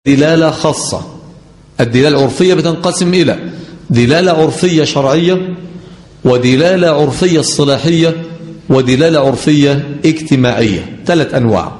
دلالة خاصة الدلالة العرفية بتنقسم إلى دلالة عرفية شرعية ودلالة عرفية اصطلاحية ودلالة عرفية اجتماعية ثلاث أنواع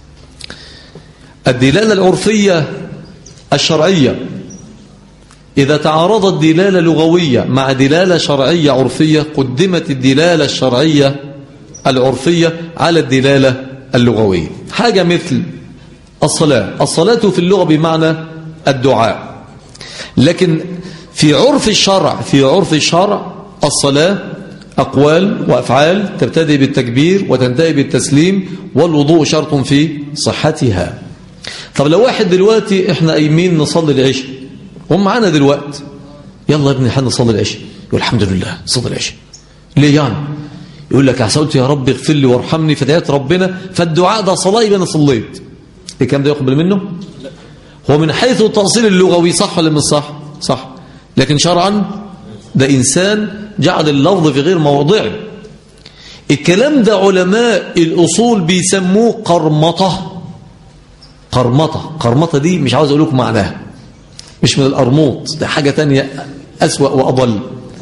الدلالة العرفية الشرعية إذا تعارضت دلالة لغوية مع دلالة شرعية عرفية قدمت الدلالة الشرعية العرفية على الدلالة اللغوية حاجة مثل الصلاة الصلاة في اللغة بمعنى الدعاء لكن في عرف الشرع في عرف الشرع الصلاة أقوال وأفعال تبتدئ بالتكبير وتنتهي بالتسليم والوضوء شرط في صحتها طب لو واحد دلوقتي احنا قايمين نصلي العشاء هم معانا دلوقتي يلا يا ابني حنا نصلي العشاء يقول الحمد لله صلي العشاء ليه يعني يقول لك عسلت يا رب اغفر لي وارحمني فدعيت ربنا فالدعاء ده صلاه يبقى انا صليت الكلام ده يقبل منه هو من حيث التأصيل اللغوي صح ولا مش صح صح لكن شرعا ده إنسان جعل اللفظ في غير موضعه الكلام ده علماء الأصول بيسموه قرمطة قرمطة قرمطة دي مش عاوز أقول لكم معناها مش من القرموط ده حاجة تانية أسوأ وأضل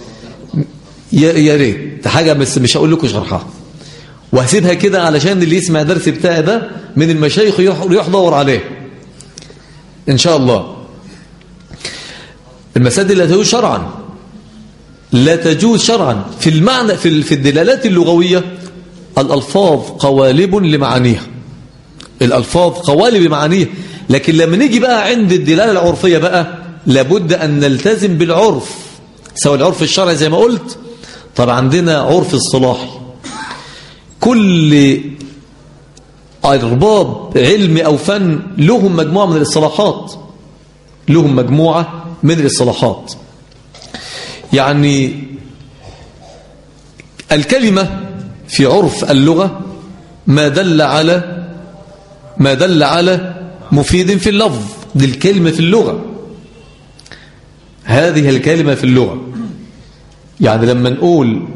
يا ريت ده حاجة بس مش هقول لكم شرحها وهسيبها كده علشان اللي يسمع درس بتاعي ده من المشايخ يروح دور عليه إن شاء الله المساجد لا تجوز شرعا لا تجوز شرعا في المعنى في في الدلالات اللغوية الألفاظ قوالب لمعانيها الألفاظ قوالب لمعانيها لكن لما نيجي بقى عند الدلالة العرفية بقى لابد أن نلتزم بالعرف سواء العرف الشرعي زي ما قلت طب عندنا عرف الصلاحي كل أرباب علم أو فن لهم مجموعة من الاصطلاحات لهم مجموعة من الاصطلاحات يعني الكلمة في عرف اللغة ما دل على ما دل على مفيد في اللفظ دي الكلمة في اللغة هذه الكلمة في اللغة يعني لما نقول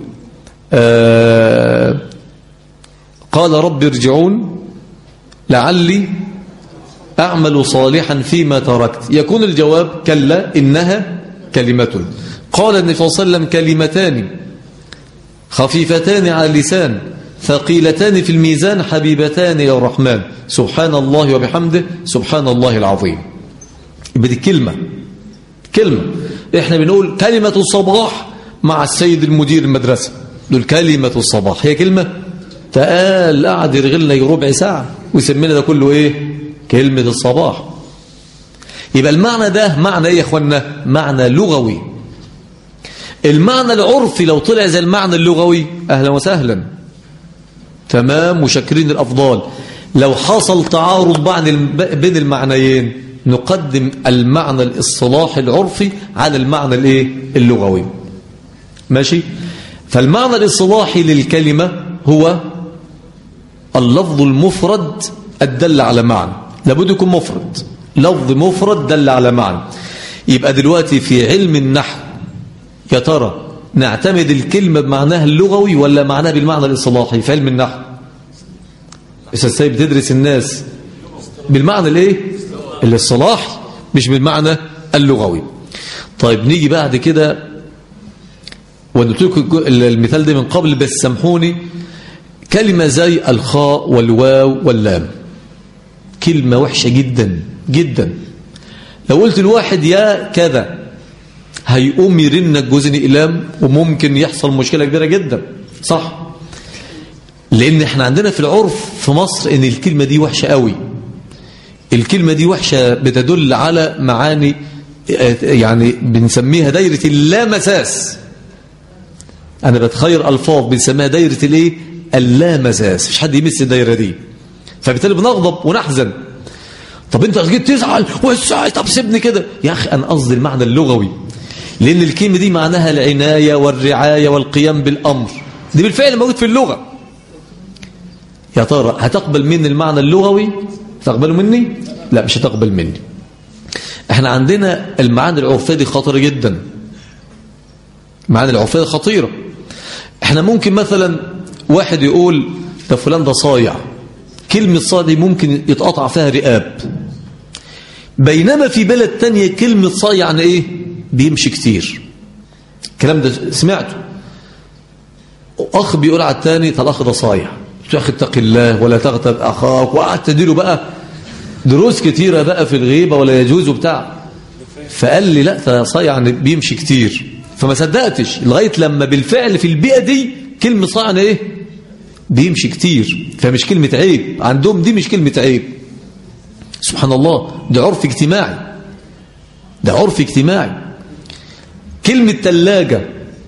آه قال رب ارجعون لعلي أعمل صالحا فيما تركت يكون الجواب كلا إنها كلمة قال النبي صلى الله عليه وسلم كلمتان خفيفتان على اللسان ثقيلتان في الميزان حبيبتان إلى الرحمن سبحان الله وبحمده سبحان الله العظيم يبقى دي كلمة كلمة احنا بنقول كلمة الصباح مع السيد المدير المدرسة دول كلمة الصباح هي كلمة فقال قعد يرغلنا ربع ساعة ويسمينا ده كله ايه كلمة الصباح يبقى المعنى ده معنى ايه يا اخوانا معنى لغوي المعنى العرفي لو طلع زي المعنى اللغوي اهلا وسهلا تمام مشكرين الافضال لو حصل تعارض بين المعنيين نقدم المعنى الاصطلاحي العرفي على المعنى الايه اللغوي ماشي فالمعنى الاصطلاحي للكلمة هو اللفظ المفرد الدل على معنى لابد يكون مفرد لفظ مفرد دل على معنى يبقى دلوقتي في علم النحو يا ترى نعتمد الكلمة بمعناها اللغوي ولا معناها بالمعنى الاصطلاحي في علم النحو استاذ سيد بتدرس الناس بالمعنى الايه الاصطلاحي مش بالمعنى اللغوي طيب نيجي بعد كده وقلت لكم المثال ده من قبل بس سامحوني كلمة زي الخاء والواو واللام كلمة وحشة جدا جدا لو قلت الواحد يا كذا هيقوم يرنك جوزن إقلام وممكن يحصل مشكلة كبيرة جدا صح لأن احنا عندنا في العرف في مصر ان الكلمة دي وحشة قوي الكلمة دي وحشة بتدل على معاني يعني بنسميها دايرة اللامساس أنا بتخير ألفاظ بنسميها دايرة الايه اللامساس مش حد يمس الدايرة دي فبالتالي بنغضب ونحزن طب انت جيت تزعل وازاي طب سيبني كده يا اخي انا قصدي المعنى اللغوي لان الكلمه دي معناها العنايه والرعايه والقيام بالامر دي بالفعل موجود في اللغه يا ترى هتقبل مني المعنى اللغوي تقبله مني لا مش هتقبل مني احنا عندنا المعاني العرفيه دي خطيره جدا المعاني العرفيه خطيره احنا ممكن مثلا واحد يقول ده فلان ده صايع كلمة صايع دي ممكن يتقطع فيها رئاب بينما في بلد تانية كلمة صايع يعني ايه بيمشي كتير الكلام ده سمعته اخ بيقول على التاني الاخ ده صايع يا اخي اتق الله ولا تغتب اخاك وقعدت تديله بقى دروس كتيرة بقى في الغيبة ولا يجوز وبتاع فقال لي لا ده صايع يعني بيمشي كتير فما صدقتش لغاية لما بالفعل في البيئة دي كلمة صايع يعني ايه بيمشي كتير فمش كلمة عيب عندهم دي مش كلمة عيب سبحان الله ده عرف اجتماعي ده عرف اجتماعي كلمة تلاجة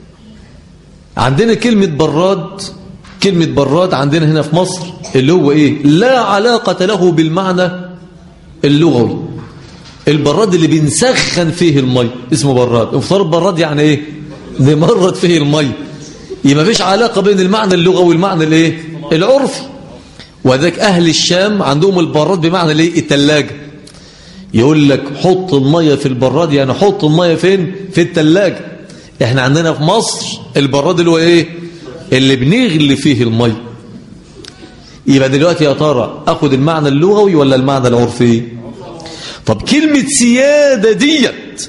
عندنا كلمة براد كلمة براد عندنا هنا في مصر اللي هو ايه لا علاقة له بالمعنى اللغوي البراد اللي بنسخن فيه المي اسمه براد افترض براد يعني ايه نمرد فيه المي يبقى مفيش علاقة بين المعنى اللغوي والمعنى الايه العرفي وذاك اهل الشام عندهم البراد بمعنى الايه التلاجة يقول لك حط المية في البراد يعني حط المية فين في التلاجة احنا عندنا في مصر البراد اللي هو ايه اللي بنغلي فيه المية يبقى دلوقتي يا ترى اخد المعنى اللغوي ولا المعنى العرفي طب كلمة سيادة ديت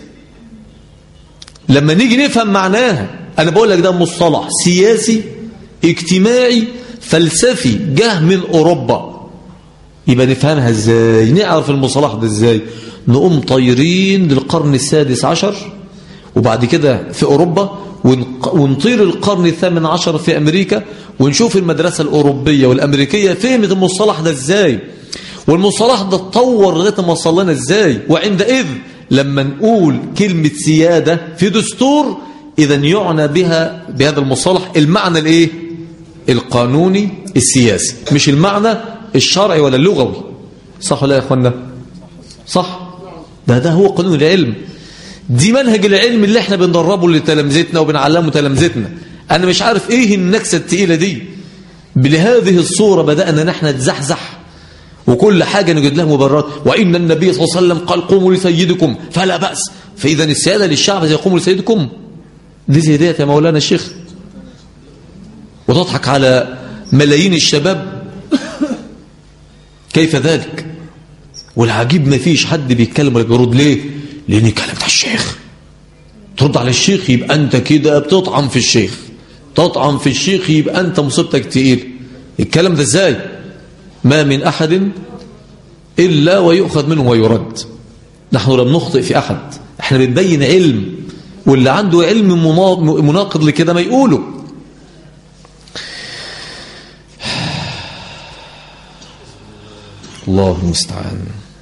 لما نيجي نفهم معناها انا بقول لك ده مصطلح سياسي اجتماعي فلسفي جه من اوروبا يبقى نفهمها ازاي نعرف المصطلح ده ازاي نقوم طايرين للقرن السادس عشر وبعد كده في اوروبا ونطير القرن الثامن عشر في امريكا ونشوف المدرسة الاوروبية والامريكية فهمت المصطلح ده ازاي والمصطلح ده اتطور لغايه ما وصل لنا ازاي وعندئذ لما نقول كلمة سيادة في دستور اذا يعنى بها بهذا المصطلح المعنى الايه القانوني السياسي مش المعنى الشرعي ولا اللغوي صح ولا يا اخوانا صح ده ده هو قانون العلم دي منهج العلم اللي احنا بندربه لتلامذتنا وبنعلمه تلامذتنا انا مش عارف ايه النكسه الثقيله دي بهذه الصوره بدانا نحن نتزحزح وكل حاجة نجد له مبررات وإن النبي صلى الله عليه وسلم قال قوموا لسيدكم فلا بأس فإذا السيادة للشعب زي قوموا لسيدكم دي زي ديت يا مولانا الشيخ وتضحك على ملايين الشباب كيف ذلك والعجيب ما فيش حد بيتكلم ولا بيرد ليه لأن كلام ده الشيخ ترد على الشيخ يبقى أنت كده بتطعن في الشيخ تطعن في الشيخ يبقى أنت مصيبتك تقيل الكلام ده ازاي ما من أحد إلا ويؤخذ منه ويرد نحن لم نخطئ في أحد احنا بنبين علم واللي عنده علم مناقض لكده ما يقوله الله المستعان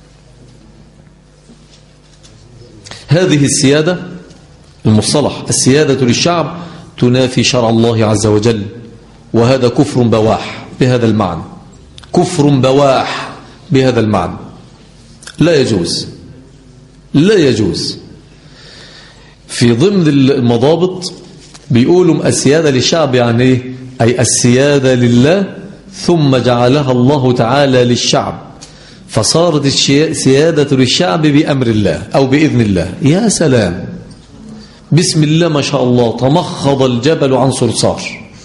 هذه السيادة المصطلح السيادة للشعب تنافي شرع الله عز وجل وهذا كفر بواح بهذا المعنى كفر بواح بهذا المعنى لا يجوز لا يجوز في ضمن المضابط بيقولوا السيادة للشعب يعني ايه أي السيادة لله ثم جعلها الله تعالى للشعب فصارت السيادة للشعب بأمر الله أو بإذن الله يا سلام بسم الله ما شاء الله تمخض الجبل عن صرصار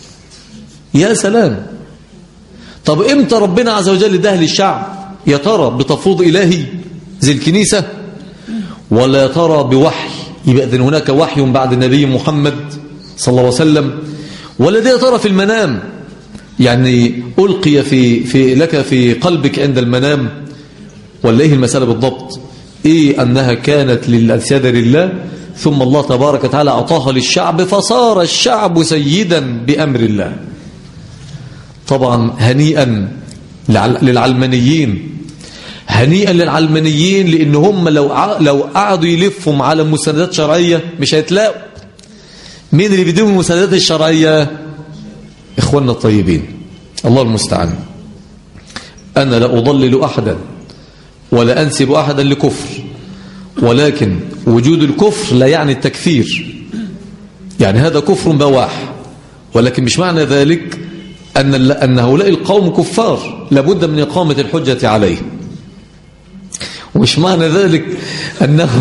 يا سلام طب امتى ربنا عز وجل ده للشعب يا ترى بتفوض إلهي زي الكنيسة ولا يا ترى بوحي يبقى إذن هناك وحي بعد النبي محمد صلى الله عليه وسلم ولا ده يا ترى في المنام يعني ألقي في, في لك في قلبك عند المنام ولا إيه المسألة بالضبط إيه أنها كانت للسيادة لله ثم الله تبارك وتعالى أعطاها للشعب فصار الشعب سيدا بأمر الله طبعا هنيئا للعلمانيين هنيئا للعلمانيين لأن هم لو لو قعدوا يلفهم على مساندات شرعية مش هيتلاقوا مين اللي بيديهم المساندات الشرعية إخواننا الطيبين الله المستعان أنا لا أضلل أحدا ولا أنسب أحدا لكفر ولكن وجود الكفر لا يعني التكفير يعني هذا كفر بواح ولكن مش معنى ذلك أن, أن هؤلاء القوم كفار لابد من إقامة الحجة عليه ومش معنى ذلك أنهم,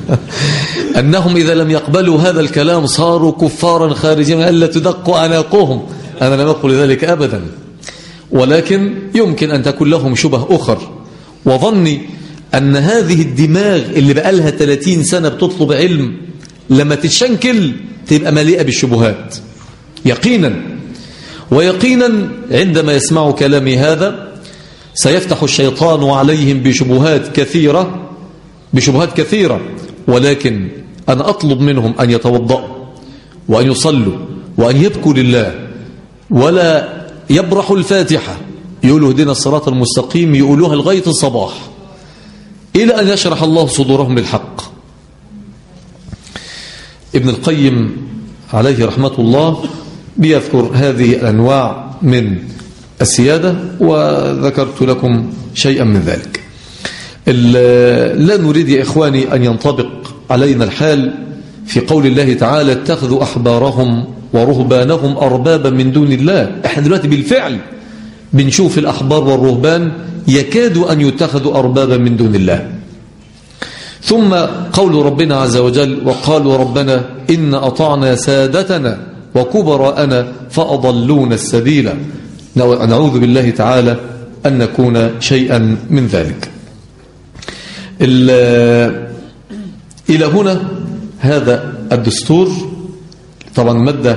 أنهم إذا لم يقبلوا هذا الكلام صاروا كفارا خارجين ألا تدق أناقهم أنا لم أقول ذلك أبدا ولكن يمكن أن تكون لهم شبه أخر وظني أن هذه الدماغ اللي بقالها 30 سنة بتطلب علم لما تتشنكل تبقى مليئة بالشبهات يقينا ويقينا عندما يسمع كلامي هذا سيفتح الشيطان عليهم بشبهات كثيرة بشبهات كثيرة ولكن أنا أطلب منهم أن يتوضأوا وأن يصلوا وأن يبكوا لله ولا يبرحوا الفاتحة يقولوا هدينا الصراط المستقيم يقولوها لغاية الصباح إلى أن يشرح الله صدورهم للحق ابن القيم عليه رحمة الله بيذكر هذه الأنواع من السيادة وذكرت لكم شيئا من ذلك لا نريد يا إخواني أن ينطبق علينا الحال في قول الله تعالى اتخذوا أحبارهم ورهبانهم أربابا من دون الله احنا دلوقتي بالفعل بنشوف الأحبار والرهبان يكاد أن يتخذوا أربابا من دون الله ثم قول ربنا عز وجل وقالوا ربنا إن أطعنا سادتنا وكبراءنا فأضلون السبيل نعوذ بالله تعالى أن نكون شيئا من ذلك إلى هنا هذا الدستور طبعا مادة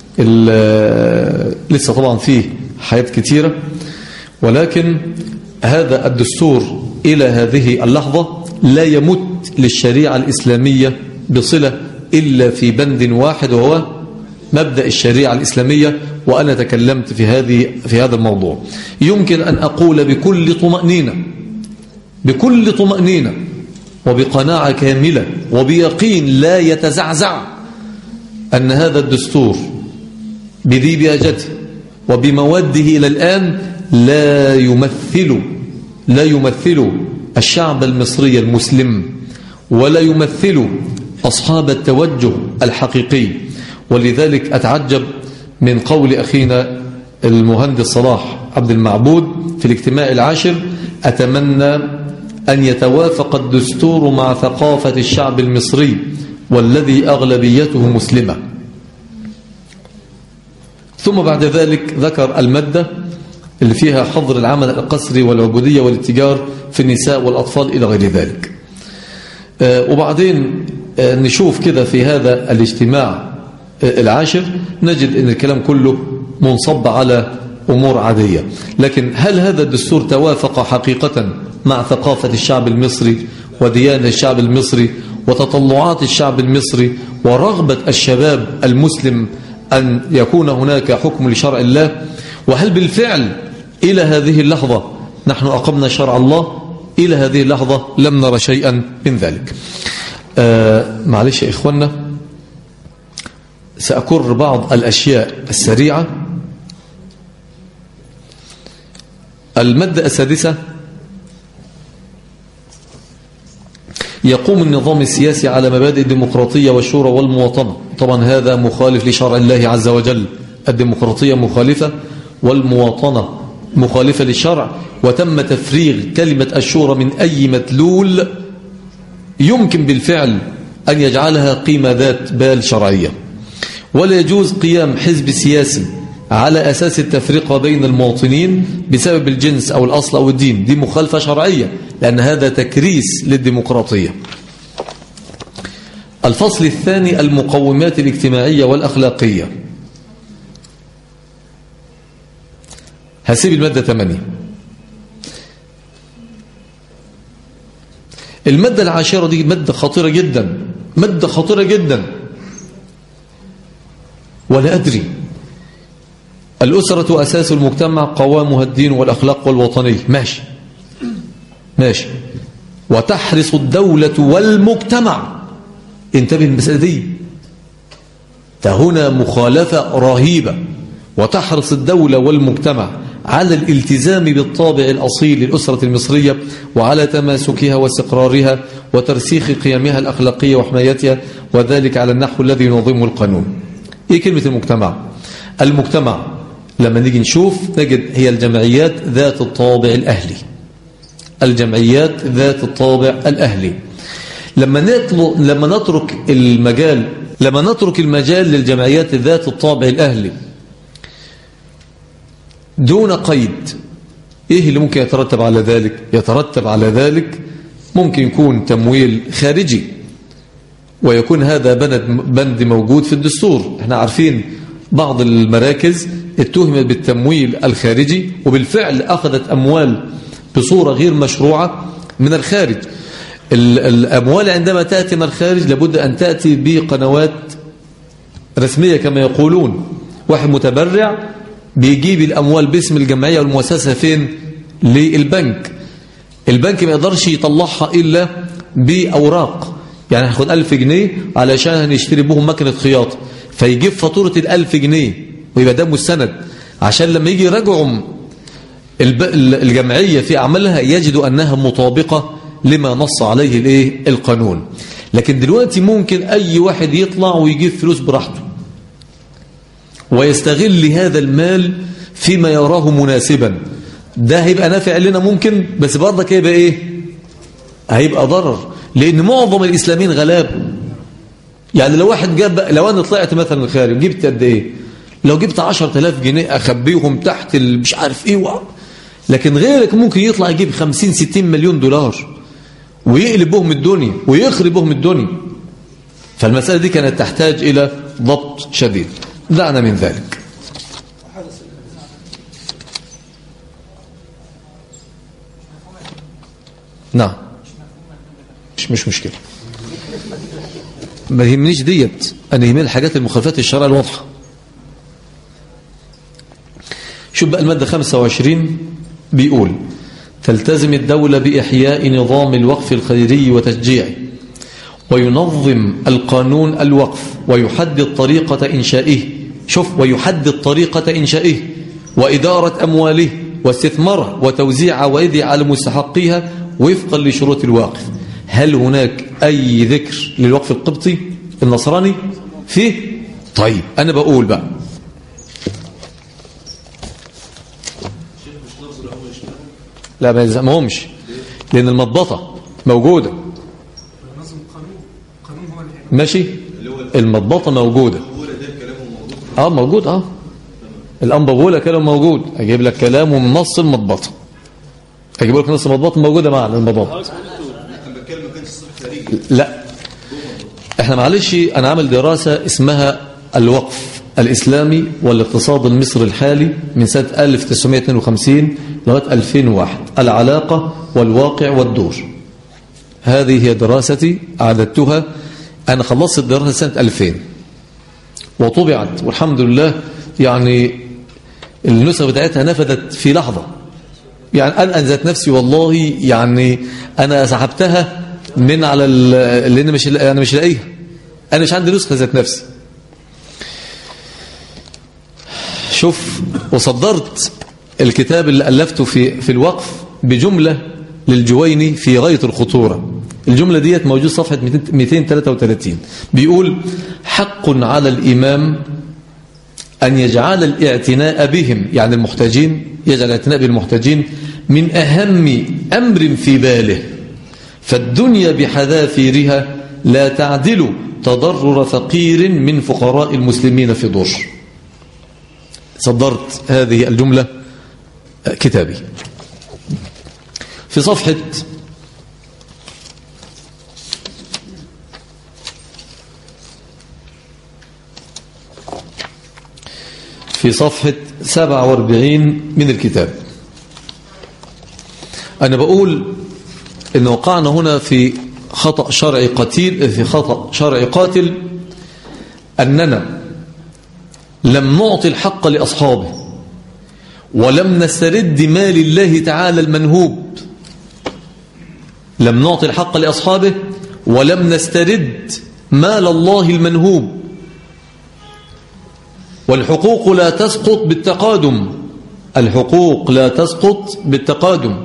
لسه طبعا فيه حياة كثيرة ولكن هذا الدستور إلى هذه اللحظة لا يمت للشريعة الإسلامية بصلة إلا في بند واحد وهو مبدأ الشريعة الإسلامية وأنا تكلمت في هذه في هذا الموضوع يمكن أن أقول بكل طمأنينة بكل طمأنينة وبقناعة كاملة وبيقين لا يتزعزع أن هذا الدستور بذي بهجته وبمواده إلى الآن لا يمثل لا يمثل الشعب المصري المسلم ولا يمثل أصحاب التوجه الحقيقي ولذلك أتعجب من قول أخينا المهندس صلاح عبد المعبود في الاجتماع العاشر أتمنى أن يتوافق الدستور مع ثقافة الشعب المصري والذي أغلبيته مسلمة ثم بعد ذلك ذكر المادة اللي فيها حظر العمل القسري والعبودية والاتجار في النساء والأطفال إلى غير ذلك وبعدين نشوف كده في هذا الاجتماع العاشر نجد ان الكلام كله منصب على أمور عادية لكن هل هذا الدستور توافق حقيقة مع ثقافة الشعب المصري وديانة الشعب المصري وتطلعات الشعب المصري ورغبة الشباب المسلم أن يكون هناك حكم لشرع الله وهل بالفعل إلى هذه اللحظة نحن أقمنا شرع الله إلى هذه اللحظة لم نرى شيئا من ذلك آه معلش يا إخوانا سأكر بعض الأشياء السريعة المادة السادسة يقوم النظام السياسي على مبادئ الديمقراطية والشورى والمواطنة طبعا هذا مخالف لشرع الله عز وجل الديمقراطية مخالفة والمواطنة مخالفة للشرع وتم تفريغ كلمة الشورى من أي مدلول يمكن بالفعل أن يجعلها قيمة ذات بال شرعية ولا يجوز قيام حزب سياسي على أساس التفرقة بين المواطنين بسبب الجنس أو الأصل أو الدين دي مخالفة شرعية لأن هذا تكريس للديمقراطية الفصل الثاني المقومات الاجتماعية والأخلاقية هسيب المادة 8 المادة العاشرة دي مادة خطيرة جدا مادة خطيرة جدا ولا أدري الأسرة أساس المجتمع قوامها الدين والأخلاق والوطنية ماشي ماشي وتحرص الدولة والمجتمع انتبه المسألة دي فهنا مخالفة رهيبة وتحرص الدولة والمجتمع على الالتزام بالطابع الأصيل للأسرة المصرية وعلى تماسكها واستقرارها وترسيخ قيمها الأخلاقية وحمايتها وذلك على النحو الذي ينظمه القانون إيه كلمة المجتمع المجتمع لما نيجي نشوف نجد هي الجمعيات ذات الطابع الأهلي الجمعيات ذات الطابع الأهلي لما نطلق لما نترك المجال لما نترك المجال للجمعيات ذات الطابع الأهلي دون قيد إيه اللي ممكن يترتب على ذلك يترتب على ذلك ممكن يكون تمويل خارجي ويكون هذا بند, بند موجود في الدستور احنا عارفين بعض المراكز اتهمت بالتمويل الخارجي وبالفعل أخذت أموال بصورة غير مشروعة من الخارج الأموال عندما تأتي من الخارج لابد أن تأتي بقنوات رسمية كما يقولون واحد متبرع بيجيب الأموال باسم الجمعية والمؤسسة فين للبنك البنك ما يقدرش يطلعها إلا بأوراق يعني هاخد ألف جنيه علشان نشتري بهم مكنة خياطة فيجيب فاتورة الألف جنيه ويبقى ده مستند عشان لما يجي يراجعوا الجمعية في أعمالها يجدوا أنها مطابقة لما نص عليه الايه القانون لكن دلوقتي ممكن أي واحد يطلع ويجيب فلوس براحته ويستغل هذا المال فيما يراه مناسبا ده هيبقى نافع لنا ممكن بس برضك هيبقى ايه هيبقى ضرر لان معظم الاسلاميين غلاب يعني لو واحد جاب لو انا طلعت مثلا الخارج جبت قد ايه لو جبت 10000 جنيه اخبيهم تحت مش عارف ايه و... لكن غيرك ممكن يطلع يجيب 50 60 مليون دولار ويقلب بهم الدنيا ويخرب بهم الدنيا فالمسألة دي كانت تحتاج إلى ضبط شديد دعنا من ذلك نعم مش مش مشكلة ما يهمنيش ديت أنا يهمني الحاجات المخالفات الشرع الواضحة شوف بقى المادة 25 بيقول تلتزم الدولة بإحياء نظام الوقف الخيري وتشجيعه وينظم القانون الوقف ويحدد طريقة إنشائه شوف ويحدد طريقة إنشائه وإدارة أمواله واستثماره وتوزيع عوائده على مستحقيها وفقا لشروط الواقف هل هناك أي ذكر للوقف القبطي النصراني فيه طيب أنا بقول بقى لا ما يلزمهمش لأن المضبطة موجودة ماشي المضبطة موجودة اه موجود اه الأنبابولة كلام موجود أجيب لك كلامه من نص المضبطة أجيب لك نص المضبطة موجودة معنا المضبطة لا احنا معلش أنا عامل دراسة اسمها الوقف الإسلامي والاقتصاد المصري الحالي من سنة 1952 لغاية 2001 العلاقة والواقع والدور هذه هي دراستي أعددتها أنا خلصت الدراسة سنة 2000 وطبعت والحمد لله يعني النسخة بتاعتها نفذت في لحظة يعني أنا أنزلت نفسي والله يعني أنا سحبتها من على اللي أنا مش أنا مش لاقيها أنا مش عندي نسخة ذات نفسي شوف وصدرت الكتاب اللي ألفته في في الوقف بجملة للجويني في غاية الخطورة الجملة ديت موجود صفحة 233 بيقول حق على الإمام أن يجعل الاعتناء بهم يعني المحتاجين يجعل الاعتناء بالمحتاجين من أهم أمر في باله فالدنيا بحذافيرها لا تعدل تضرر فقير من فقراء المسلمين في ضر صدرت هذه الجملة كتابي في صفحة في صفحة 47 من الكتاب أنا بقول إن وقعنا هنا في خطأ شرعي قتيل في خطأ شرعي قاتل أننا لم نعطي الحق لأصحابه ولم نسترد مال الله تعالى المنهوب لم نعطي الحق لأصحابه ولم نسترد مال الله المنهوب والحقوق لا تسقط بالتقادم الحقوق لا تسقط بالتقادم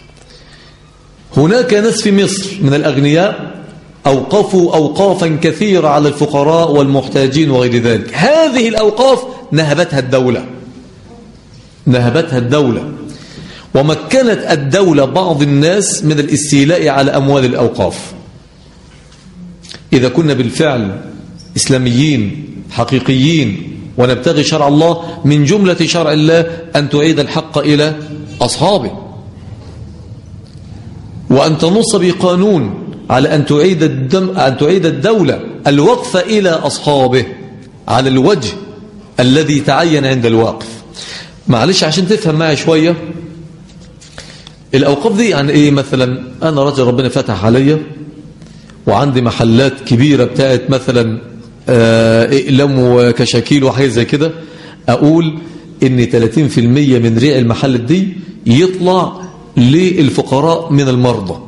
هناك ناس في مصر من الأغنياء أوقفوا أوقافا كثيرة على الفقراء والمحتاجين وغير ذلك هذه الأوقاف نهبتها الدولة نهبتها الدولة ومكنت الدولة بعض الناس من الاستيلاء على أموال الأوقاف إذا كنا بالفعل إسلاميين حقيقيين ونبتغي شرع الله من جملة شرع الله أن تعيد الحق إلى أصحابه وأن تنص بقانون على أن تعيد, الدم أن تعيد الدولة الوقف إلى أصحابه على الوجه الذي تعين عند الواقف معلش عشان تفهم معي شوية الأوقاف دي يعني إيه مثلا أنا رجل ربنا فتح عليا وعندي محلات كبيرة بتاعت مثلا اقلام وكشاكيل وحاجة زي كده أقول إن 30% من ريع المحل دي يطلع للفقراء من المرضى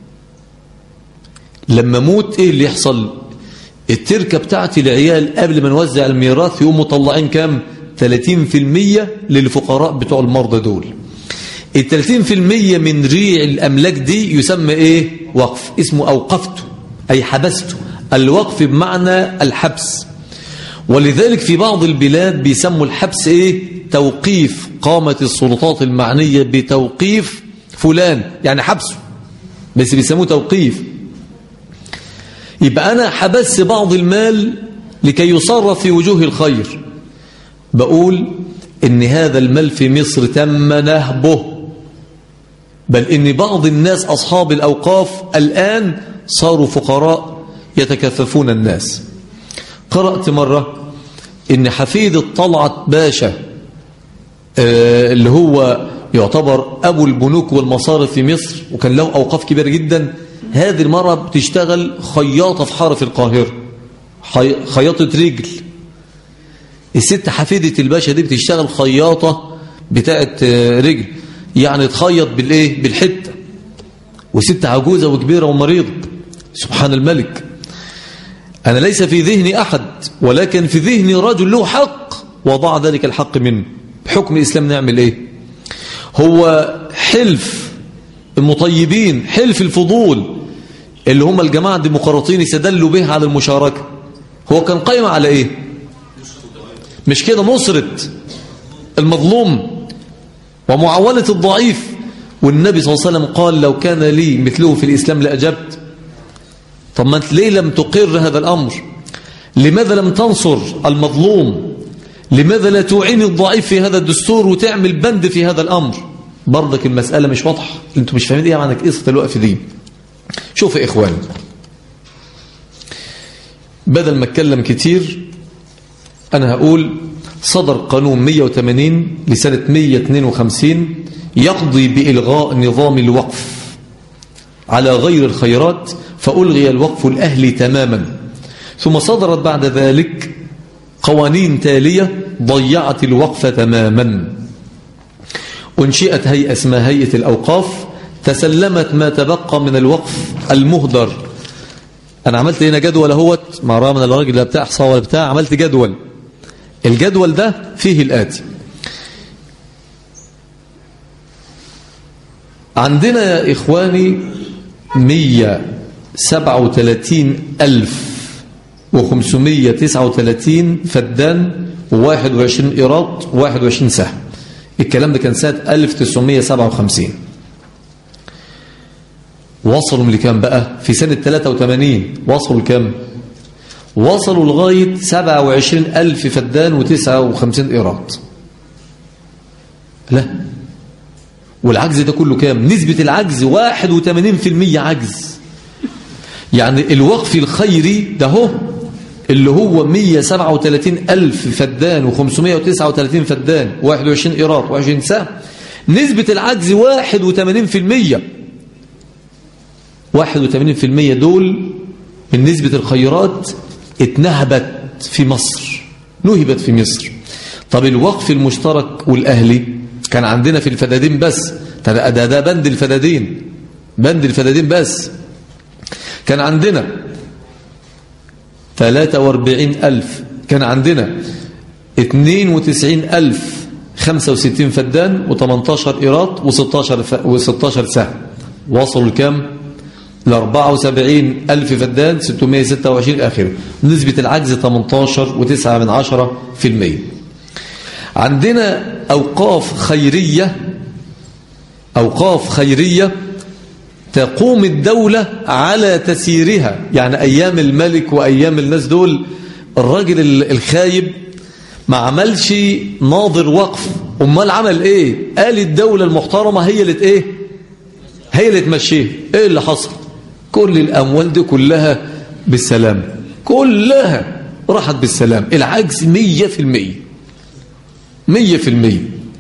لما موت إيه اللي يحصل التركة بتاعتي العيال قبل ما نوزع الميراث يقوموا مطلعين كام 30% للفقراء بتوع المرضى دول ال 30% من ريع الأملاك دي يسمى إيه وقف اسمه أوقفته أي حبسته الوقف بمعنى الحبس ولذلك في بعض البلاد بيسموا الحبس إيه توقيف قامت السلطات المعنية بتوقيف فلان يعني حبسه بس بيسموه توقيف يبقى أنا حبس بعض المال لكي يصرف في وجوه الخير بقول إن هذا المال في مصر تم نهبه بل إن بعض الناس أصحاب الأوقاف الآن صاروا فقراء يتكففون الناس قرأت مرة إن حفيد طلعت باشا اللي هو يعتبر أبو البنوك والمصارف في مصر وكان له أوقاف كبيرة جدا هذه المرة بتشتغل خياطة في حارة القاهرة خياطة رجل الست حفيدة الباشا دي بتشتغل خياطة بتاعت رجل يعني تخيط بالايه بالحتة وست عجوزة وكبيرة ومريضة سبحان الملك أنا ليس في ذهني أحد ولكن في ذهني رجل له حق وضع ذلك الحق منه بحكم الإسلام نعمل إيه هو حلف المطيبين حلف الفضول اللي هم الجماعة الديمقراطيين يستدلوا به على المشاركة هو كان قائم على إيه مش كده نصرة المظلوم ومعاونة الضعيف والنبي صلى الله عليه وسلم قال لو كان لي مثله في الإسلام لأجبت طب ما انت ليه لم تقر هذا الأمر لماذا لم تنصر المظلوم لماذا لا تعين الضعيف في هذا الدستور وتعمل بند في هذا الأمر برضك المسألة مش واضحة انتوا مش فاهمين ايه معنى قصة الوقف دي شوف يا إخوان بدل ما اتكلم كتير أنا هقول صدر قانون 180 لسنة 152 يقضي بإلغاء نظام الوقف على غير الخيرات فألغي الوقف الأهلي تماما ثم صدرت بعد ذلك قوانين تالية ضيعت الوقف تماما أنشئت هيئة اسمها هيئة الأوقاف تسلمت ما تبقى من الوقف المهدر أنا عملت هنا جدول اهوت مع رغم من الراجل لا بتاع إحصاء ولا بتاع عملت جدول الجدول ده فيه الآتي عندنا يا إخواني مية سبعة وثلاثين ألف وخمسمية تسعة وثلاثين فدان وواحد وعشرين إيراد وواحد وعشرين سهم الكلام ده كان سنة ألف تسعمية سبعة وخمسين وصلوا لكام بقى في سنة 83 وصلوا لكام وصلوا لغاية 27 ألف فدان و59 إيراد لا والعجز ده كله كام نسبة العجز 81% عجز يعني الوقف الخيري ده هو اللي هو 137 ألف فدان و539 فدان 21 إيراد و20 سهم نسبة العجز 81% 81% دول من نسبة الخيرات اتنهبت في مصر نهبت في مصر طب الوقف المشترك والأهلي كان عندنا في الفدادين بس ده, ده, ده بند الفدادين بند الفدادين بس كان عندنا 43 ألف كان عندنا 92 ألف 65 فدان و18 إيراد و16 و16 سهم وصلوا لكام ل 74 ألف فدان 626 آخره نسبة العجز 18 و9 من عشرة في المية عندنا أوقاف خيرية أوقاف خيرية تقوم الدولة على تسييرها يعني أيام الملك وأيام الناس دول الراجل الخايب ما عملش ناظر وقف امال عمل ايه قال الدولة المحترمة هي اللي ايه هي اللي تمشيه ايه اللي حصل كل الاموال دي كلها بالسلام كلها راحت بالسلام العجز مية في المية مية في المية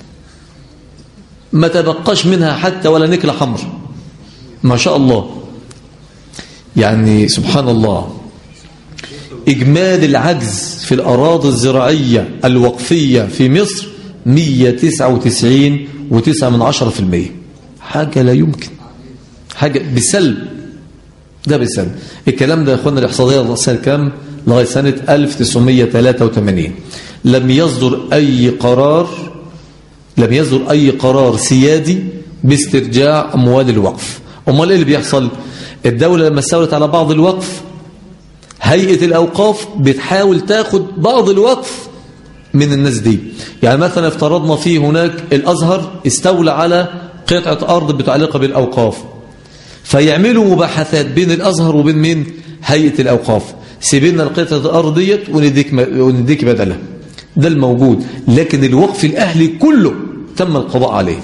ما تبقاش منها حتى ولا نكلة حمر ما شاء الله يعني سبحان الله إجمال العجز في الأراضي الزراعية الوقفية في مصر 199 وتسعة من عشرة في المية حاجة لا يمكن حاجة بسلب ده بسلب الكلام ده يا أخوانا الإحصائية سنة كام لغاية سنة 1983 لم يصدر أي قرار لم يصدر أي قرار سيادي باسترجاع أموال الوقف أمال إيه اللي بيحصل الدولة لما استولت على بعض الوقف هيئة الأوقاف بتحاول تاخد بعض الوقف من الناس دي يعني مثلا افترضنا في هناك الأزهر استولى على قطعة أرض متعلقة بالأوقاف فيعملوا مباحثات بين الأزهر وبين مين هيئة الأوقاف سيبنا القطعة الأرض ديت ونديك, ونديك بدلها ده الموجود لكن الوقف الأهلي كله تم القضاء عليه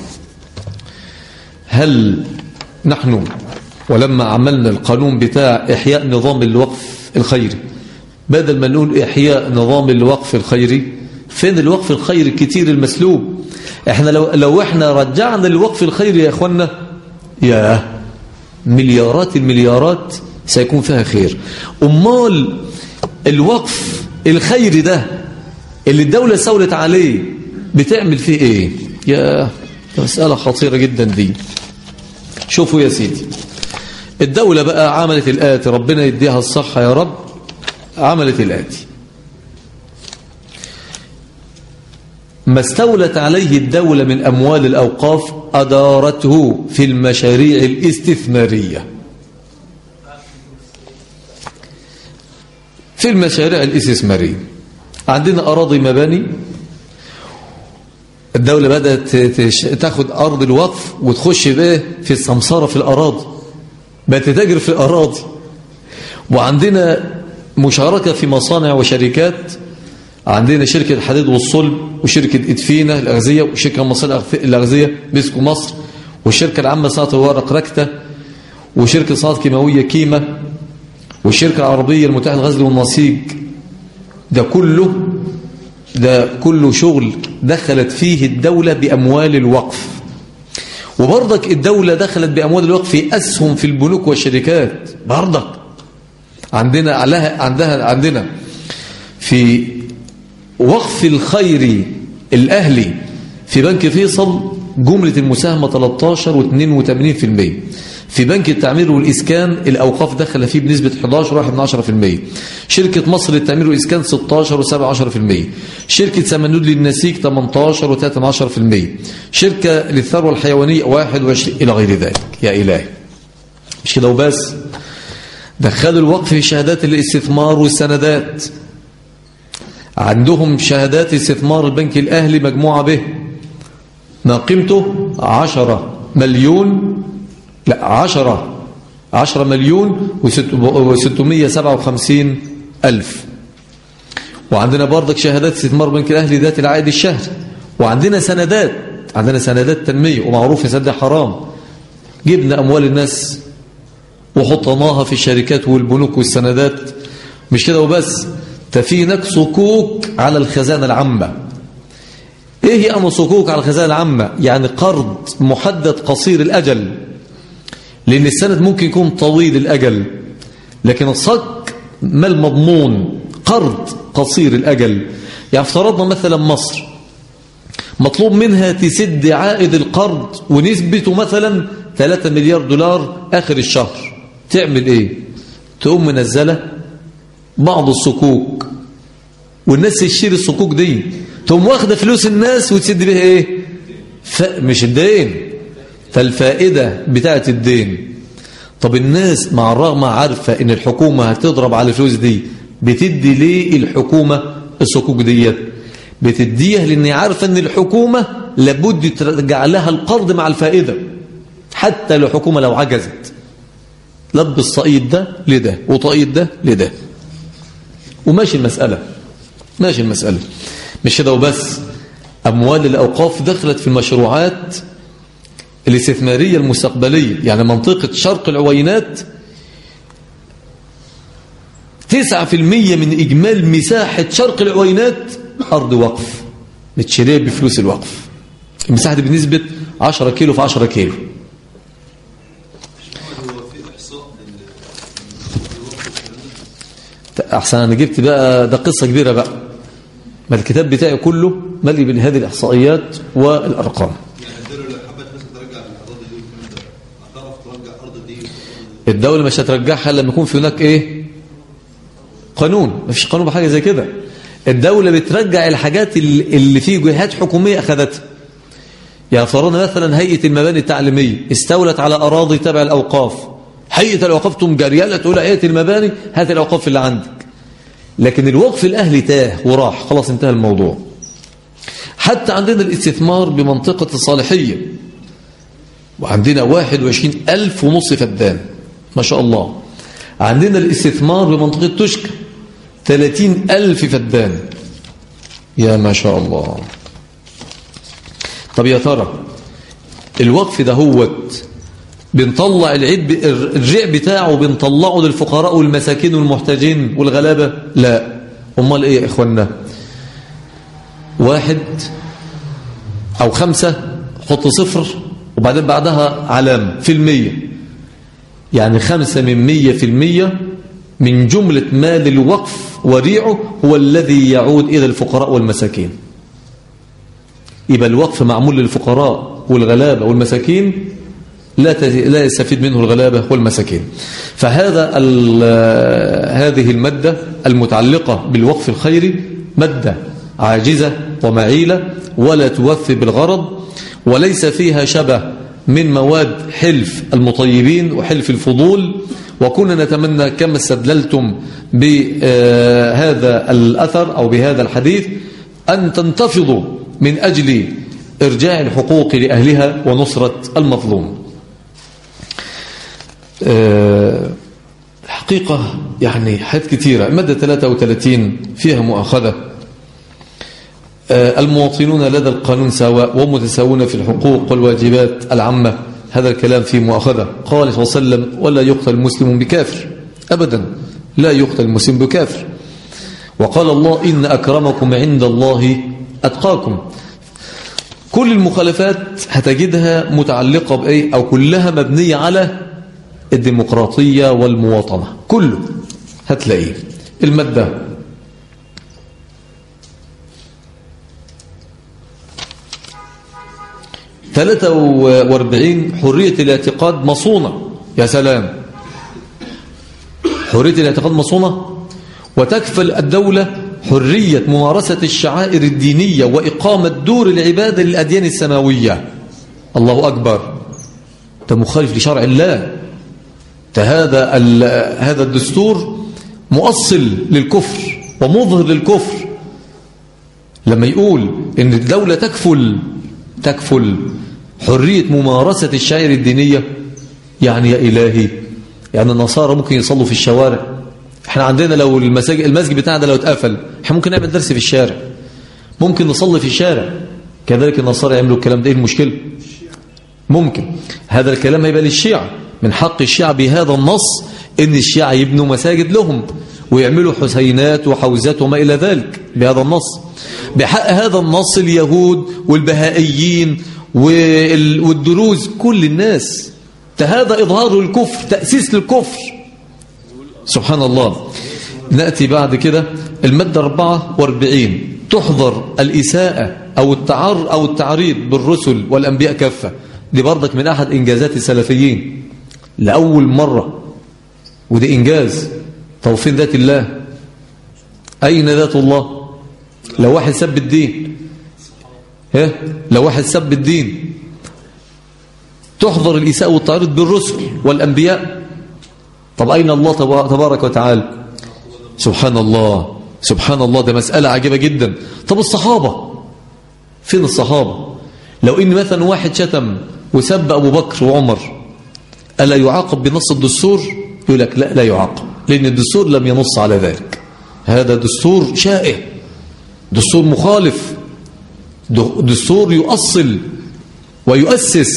هل نحن ولما عملنا القانون بتاع إحياء نظام الوقف الخيري بدل ما نقول إحياء نظام الوقف الخيري فين الوقف الخيري كتير المسلوب احنا لو, لو احنا رجعنا الوقف الخيري يا اخوانا يا مليارات المليارات سيكون فيها خير امال الوقف الخيري ده اللي الدولة سولت عليه بتعمل فيه ايه يا مسألة خطيرة جدا دي شوفوا يا سيدي الدولة بقى عملت الآتي ربنا يديها الصحة يا رب عملت الآتي ما استولت عليه الدولة من أموال الأوقاف أدارته في المشاريع الاستثمارية في المشاريع الاستثمارية عندنا أراضي مباني الدولة بدأت تاخد أرض الوقف وتخش بيه في السمسارة في الأراضي بقت تتاجر في الأراضي وعندنا مشاركة في مصانع وشركات عندنا شركة الحديد والصلب وشركة إدفينة الأغذية وشركة مصانع الأغذية بيسكو مصر والشركة العامة صناعة الورق ركتة وشركة صناعة كيماوية كيمة والشركة العربية المتحدة الغزل والنسيج ده كله ده كله شغل دخلت فيه الدولة بأموال الوقف وبرضك الدولة دخلت بأموال الوقف في أسهم في البنوك والشركات برضك عندنا عليها عندها عندنا في وقف الخيري الأهلي في بنك فيصل جملة المساهمة 13 و82% في بنك التعمير والإسكان الأوقاف دخل فيه بنسبة 11 من 10% شركة مصر للتعمير والإسكان 16 و17% شركة سمنود للنسيج 18 و13% شركة للثروة الحيوانية 21 إلى غير ذلك يا إلهي مش كده وبس دخلوا الوقف في شهادات الاستثمار والسندات عندهم شهادات استثمار البنك الأهلي مجموعة به ما قيمته 10 مليون لا 10 10 مليون و657 ألف وعندنا برضك شهادات استثمار بنك الأهلي ذات العائد الشهري وعندنا سندات عندنا سندات تنمية ومعروف سد حرام جبنا أموال الناس وحطناها في الشركات والبنوك والسندات مش كده وبس ففي هناك صكوك على الخزانة العامة ايه هي أمر صكوك على الخزانة العامة يعني قرض محدد قصير الأجل لأن السند ممكن يكون طويل الأجل لكن الصك ما المضمون قرض قصير الأجل يعني افترضنا مثلا مصر مطلوب منها تسد عائد القرض ونسبته مثلا 3 مليار دولار آخر الشهر تعمل ايه تقوم منزلة بعض الصكوك والناس تشتري الصكوك دي تقوم واخده فلوس الناس وتسد بيها ايه ف... مش الدين فالفائدة بتاعت الدين طب الناس مع الرغم عارفة ان الحكومة هتضرب على الفلوس دي بتدي ليه الحكومة الصكوك ديت بتديها لان عارفة ان الحكومة لابد ترجع لها القرض مع الفائدة حتى لو الحكومة لو عجزت لب الصعيد ده لده وطايد ده لده وماشي المسألة ماشي المسألة مش كده وبس أموال الأوقاف دخلت في المشروعات الاستثمارية المستقبلية يعني منطقة شرق العوينات 9% من إجمال مساحة شرق العوينات أرض وقف متشريه بفلوس الوقف المساحة دي بنسبة 10 كيلو في 10 كيلو أحسن أنا جبت بقى ده قصة كبيرة بقى ما الكتاب بتاعي كله ملي بهذه الإحصائيات والأرقام يعني الدولة لو حبت مثلا ترجع الأراضي دي والكلام ده هتعرف ترجع الأرض دي الدولة مش هترجعها لما يكون في هناك إيه قانون مفيش قانون بحاجة زي كده الدولة بترجع الحاجات اللي اللي في جهات حكومية أخذتها يعني فرضنا مثلا هيئة المباني التعليمية استولت على أراضي تبع الأوقاف هيئة الأوقاف تقوم جريالة تقول هيئة المباني هات الأوقاف اللي عندك لكن الوقف الأهلي تاه وراح خلاص انتهى الموضوع حتى عندنا الاستثمار بمنطقة الصالحية وعندنا 21 ألف ونص فدان ما شاء الله عندنا الاستثمار بمنطقة تشك 30 ألف فدان يا ما شاء الله طب يا ترى الوقف ده هوت بنطلع العيد ب- الريع بتاعه بنطلعه للفقراء والمساكين والمحتاجين والغلابة لا امال ايه يا اخوانا واحد او خمسة حط صفر وبعدين بعدها علامة في المية يعني خمسة من مية في المية من جملة مال الوقف وريعه هو الذي يعود إلى الفقراء والمساكين يبقى الوقف معمول للفقراء والغلابة والمساكين لا تز- لا يستفيد منه الغلابة والمساكين فهذا ال- هذه المادة المتعلقة بالوقف الخيري مادة عاجزة ومعيلة ولا توفي بالغرض وليس فيها شبه من مواد حلف المطيبين وحلف الفضول وكنا نتمنى كما استدللتم بهذا الأثر أو بهذا الحديث أن تنتفضوا من أجل إرجاع الحقوق لأهلها ونصرة المظلوم آه، الحقيقة يعني حاجات كثيرة المادة 33 فيها مؤاخذة آه، المواطنون لدى القانون سواء ومتساوون في الحقوق والواجبات العامة هذا الكلام فيه مؤاخذة قال صلى الله عليه وسلم ولا يقتل مسلم بكافر أبدا لا يقتل مسلم بكافر وقال الله إن أكرمكم عند الله أتقاكم كل المخالفات هتجدها متعلقة بأي أو كلها مبنية على الديمقراطية والمواطنة كله هتلاقيه المادة ثلاثة واربعين حرية الاعتقاد مصونة يا سلام حرية الاعتقاد مصونة وتكفل الدولة حرية ممارسة الشعائر الدينية وإقامة دور العبادة للأديان السماوية الله أكبر ده مخالف لشرع الله ده هذا ال- هذا الدستور مؤصل للكفر ومظهر للكفر لما يقول ان الدولة تكفل تكفل حرية ممارسة الشعائر الدينية يعني يا إلهي يعني النصارى ممكن يصلوا في الشوارع احنا عندنا لو المساجد المسجد بتاعنا لو اتقفل احنا ممكن نعمل درس في الشارع ممكن نصلي في الشارع كذلك النصارى يعملوا الكلام ده ايه المشكله ممكن هذا الكلام هيبقى للشيعة من حق الشيعة بهذا النص ان الشيعة يبنوا مساجد لهم ويعملوا حسينات وحوزات وما إلى ذلك بهذا النص بحق هذا النص اليهود والبهائيين وال- والدروز كل الناس ده هذا إظهار الكفر تأسيس للكفر سبحان الله نأتي بعد كده المادة 44 تحظر الإساءة أو التعر أو التعريض بالرسل والأنبياء كافة دي برضك من أحد إنجازات السلفيين لأول مرة ودي إنجاز توفيق ذات الله أين ذات الله لو واحد سب الدين ها لو واحد سب الدين تحظر الإساءة والتعريض بالرسل والأنبياء طب أين الله تبا- تبارك وتعالى سبحان الله سبحان الله ده مسألة عجيبة جدا طب الصحابة فين الصحابة لو إن مثلا واحد شتم وسب أبو بكر وعمر ألا يعاقب بنص الدستور يقول لك لا لا يعاقب لأن الدستور لم ينص على ذلك هذا دستور شائع دستور مخالف د- دستور يؤصل ويؤسس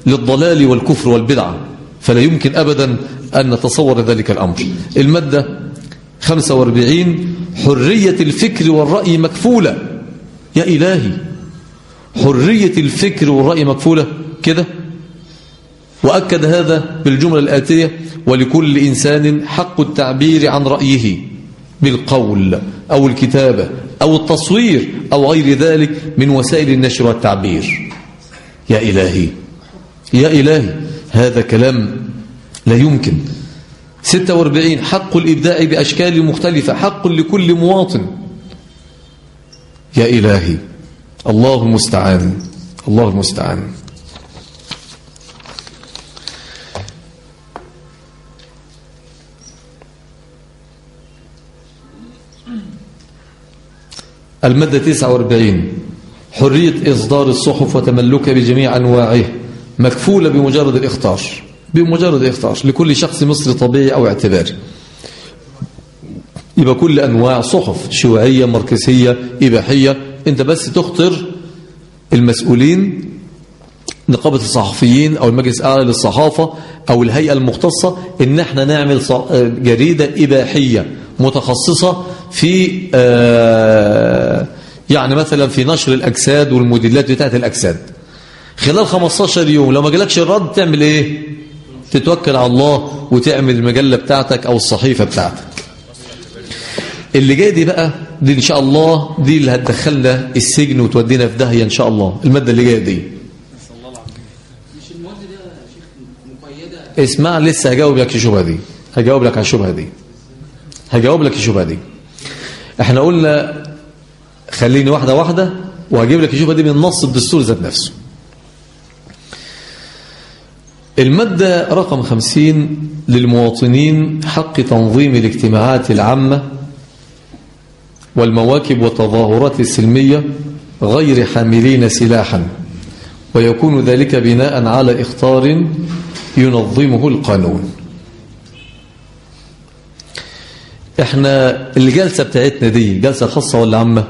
للضلال والكفر والبدعة فلا يمكن أبدا أن نتصور ذلك الأمر المادة 45 حرية الفكر والرأي مكفولة يا إلهي حرية الفكر والرأي مكفولة كده وأكد هذا بالجملة الآتية ولكل إنسان حق التعبير عن رأيه بالقول أو الكتابة أو التصوير أو غير ذلك من وسائل النشر والتعبير يا إلهي يا إلهي هذا كلام لا يمكن 46 حق الإبداع بأشكال مختلفة حق لكل مواطن يا إلهي الله المستعان الله المستعان المادة 49 حرية إصدار الصحف وتملكها بجميع أنواعه مكفولة بمجرد الإختار بمجرد الإختار لكل شخص مصري طبيعي أو اعتباري يبقى كل أنواع صحف شيوعية مركزية إباحية أنت بس تخطر المسؤولين نقابة الصحفيين أو المجلس الأعلى للصحافة أو الهيئة المختصة إن احنا نعمل جريدة إباحية متخصصة في آه يعني مثلا في نشر الأجساد والموديلات بتاعت الأجساد خلال 15 يوم لو ما جالكش الرد تعمل ايه تتوكل على الله وتعمل المجلة بتاعتك أو الصحيفة بتاعتك اللي جاي دي بقى دي إن شاء الله دي اللي هتدخلنا السجن وتودينا في داهية إن شاء الله المادة اللي جاية دي اسمع لسه هجاوب لك الشبهه دي هجاوب لك على الشبهه دي هجاوب لك الشبهه دي احنا قلنا خليني واحده واحده وهجيب لك الشبهه دي من نص الدستور ذات نفسه المادة رقم خمسين للمواطنين حق تنظيم الاجتماعات العامة والمواكب والتظاهرات السلمية غير حاملين سلاحا ويكون ذلك بناء على اختار ينظمه القانون احنا الجلسة بتاعتنا دي جلسة خاصة ولا عامة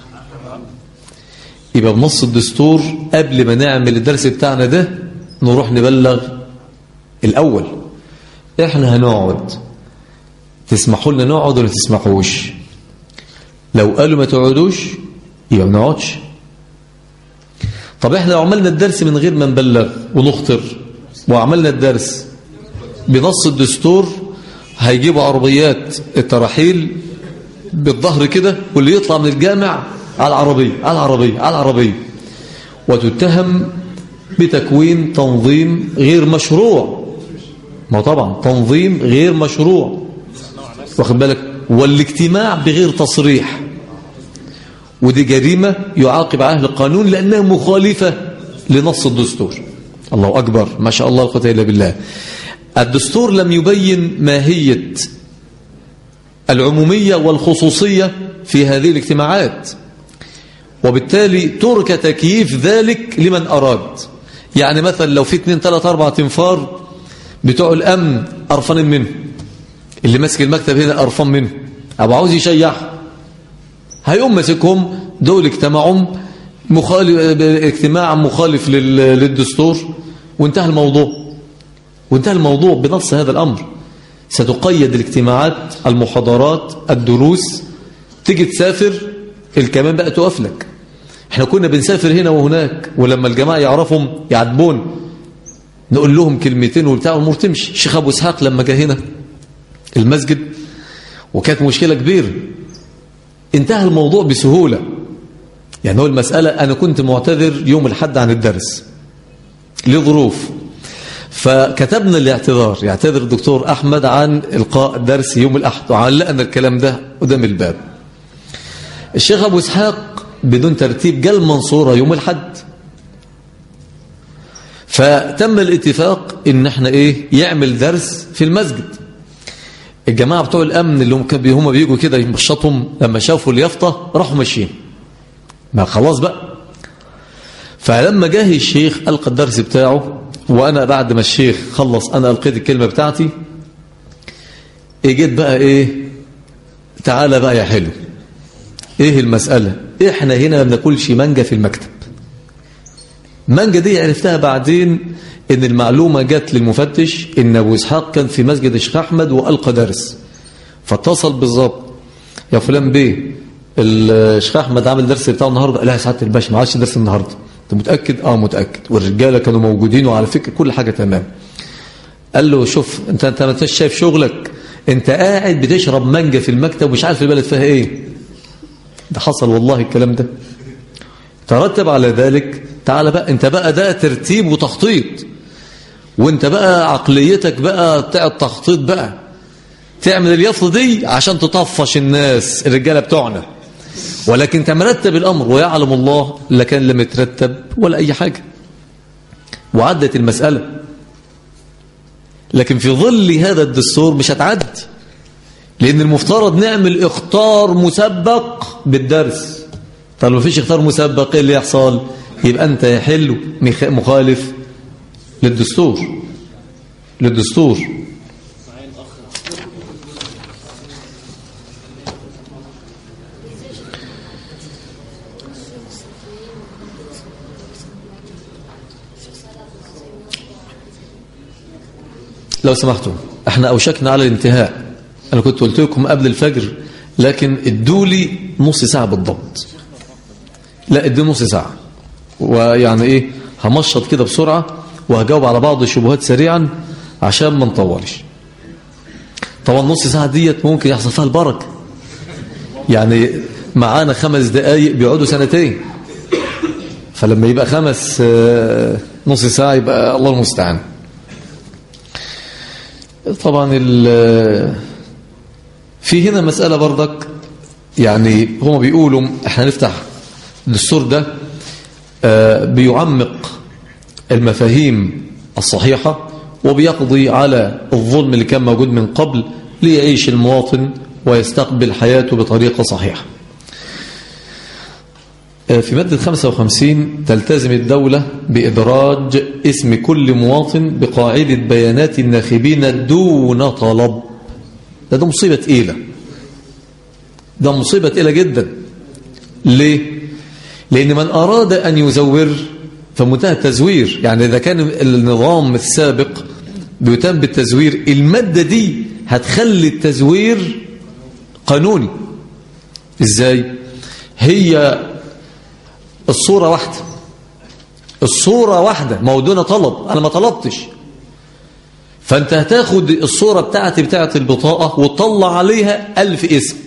يبقى بنص الدستور قبل ما نعمل الدرس بتاعنا ده نروح نبلغ الأول احنا هنقعد تسمحوا لنا نقعد ولا تسمحوش لو قالوا ما تقعدوش يبقى ما نقعدش طب احنا لو عملنا الدرس من غير ما نبلغ ونخطر وعملنا الدرس بنص الدستور هيجيبوا عربيات التراحيل بالظهر كده واللي يطلع من الجامع على العربية على العربية على العربية وتتهم بتكوين تنظيم غير مشروع ما طبعا تنظيم غير مشروع واخد بالك والاجتماع بغير تصريح ودي جريمة يعاقب عليها القانون لأنها مخالفة لنص الدستور الله أكبر ما شاء الله القوة إلا بالله الدستور لم يبين ماهية العمومية والخصوصية في هذه الاجتماعات وبالتالي ترك تكييف ذلك لمن أراد يعني مثلا لو في اثنين ثلاثة أربعة تنفار بتوع الأمن قرفان منه اللي ماسك المكتب هنا قرفان منه أبو عاوز يشيح هيقوم ماسكهم دول اجتماعهم مخالف اجتماع مخالف للدستور وانتهى الموضوع وانتهى الموضوع بنص هذا الأمر ستقيد الاجتماعات المحاضرات الدروس تيجي تسافر الكمان بقى تقف لك احنا كنا بنسافر هنا وهناك ولما الجماعة يعرفهم يعاتبون نقول لهم كلمتين وبتاع والامور تمشي الشيخ ابو اسحاق لما جه هنا المسجد وكانت مشكلة كبيرة انتهى الموضوع بسهولة يعني هو المسألة أنا كنت معتذر يوم الحد عن الدرس لظروف فكتبنا الاعتذار يعتذر الدكتور أحمد عن إلقاء درس يوم الأحد وعلقنا الكلام ده قدام الباب الشيخ أبو إسحاق بدون ترتيب جال منصورة يوم الحد فتم الاتفاق ان احنا ايه يعمل درس في المسجد الجماعة بتوع الامن اللي هم هم بيجوا كده يمشطهم لما شافوا اليافطة راحوا ماشيين ما خلاص بقى فلما جه الشيخ ألقى الدرس بتاعه وأنا بعد ما الشيخ خلص أنا ألقيت الكلمة بتاعتي جيت بقى إيه تعالى بقى يا حلو إيه المسألة إحنا هنا ما بناكلش مانجا في المكتب مانجا دي عرفتها بعدين ان المعلومة جت للمفتش ان ابو اسحاق كان في مسجد الشيخ احمد والقى درس فاتصل بالظبط يا فلان بيه الشيخ احمد عامل درس بتاعه النهارده لا يا سعاده الباشا ما عادش درس النهارده انت متاكد اه متاكد والرجاله كانوا موجودين وعلى فكره كل حاجه تمام قال له شوف انت انت ما انتش شايف شغلك انت قاعد بتشرب مانجا في المكتب ومش عارف البلد فيها ايه ده حصل والله الكلام ده ترتب على ذلك تعال بقى انت بقى ده ترتيب وتخطيط وانت بقى عقليتك بقى بتاع التخطيط بقى تعمل اليافطه دي عشان تطفش الناس الرجاله بتوعنا ولكن انت مرتب الامر ويعلم الله لا كان لم يترتب ولا اي حاجه وعدت المساله لكن في ظل هذا الدستور مش هتعدي لان المفترض نعمل اختار مسبق بالدرس طب لو فيش اختار مسبق ايه اللي يحصل يبقى انت يا حلو مخالف للدستور للدستور لو سمحتوا احنا اوشكنا على الانتهاء انا كنت قلت لكم قبل الفجر لكن ادوا لي نص ساعه بالضبط لا ادوا نص ساعه ويعني ايه همشط كده بسرعه وهجاوب على بعض الشبهات سريعا عشان ما نطولش طبعا نص ساعه ديت ممكن يحصل فيها البركه يعني معانا خمس دقايق بيقعدوا سنتين فلما يبقى خمس نص ساعه يبقى الله المستعان طبعا في هنا مسألة برضك يعني هم بيقولوا احنا نفتح الدستور ده بيعمق المفاهيم الصحيحة وبيقضي على الظلم اللي كان موجود من قبل ليعيش المواطن ويستقبل حياته بطريقة صحيحة في مادة 55 تلتزم الدولة بإدراج اسم كل مواطن بقاعدة بيانات الناخبين دون طلب ده, ده مصيبة تقيلة ده مصيبة تقيلة جدا ليه؟ لأن من أراد أن يزور فمنتهى التزوير يعني إذا كان النظام السابق بيتم بالتزوير المادة دي هتخلي التزوير قانوني إزاي؟ هي الصورة واحدة الصورة واحدة مودونة طلب أنا ما طلبتش فأنت هتاخد الصورة بتاعتي بتاعت البطاقة وتطلع عليها ألف اسم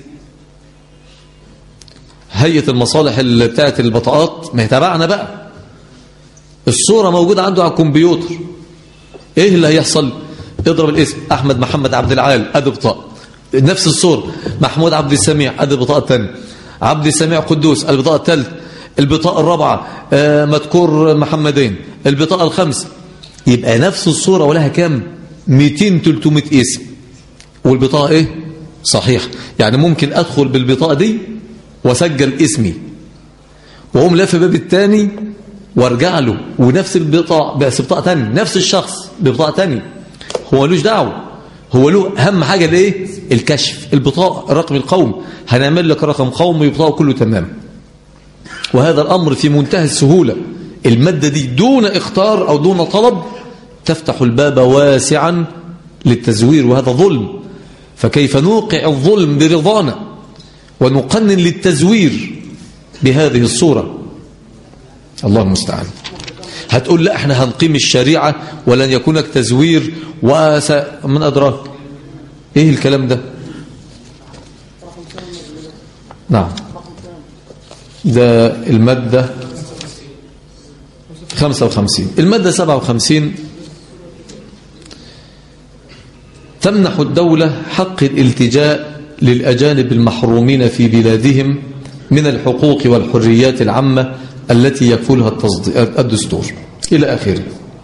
هيئة المصالح اللي بتاعت البطاقات ما يتابعنا بقى الصورة موجودة عنده على الكمبيوتر ايه اللي هيحصل اضرب الاسم احمد محمد عبد العال ادي بطاقة نفس الصورة محمود عبد السميع ادي البطاقة الثانية عبد السميع قدوس البطاقة الثالثة البطاقة الرابعة آه مذكور محمدين البطاقة الخامسة يبقى نفس الصورة ولها كام 200 300 اسم والبطاقة ايه صحيح يعني ممكن ادخل بالبطاقة دي واسجل اسمي واقوم لافف باب الثاني وارجع له ونفس البطاقة بس بطاقة ثانيه نفس الشخص ببطاقة ثانيه هو ملوش دعوه هو له اهم حاجة الايه الكشف البطاقة الرقم القومي هنعمل لك رقم قومي بطاقة كله تمام وهذا الأمر في منتهى السهولة المادة دي دون اختار أو دون طلب تفتح الباب واسعا للتزوير وهذا ظلم فكيف نوقع الظلم برضانا ونقنن للتزوير بهذه الصورة الله المستعان هتقول لا احنا هنقيم الشريعة ولن يكونك تزوير وس... من أدراك ايه الكلام ده نعم ده المادة 55 المادة 57 تمنح الدولة حق الالتجاء للأجانب المحرومين في بلادهم من الحقوق والحريات العامة التي يكفلها الدستور إلى آخره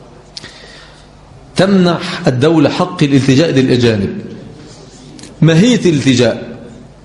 تمنح الدولة حق الالتجاء للأجانب ماهية الالتجاء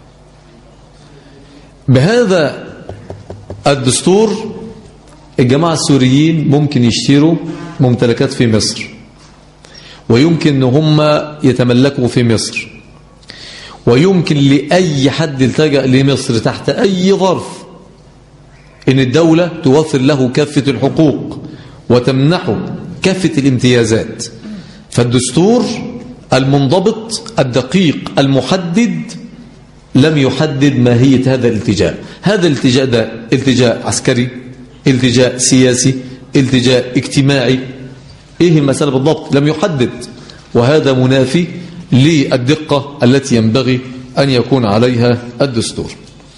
بهذا الدستور الجماعة السوريين ممكن يشتروا ممتلكات في مصر ويمكن ان هم يتملكوا في مصر ويمكن لأي حد التجأ لمصر تحت أي ظرف ان الدولة توفر له كافة الحقوق وتمنحه كافة الامتيازات فالدستور المنضبط الدقيق المحدد لم يحدد ماهية هذا الالتجاء هذا الالتجاء ده التجاء عسكري التجاء سياسي التجاء اجتماعي ايه المسألة بالضبط لم يحدد وهذا منافي للدقة التي ينبغي أن يكون عليها الدستور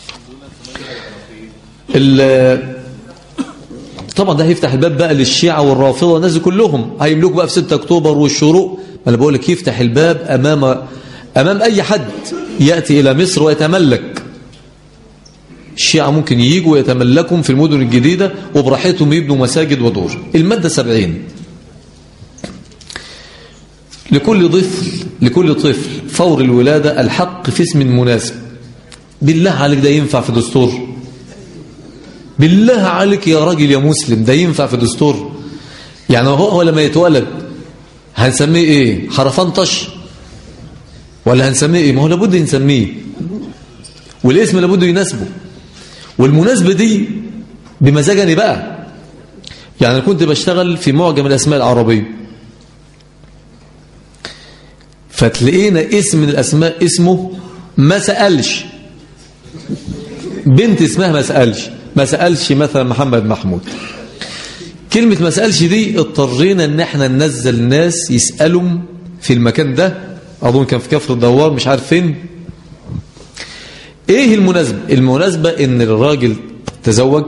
طبعا ده هيفتح الباب بقى للشيعة والرافضة والناس كلهم هيملكوا بقى في 6 أكتوبر والشروق ما أنا بقول لك يفتح الباب أمام أمام أي حد يأتي إلى مصر ويتملك الشيعة ممكن ييجوا ويتملكهم في المدن الجديدة وبراحتهم يبنوا مساجد ودور المادة 70 لكل طفل لكل طفل فور الولادة الحق في اسم مناسب بالله عليك ده ينفع في دستور بالله عليك يا راجل يا مسلم ده ينفع في دستور يعني هو هو لما يتولد هنسميه ايه حرفنطش ولا هنسميه ايه ما هو لابد نسميه والاسم لابد يناسبه والمناسبة دي بمزاجني بقى يعني كنت بشتغل في معجم الأسماء العربية فتلاقينا اسم من الأسماء اسمه ما سألش بنت اسمها ما سألش ما سألش مثلا محمد محمود كلمة ما سألش دي اضطرينا ان احنا ننزل ناس يسألوا في المكان ده اظن كان في كفر الدوار مش عارف فين ايه المناسبة المناسبة ان الراجل تزوج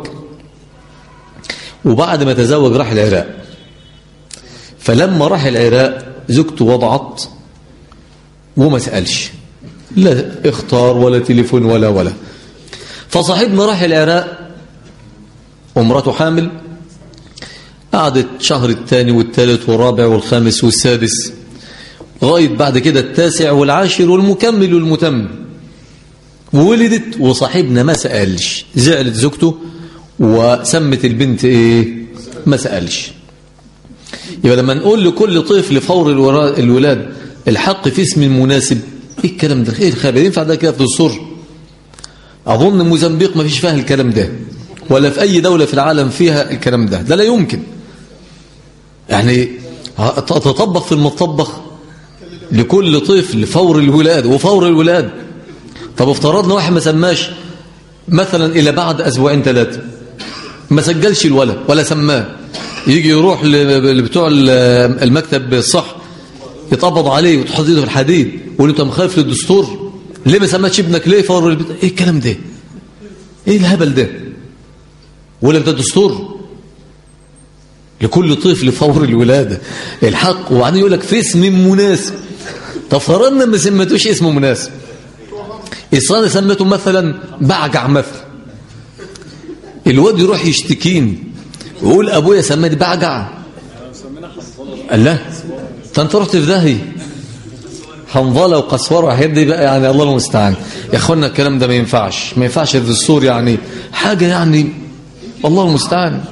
وبعد ما تزوج راح العراق فلما راح العراق زوجته وضعت وما سألش لا اختار ولا تليفون ولا ولا فصاحبنا راح العراق ومراته حامل قعدت شهر الثاني والثالث والرابع والخامس والسادس لغاية بعد كده التاسع والعاشر والمكمل والمتم وولدت وصاحبنا ما سألش زعلت زوجته وسمت البنت ايه ما سألش يبقى لما نقول لكل طفل فور الولاد الحق في اسم مناسب ايه الكلام ده ايه الخبر ينفع ده كده في الدستور اظن موزمبيق ما فيش فيها الكلام ده ولا في اي دولة في العالم فيها الكلام ده ده لا يمكن يعني تطبخ في المطبخ لكل طفل فور الولاد وفور الولاد طب افترضنا واحد ما سماش مثلا الى بعد اسبوعين ثلاثه ما سجلش الولد ولا سماه يجي يروح لبتوع المكتب الصح يتقبض عليه وتحط ايده في الحديد ويقول انت مخالف للدستور ليه ما سمتش ابنك ليه فور البيت ايه الكلام ده ايه الهبل ده ولا ده دستور لكل طفل فور الولاده الحق وبعدين يقول لك في اسم مناسب طب فرضنا ما سميتوش اسمه مناسب إصرار سميته مثلا بعجع مثلا الواد يروح يشتكين ويقول أبويا سماني بعجع قال لا فأنت رحت في داهية حنظلة وقسورة والحاجات دي بقى يعني الله المستعان يا اخوانا الكلام ده ما ينفعش ما ينفعش في الدستور يعني حاجة يعني الله المستعان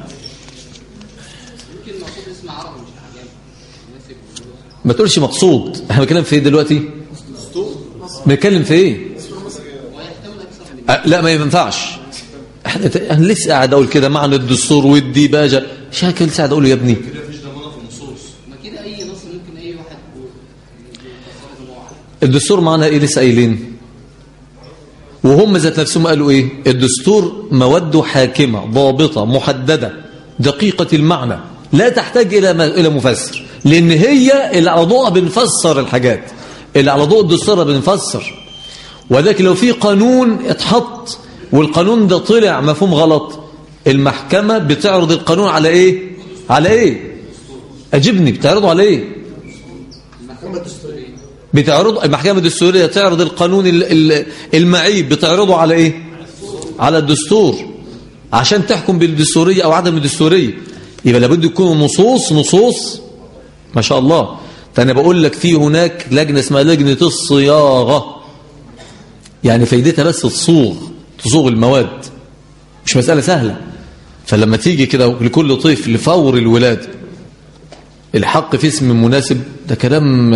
ما تقولش مقصود احنا بنتكلم في ايه دلوقتي بنتكلم في ايه أه لا ما ينفعش احنا انا لسه قاعد اقول كده معنى الدستور والديباجه شاكل لسه قاعد اقول يا ابني ما كده اي نص ممكن اي واحد الدستور معنى ايه لسه قايلين وهم ذات نفسهم قالوا ايه الدستور موده حاكمه ضابطه محدده دقيقه المعنى لا تحتاج الى الى مفسر لان هي اللي على ضوءها بنفسر الحاجات اللي على ضوء الدستور بنفسر ولكن لو في قانون اتحط والقانون ده طلع مفهوم غلط المحكمة بتعرض القانون على ايه على ايه اجبني بتعرضه على ايه بتعرض المحكمة الدستورية تعرض القانون المعيب بتعرضه على ايه على الدستور عشان تحكم بالدستورية او عدم الدستورية يبقى لابد يكون نصوص نصوص ما شاء الله فانا بقول لك في هناك لجنة اسمها لجنة الصياغة يعني فايدتها بس تصوغ تصوغ المواد مش مسألة سهلة فلما تيجي كده لكل طفل فور الولادة الحق في اسم مناسب ده كلام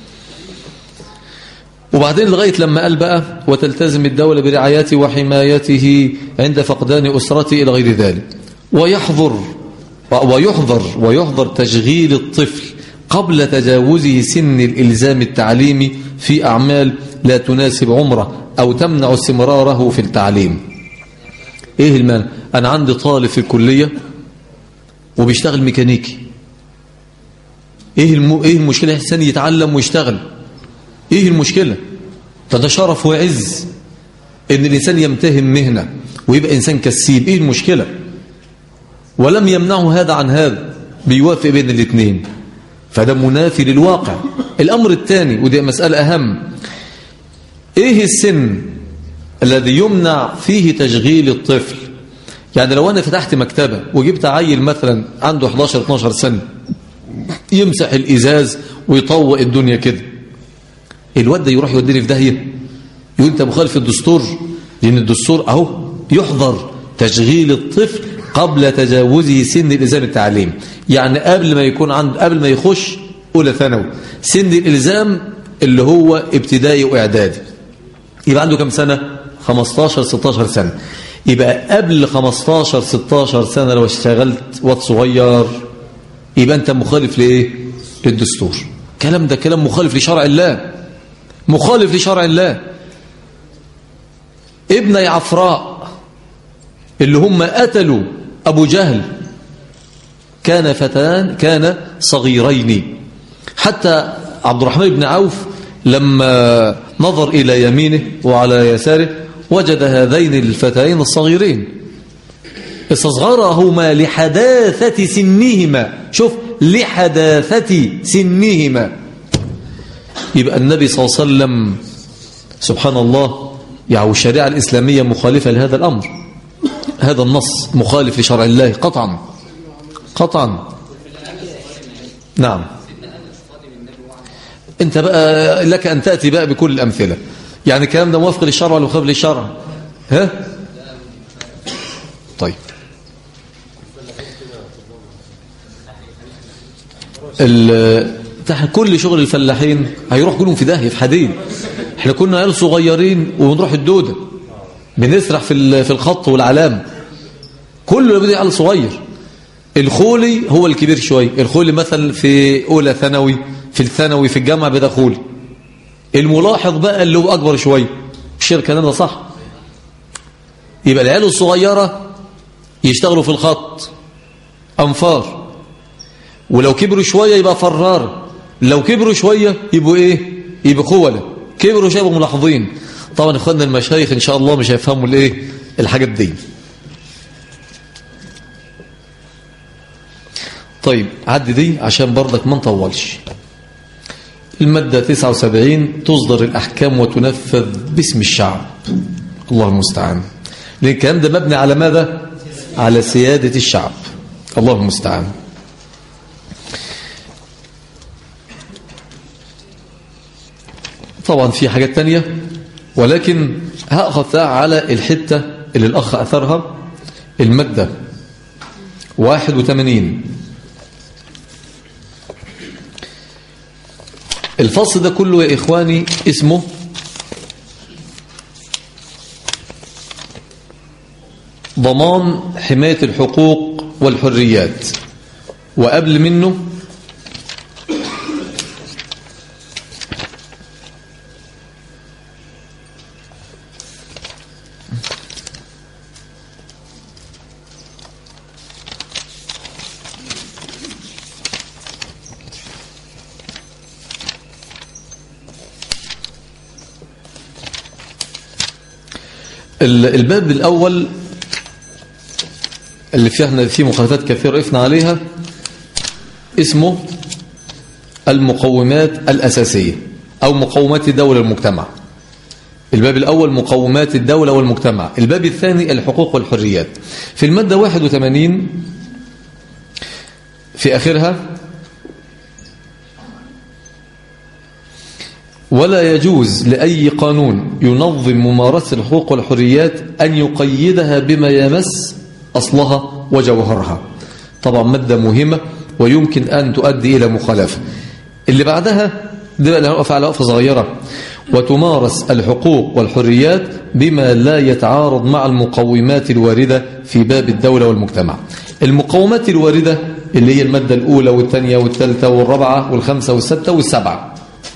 وبعدين لغاية لما قال بقى وتلتزم الدولة برعايته وحمايته عند فقدان أسرته إلى غير ذلك ويحظر ويحظر ويحظر تشغيل الطفل قبل تجاوزه سن الإلزام التعليمي في أعمال لا تناسب عمره أو تمنع استمراره في التعليم إيه المال؟ أنا عندي طالب في الكلية وبيشتغل ميكانيكي إيه, الم... إيه المشكلة إحسان يتعلم ويشتغل إيه المشكلة ده ده شرف وعز إن الإنسان يمتهن مهنة ويبقى إنسان كسيب إيه المشكلة ولم يمنعه هذا عن هذا بيوافق بين الاثنين فده منافي للواقع الأمر الثاني ودي مسألة أهم إيه السن الذي يمنع فيه تشغيل الطفل يعني لو أنا فتحت مكتبة وجبت عيل مثلا عنده 11-12 سنة يمسح الإزاز ويطوق الدنيا كده الواد ده يروح يوديني في داهية يقول أنت مخالف الدستور لأن الدستور أهو يحضر تشغيل الطفل قبل تجاوزه سن الإلزام التعليم يعني قبل ما يكون عنده قبل ما يخش أولى ثانوي سن الإلزام اللي هو ابتدائي وإعدادي يبقى عنده كم سنة 15 16 سنة يبقى قبل 15 16 سنة لو اشتغلت وقت صغير يبقى أنت مخالف لإيه للدستور كلام ده كلام مخالف لشرع الله مخالف لشرع الله ابن عفراء اللي هم قتلوا أبو جهل كان فتان كان صغيرين حتى عبد الرحمن بن عوف لما نظر إلى يمينه وعلى يساره وجد هذين الفتيين الصغيرين استصغرهما لحداثة سنهما شوف لحداثة سنهما يبقى النبي صلى الله عليه وسلم سبحان الله يعني الشريعة الإسلامية مخالفة لهذا الأمر هذا النص مخالف لشرع الله قطعا قطعا نعم انت بقى لك أن تأتي بقى بكل الأمثلة يعني الكلام ده موافق للشرع ولا مخالف للشرع ها طيب كل شغل الفلاحين هيروح كلهم في داهيه في حديد احنا كنا عيال صغيرين ونروح الدوده بنسرح في في الخط والعلام كله اللي بدي عيال صغير الخولي هو الكبير شويه الخولي مثلا في اولى ثانوي في الثانوي في الجامعه بدا خولي الملاحظ بقى اللي هو اكبر شويه مش الكلام ده صح يبقى العيال الصغيره يشتغلوا في الخط انفار ولو كبروا شويه يبقى فرار لو كبروا شويه يبقوا ايه يبقوا خوله كبروا شويه يبقوا ملاحظين طبعا اخواننا المشايخ ان شاء الله مش هيفهموا الايه الحاجات دي طيب عد دي عشان برضك ما نطولش المادة 79 تصدر الأحكام وتنفذ باسم الشعب الله المستعان لأن الكلام ده مبني على ماذا؟ على سيادة الشعب الله المستعان طبعا في حاجات تانية ولكن هأخذ على الحتة اللي الأخ أثرها المادة 81 الفصل ده كله يا إخواني اسمه ضمان حماية الحقوق والحريات وقبل منه الباب الأول اللي فيه فيه مخالفات كثيرة وقفنا عليها اسمه المقومات الأساسية أو مقومات الدولة والمجتمع الباب الأول مقومات الدولة والمجتمع الباب الثاني الحقوق والحريات في المادة 81 في آخرها ولا يجوز لأي قانون ينظم ممارسة الحقوق والحريات أن يقيدها بما يمس أصلها وجوهرها طبعا مادة مهمة ويمكن أن تؤدي إلى مخالفة اللي بعدها دي بقى نقف على وقفة صغيرة وتمارس الحقوق والحريات بما لا يتعارض مع المقومات الواردة في باب الدولة والمجتمع المقومات الواردة اللي هي المادة الأولى والثانية والثالثة والرابعة والخامسة والستة والسبعة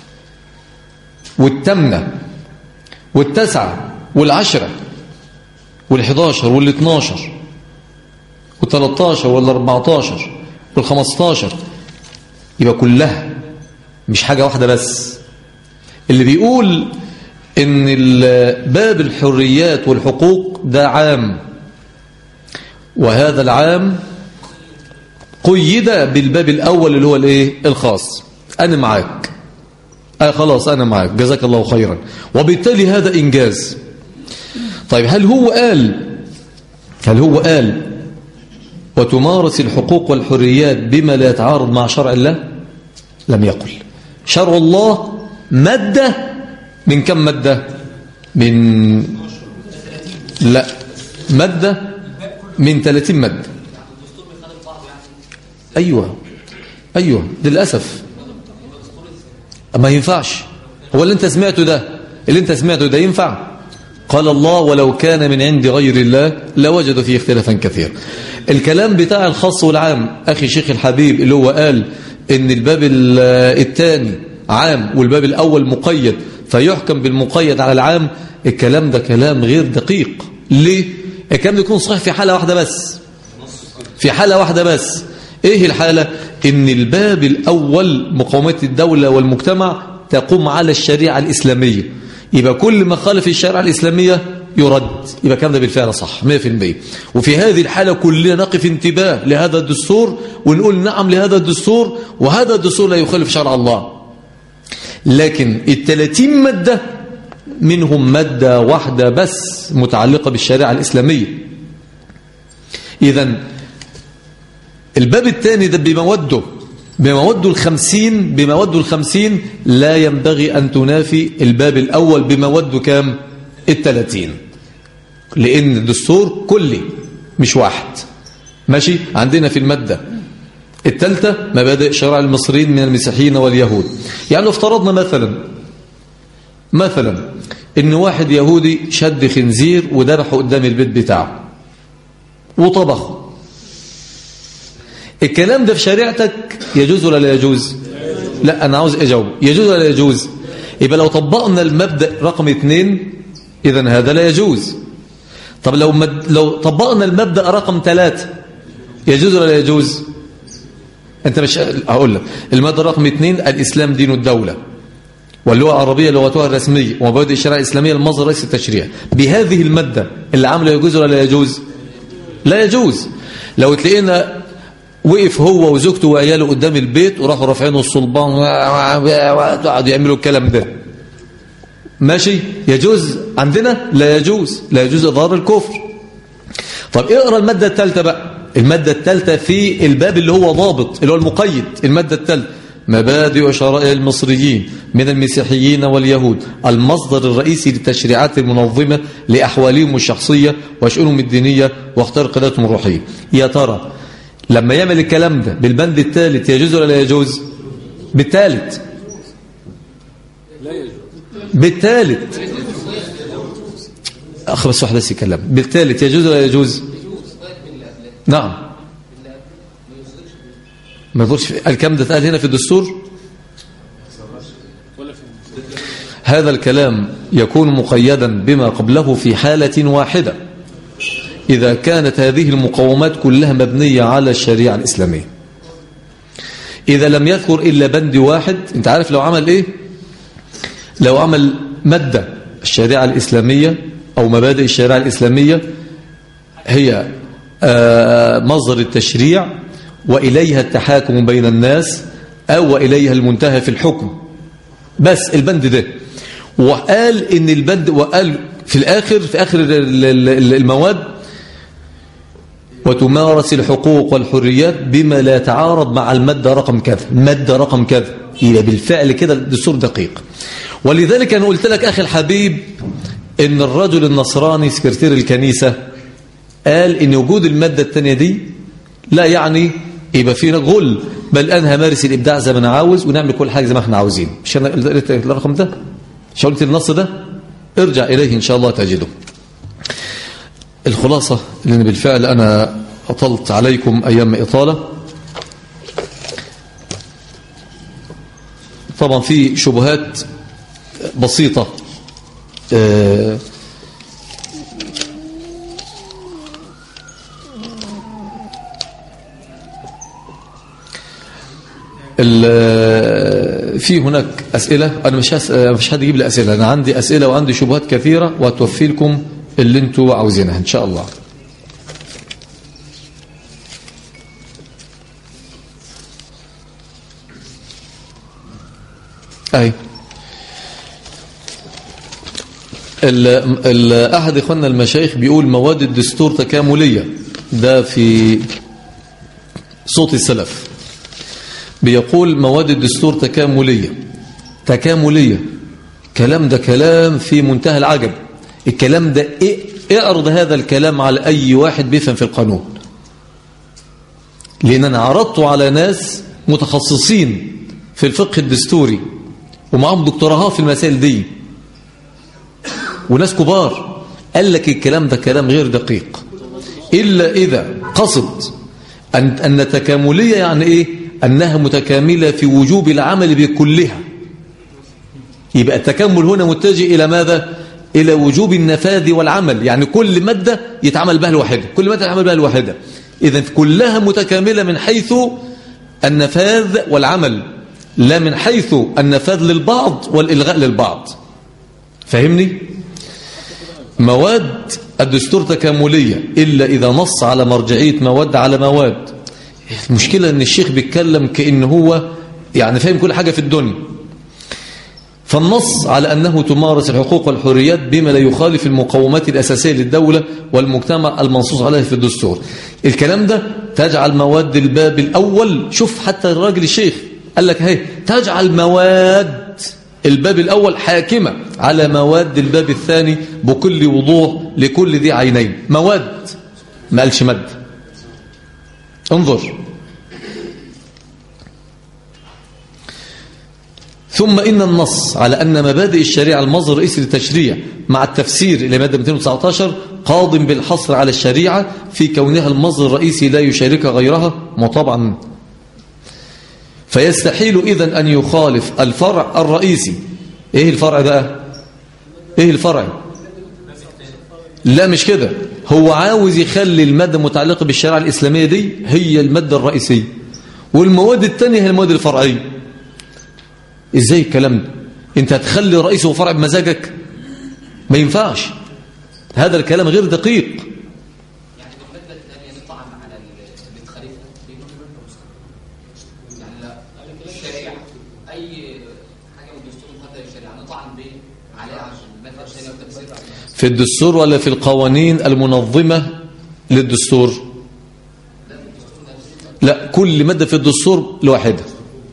والثامنة والتسعة والعشرة والحداشر والاثناشر والثلاثاشر والاربعتاشر والخمستاشر يبقى كلها مش حاجة واحدة بس اللي بيقول ان باب الحريات والحقوق ده عام وهذا العام قيد بالباب الأول اللي هو الايه الخاص أنا معاك آه خلاص أنا معاك جزاك الله خيرا وبالتالي هذا إنجاز طيب هل هو قال هل هو قال وتمارس الحقوق والحريات بما لا يتعارض مع شرع الله لم يقل شرع الله مادة من كم مادة من لا مادة من 30 مادة أيوة أيوة للأسف ما ينفعش هو اللي انت سمعته ده اللي انت سمعته ده ينفع قال الله ولو كان من عند غير الله لوجدوا فيه اختلافا كثيرا الكلام بتاع الخاص والعام أخي شيخ الحبيب اللي هو قال ان الباب الثاني عام والباب الأول مقيد فيحكم بالمقيد على العام الكلام ده كلام غير دقيق ليه؟ الكلام ده يكون صحيح في حالة واحدة بس في حالة واحدة بس ايه الحالة ان الباب الاول مقاومات الدولة والمجتمع تقوم على الشريعة الاسلامية يبقى كل ما خالف الشريعة الاسلامية يرد يبقى كان ده بالفعل صح 100% وفي هذه الحالة كلنا نقف انتباه لهذا الدستور ونقول نعم لهذا الدستور وهذا الدستور لا يخالف شرع الله لكن الثلاثين مادة منهم مادة واحدة بس متعلقة بالشريعة الإسلامية إذا الباب الثاني ده بموده بموده الخمسين بموده الخمسين لا ينبغي أن تنافي الباب الأول بموده كام الثلاثين لأن الدستور كلي مش واحد ماشي عندنا في المادة الثالثة مبادئ شرع المصريين من المسيحيين واليهود يعني لو افترضنا مثلا مثلا ان واحد يهودي شد خنزير وذبحه قدام البيت بتاعه وطبخه الكلام ده في شريعتك يجوز ولا لا يجوز لا أنا عاوز أجاوب يجوز ولا لا يجوز يبقى لو طبقنا المبدأ رقم اثنين إذا هذا لا يجوز طب لو مد... لو طبقنا المبدأ رقم ثلاثة يجوز ولا لا يجوز أنت مش هقول لك المبدأ رقم اثنين الإسلام دين الدولة واللغة العربية لغتها الرسمية ومبادئ الشريعة الإسلامية المصدر رئيس التشريع بهذه المادة اللي عامله يجوز ولا لا يجوز لا يجوز لو تلاقينا وقف هو وزوجته وعياله قدام البيت وراحوا رافعين الصلبان وقعدوا يعملوا الكلام ده ماشي يجوز عندنا لا يجوز لا يجوز إظهار الكفر طب اقرا المادة الثالثة بقى المادة الثالثة في الباب اللي هو ضابط اللي هو المقيد المادة الثالثة مبادئ شرائع المصريين من المسيحيين واليهود المصدر الرئيسي للتشريعات المنظمة لأحوالهم الشخصية وشؤونهم الدينية واختار قدراتهم الروحية يا ترى لما يعمل الكلام ده بالبند الثالث يجوز ولا لا يجوز بالثالث بالثالث أخ بس واحد بس يكلم بالثالث يجوز ولا يجوز نعم ما يظهرش الكلام ده اتقال هنا في الدستور هذا الكلام يكون مقيدا بما قبله في حالة واحدة إذا كانت هذه المقومات كلها مبنية على الشريعة الإسلامية إذا لم يذكر إلا بند واحد أنت عارف لو عمل إيه لو عمل مادة الشريعة الإسلامية أو مبادئ الشريعة الإسلامية هي مصدر التشريع وإليها التحاكم بين الناس أو وإليها المنتهى في الحكم بس البند ده وقال إن البند وقال في الآخر في آخر المواد وتمارس الحقوق والحريات بما لا يتعارض مع المادة رقم كذا المادة رقم كذا يبقى بالفعل كده الدستور دقيق ولذلك أنا قلت لك أخي الحبيب إن الرجل النصراني سكرتير الكنيسة قال إن وجود المادة الثانية دي لا يعني يبقى فينا غل بل أنا همارس الإبداع زي ما أنا عاوز ونعمل كل حاجة زي ما احنا عاوزين مش أنا قلت الرقم ده مش قلت النص ده ارجع إليه إن شاء الله تجده الخلاصة لأن بالفعل أنا أطلت عليكم أيام إطالة طبعا في شبهات بسيطة آه، ال- في هناك أسئلة أنا مش هس... مش حد يجيب لي أسئلة أنا عندي أسئلة وعندي شبهات كثيرة وهتوفي لكم اللي انتوا عاوزينها إن شاء الله أي ال... ال... أحد إخواننا المشايخ بيقول مواد الدستور تكاملية ده في صوت السلف بيقول مواد الدستور تكاملية تكاملية كلام ده كلام في منتهى العجب الكلام ده إيه اعرض هذا الكلام على أي واحد بيفهم في القانون لأن أنا عرضته على ناس متخصصين في الفقه الدستوري ومعهم دكتوراه في المسائل دي وناس كبار قال لك الكلام ده كلام غير دقيق إلا إذا قصد أن, أن تكاملية يعني إيه أنها متكاملة في وجوب العمل بكلها يبقى التكامل هنا متجه إلى ماذا إلى وجوب النفاذ والعمل يعني كل مادة يتعمل بها الواحدة كل مادة يتعمل بها الواحدة إذا كلها متكاملة من حيث النفاذ والعمل لا من حيث النفاذ للبعض والإلغاء للبعض فهمني مواد الدستور تكاملية إلا إذا نص على مرجعية مواد على مواد المشكلة أن الشيخ بيتكلم كأنه هو يعني فاهم كل حاجة في الدنيا فالنص على أنه تمارس الحقوق والحريات بما لا يخالف المقومات الأساسية للدولة والمجتمع المنصوص عليه في الدستور الكلام ده تجعل مواد الباب الأول شوف حتى الراجل الشيخ قال لك هي تجعل مواد الباب الأول حاكمة على مواد الباب الثاني بكل وضوح لكل ذي عينين مواد ما قالش مد انظر ثم إن النص على أن مبادئ الشريعة المصدر الرئيسي للتشريع مع التفسير إلى مادة 219 قاض بالحصر على الشريعة في كونها المصدر الرئيسي لا يشاركها غيرها مطابعا فيستحيل إذن أن يخالف الفرع الرئيسي إيه الفرع بقى إيه الفرع لا مش كده هو عاوز يخلي المادة المتعلقة بالشريعة الإسلامية دي هي المادة الرئيسية والمواد الثانية هي المواد الفرعية ازاي الكلام ده انت هتخلي رئيس وفرع بمزاجك ما ينفعش هذا الكلام غير دقيق يعني بالمادة الثانية نطعن على اللي بتخالفها يعني لا الشريعة أي حاجة من الدستور مهدد الشريعة نطعن بيه عليها عشان المادة الثانية وتفسيرها في الدستور ولا في القوانين المنظمة للدستور لا كل مادة في الدستور لوحدها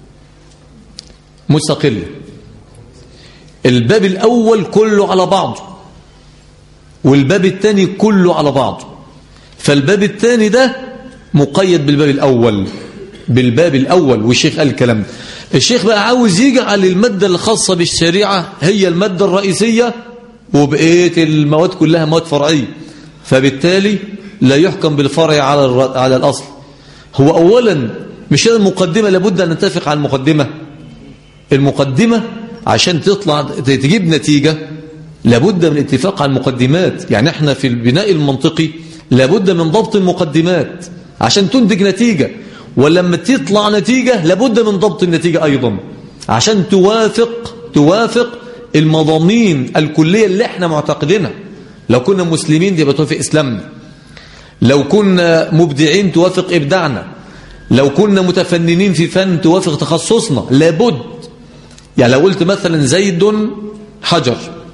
مستقلة الباب الأول كله على بعضه والباب الثاني كله على بعضه فالباب الثاني ده مقيد بالباب الأول بالباب الأول والشيخ قال الكلام ده الشيخ بقى عاوز يجعل المادة الخاصة بالشريعة هي المادة الرئيسية وبقية المواد كلها مواد فرعية فبالتالي لا يحكم بالفرع على الر- على الأصل هو أولا مش هذا المقدمة لابد أن نتفق على المقدمة المقدمة عشان تطلع تجيب نتيجة لابد من الاتفاق على المقدمات يعني احنا في البناء المنطقي لابد من ضبط المقدمات عشان تنتج نتيجة ولما تطلع نتيجة لابد من ضبط النتيجة أيضا عشان توافق توافق المضامين الكلية اللي احنا معتقدينها لو كنا مسلمين يبقى توافق إسلامنا لو كنا مبدعين توافق إبداعنا لو كنا متفننين في فن توافق تخصصنا لابد يعني لو قلت مثلا زيد حجر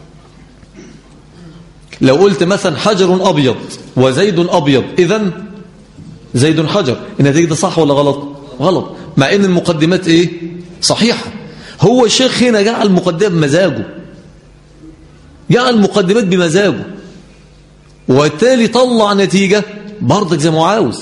لو قلت مثلا حجر أبيض وزيد أبيض إذن زيد حجر النتيجة ده صح ولا غلط غلط مع ان المقدمات ايه صحيحة هو الشيخ هنا جعل المقدمة بمزاجه جعل المقدمات بمزاجه وبالتالي طلع نتيجة برضك زي ما هو عاوز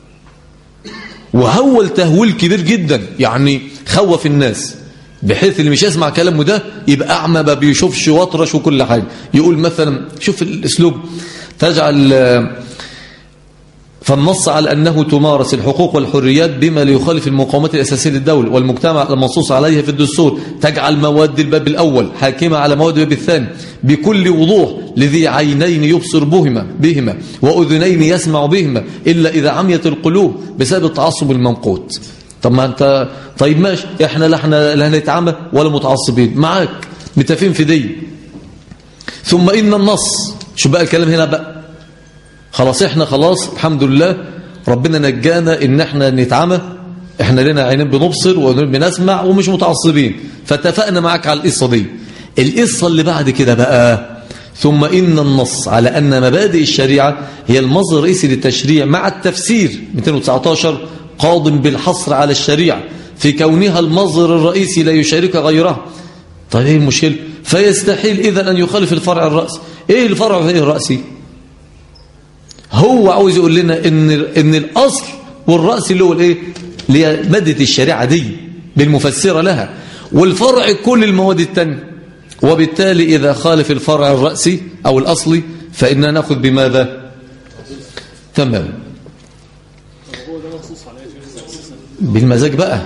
وهول تهويل كبير جدا يعني خوف الناس بحيث اللي مش يسمع كلامه ده يبقى أعمى ما بيشوفش واطرش وكل حاجة يقول مثلا شوف الأسلوب تجعل فالنص على أنه تمارس الحقوق والحريات بما لا يخالف المقاومات الأساسية للدولة والمجتمع المنصوص عليها في الدستور تجعل مواد الباب الأول حاكمة على مواد الباب الثاني بكل وضوح لذي عينين يبصر بهما بهما وأذنين يسمع بهما إلا إذا عميت القلوب بسبب التعصب الممقوت طب ما أنت طيب ماشي إحنا لا احنا لا هنتعمى ولا متعصبين معاك متفقين في دي ثم إن النص شو بقى الكلام هنا بقى خلاص احنا خلاص الحمد لله ربنا نجانا ان احنا نتعمى احنا لنا عينين بنبصر وبنسمع ومش متعصبين فاتفقنا معاك على القصه دي القصه اللي بعد كده بقى ثم ان النص على ان مبادئ الشريعه هي المصدر الرئيسي للتشريع مع التفسير 219 قاض بالحصر على الشريعه في كونها المصدر الرئيسي لا يشارك غيرها طيب ايه المشكله فيستحيل اذا ان يخالف الفرع الرأسي ايه الفرع وايه الرأسي هو عاوز يقول لنا ان ان الاصل والراس اللي هو الايه اللي هي ماده الشريعه دي بالمفسره لها والفرع كل المواد الثانيه وبالتالي اذا خالف الفرع الراسي او الاصلي فاننا ناخذ بماذا تمام بالمزاج بقى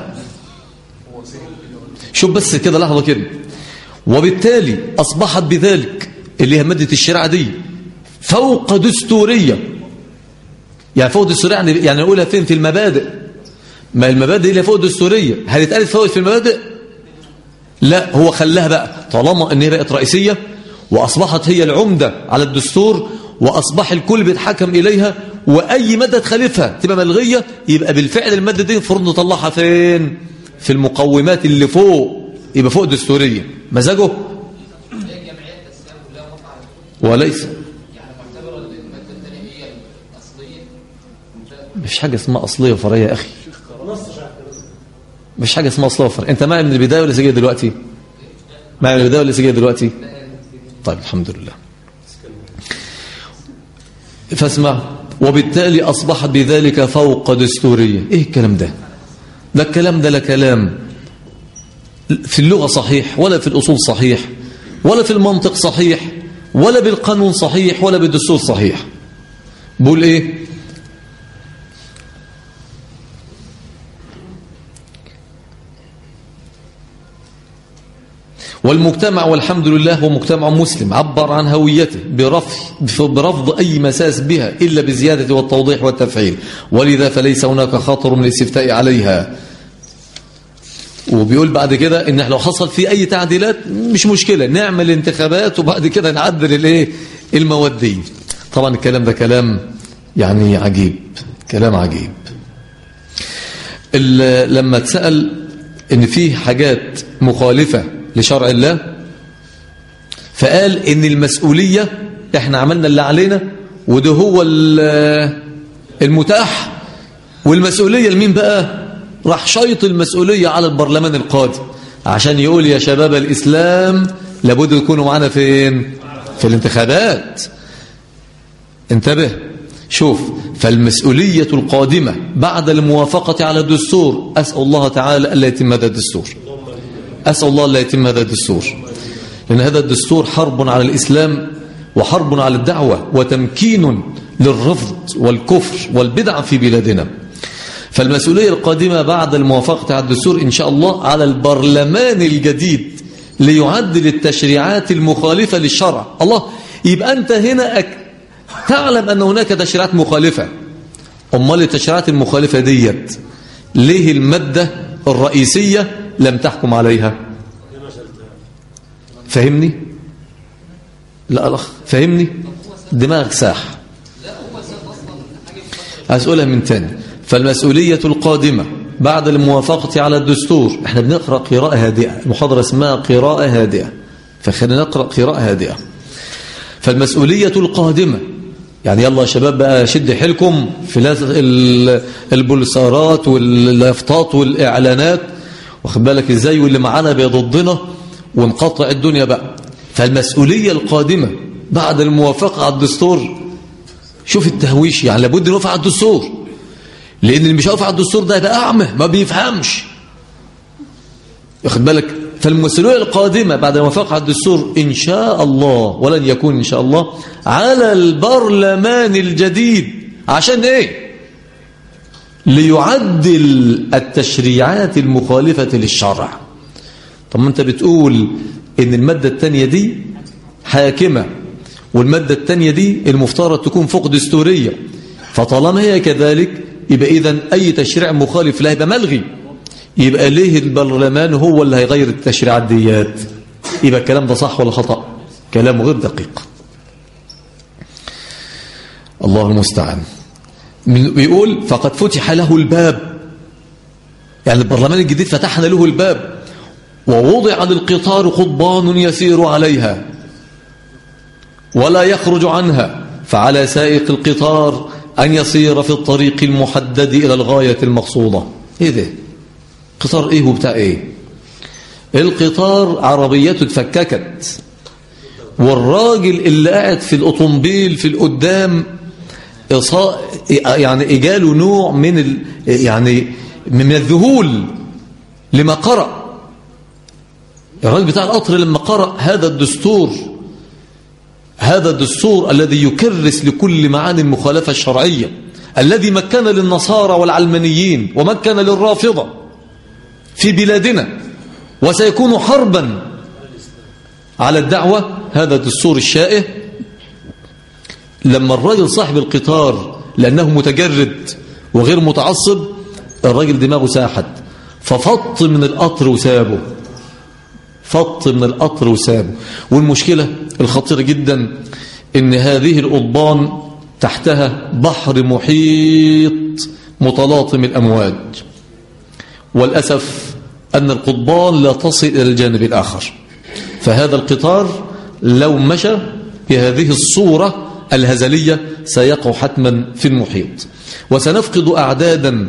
شوف بس كده لحظه كده وبالتالي اصبحت بذلك اللي هي ماده الشريعه دي فوق دستورية يعني فوق دستورية يعني, يعني نقولها فين في المبادئ ما المبادئ اللي فوق دستورية هل اتقالت فوق في المبادئ لا هو خلاها بقى طالما ان هي بقت رئيسية واصبحت هي العمدة على الدستور واصبح الكل بيتحكم اليها واي مادة تخالفها تبقى ملغية يبقى بالفعل المادة دي المفروض نطلعها فين في المقومات اللي فوق يبقى فوق دستورية مزاجه وليس مش حاجة اسمها أصلية وفرعية يا أخي مش حاجة اسمها أصلية وفرعية أنت معي من البداية ولا سجية دلوقتي معي من البداية ولا سجية دلوقتي طيب الحمد لله فاسمع وبالتالي أصبحت بذلك فوق دستورية إيه الكلام ده ده الكلام ده لا كلام في اللغة صحيح ولا في الأصول صحيح ولا في المنطق صحيح ولا بالقانون صحيح ولا بالدستور صحيح بقول إيه والمجتمع والحمد لله هو مجتمع مسلم عبر عن هويته برفض, برفض أي مساس بها إلا بزيادة والتوضيح والتفعيل ولذا فليس هناك خطر من الاستفتاء عليها وبيقول بعد كده ان لو حصل في اي تعديلات مش مشكلة نعمل انتخابات وبعد كده نعدل الايه المواد دي طبعا الكلام ده كلام يعني عجيب كلام عجيب لما اتسأل ان في حاجات مخالفة لشرع الله فقال ان المسؤولية احنا عملنا اللي علينا وده هو المتاح والمسؤولية لمين بقى راح شيط المسؤولية على البرلمان القادم عشان يقول يا شباب الإسلام لابد يكونوا معنا فين في الانتخابات انتبه شوف فالمسؤولية القادمة بعد الموافقة على الدستور أسأل الله تعالى ألا يتم هذا الدستور أسأل الله لا يتم هذا الدستور لأن هذا الدستور حرب على الإسلام وحرب على الدعوة وتمكين للرفض والكفر والبدع في بلادنا فالمسؤولية القادمة بعد الموافقة على الدستور إن شاء الله على البرلمان الجديد ليعدل التشريعات المخالفة للشرع الله يبقى أنت هنا أك... تعلم أن هناك تشريعات مخالفة أمال التشريعات المخالفة ديت ليه المادة الرئيسية لم تحكم عليها فهمني لا الأخ فهمني دماغ ساح أسئلها من تاني فالمسؤولية القادمة بعد الموافقة على الدستور احنا بنقرأ قراءة هادئة المحاضرة اسمها قراءة هادئة فخلينا نقرأ قراءة هادئة فالمسؤولية القادمة يعني يلا يا شباب بقى شد حيلكم في البولسارات واليافطات والإعلانات واخد بالك ازاي واللي معانا بيضدنا ونقطع الدنيا بقى فالمسؤولية القادمة بعد الموافقة على الدستور شوف التهويش يعني لابد نوافق على الدستور لأن اللي مش هيوافق على الدستور ده يبقى أعمى ما بيفهمش واخد بالك فالمسؤولية القادمة بعد الموافقة على الدستور إن شاء الله ولن يكون إن شاء الله على البرلمان الجديد عشان إيه ليعدل التشريعات المخالفة للشرع طب ما انت بتقول ان المادة التانية دي حاكمة والمادة التانية دي المفترض تكون فوق دستورية فطالما هي كذلك يبقى إذن أي تشريع مخالف لا يبقى ملغي يبقى ليه البرلمان هو اللي هيغير التشريعات ديات يبقى الكلام ده صح ولا خطأ كلام غير دقيق الله المستعان بيقول فقد فتح له الباب يعني البرلمان الجديد فتحنا له الباب ووضع للقطار قضبان يسير عليها ولا يخرج عنها فعلى سائق القطار أن يسير في الطريق المحدد إلى الغاية المقصودة إيه ده قطار إيه وبتاع إيه القطار عربيته اتفككت والراجل اللي قاعد في الأوتومبيل في القدام يعني إجاله نوع من ال يعني من الذهول لما قرأ الراجل بتاع القطر لما قرأ هذا الدستور هذا الدستور الذي يكرس لكل معاني المخالفة الشرعية الذي مكن للنصارى والعلمانيين ومكن للرافضة في بلادنا وسيكون حربا على الدعوة هذا الدستور الشائه لما الراجل صاحب القطار لأنه متجرد وغير متعصب الراجل دماغه ساحت ففط من القطر وسابه فط من القطر وسابه والمشكلة الخطيرة جدا ان هذه القضبان تحتها بحر محيط متلاطم الأمواج والأسف أن القضبان لا تصل إلى الجانب الآخر فهذا القطار لو مشى بهذه الصورة الهزلية سيقع حتما في المحيط وسنفقد أعدادا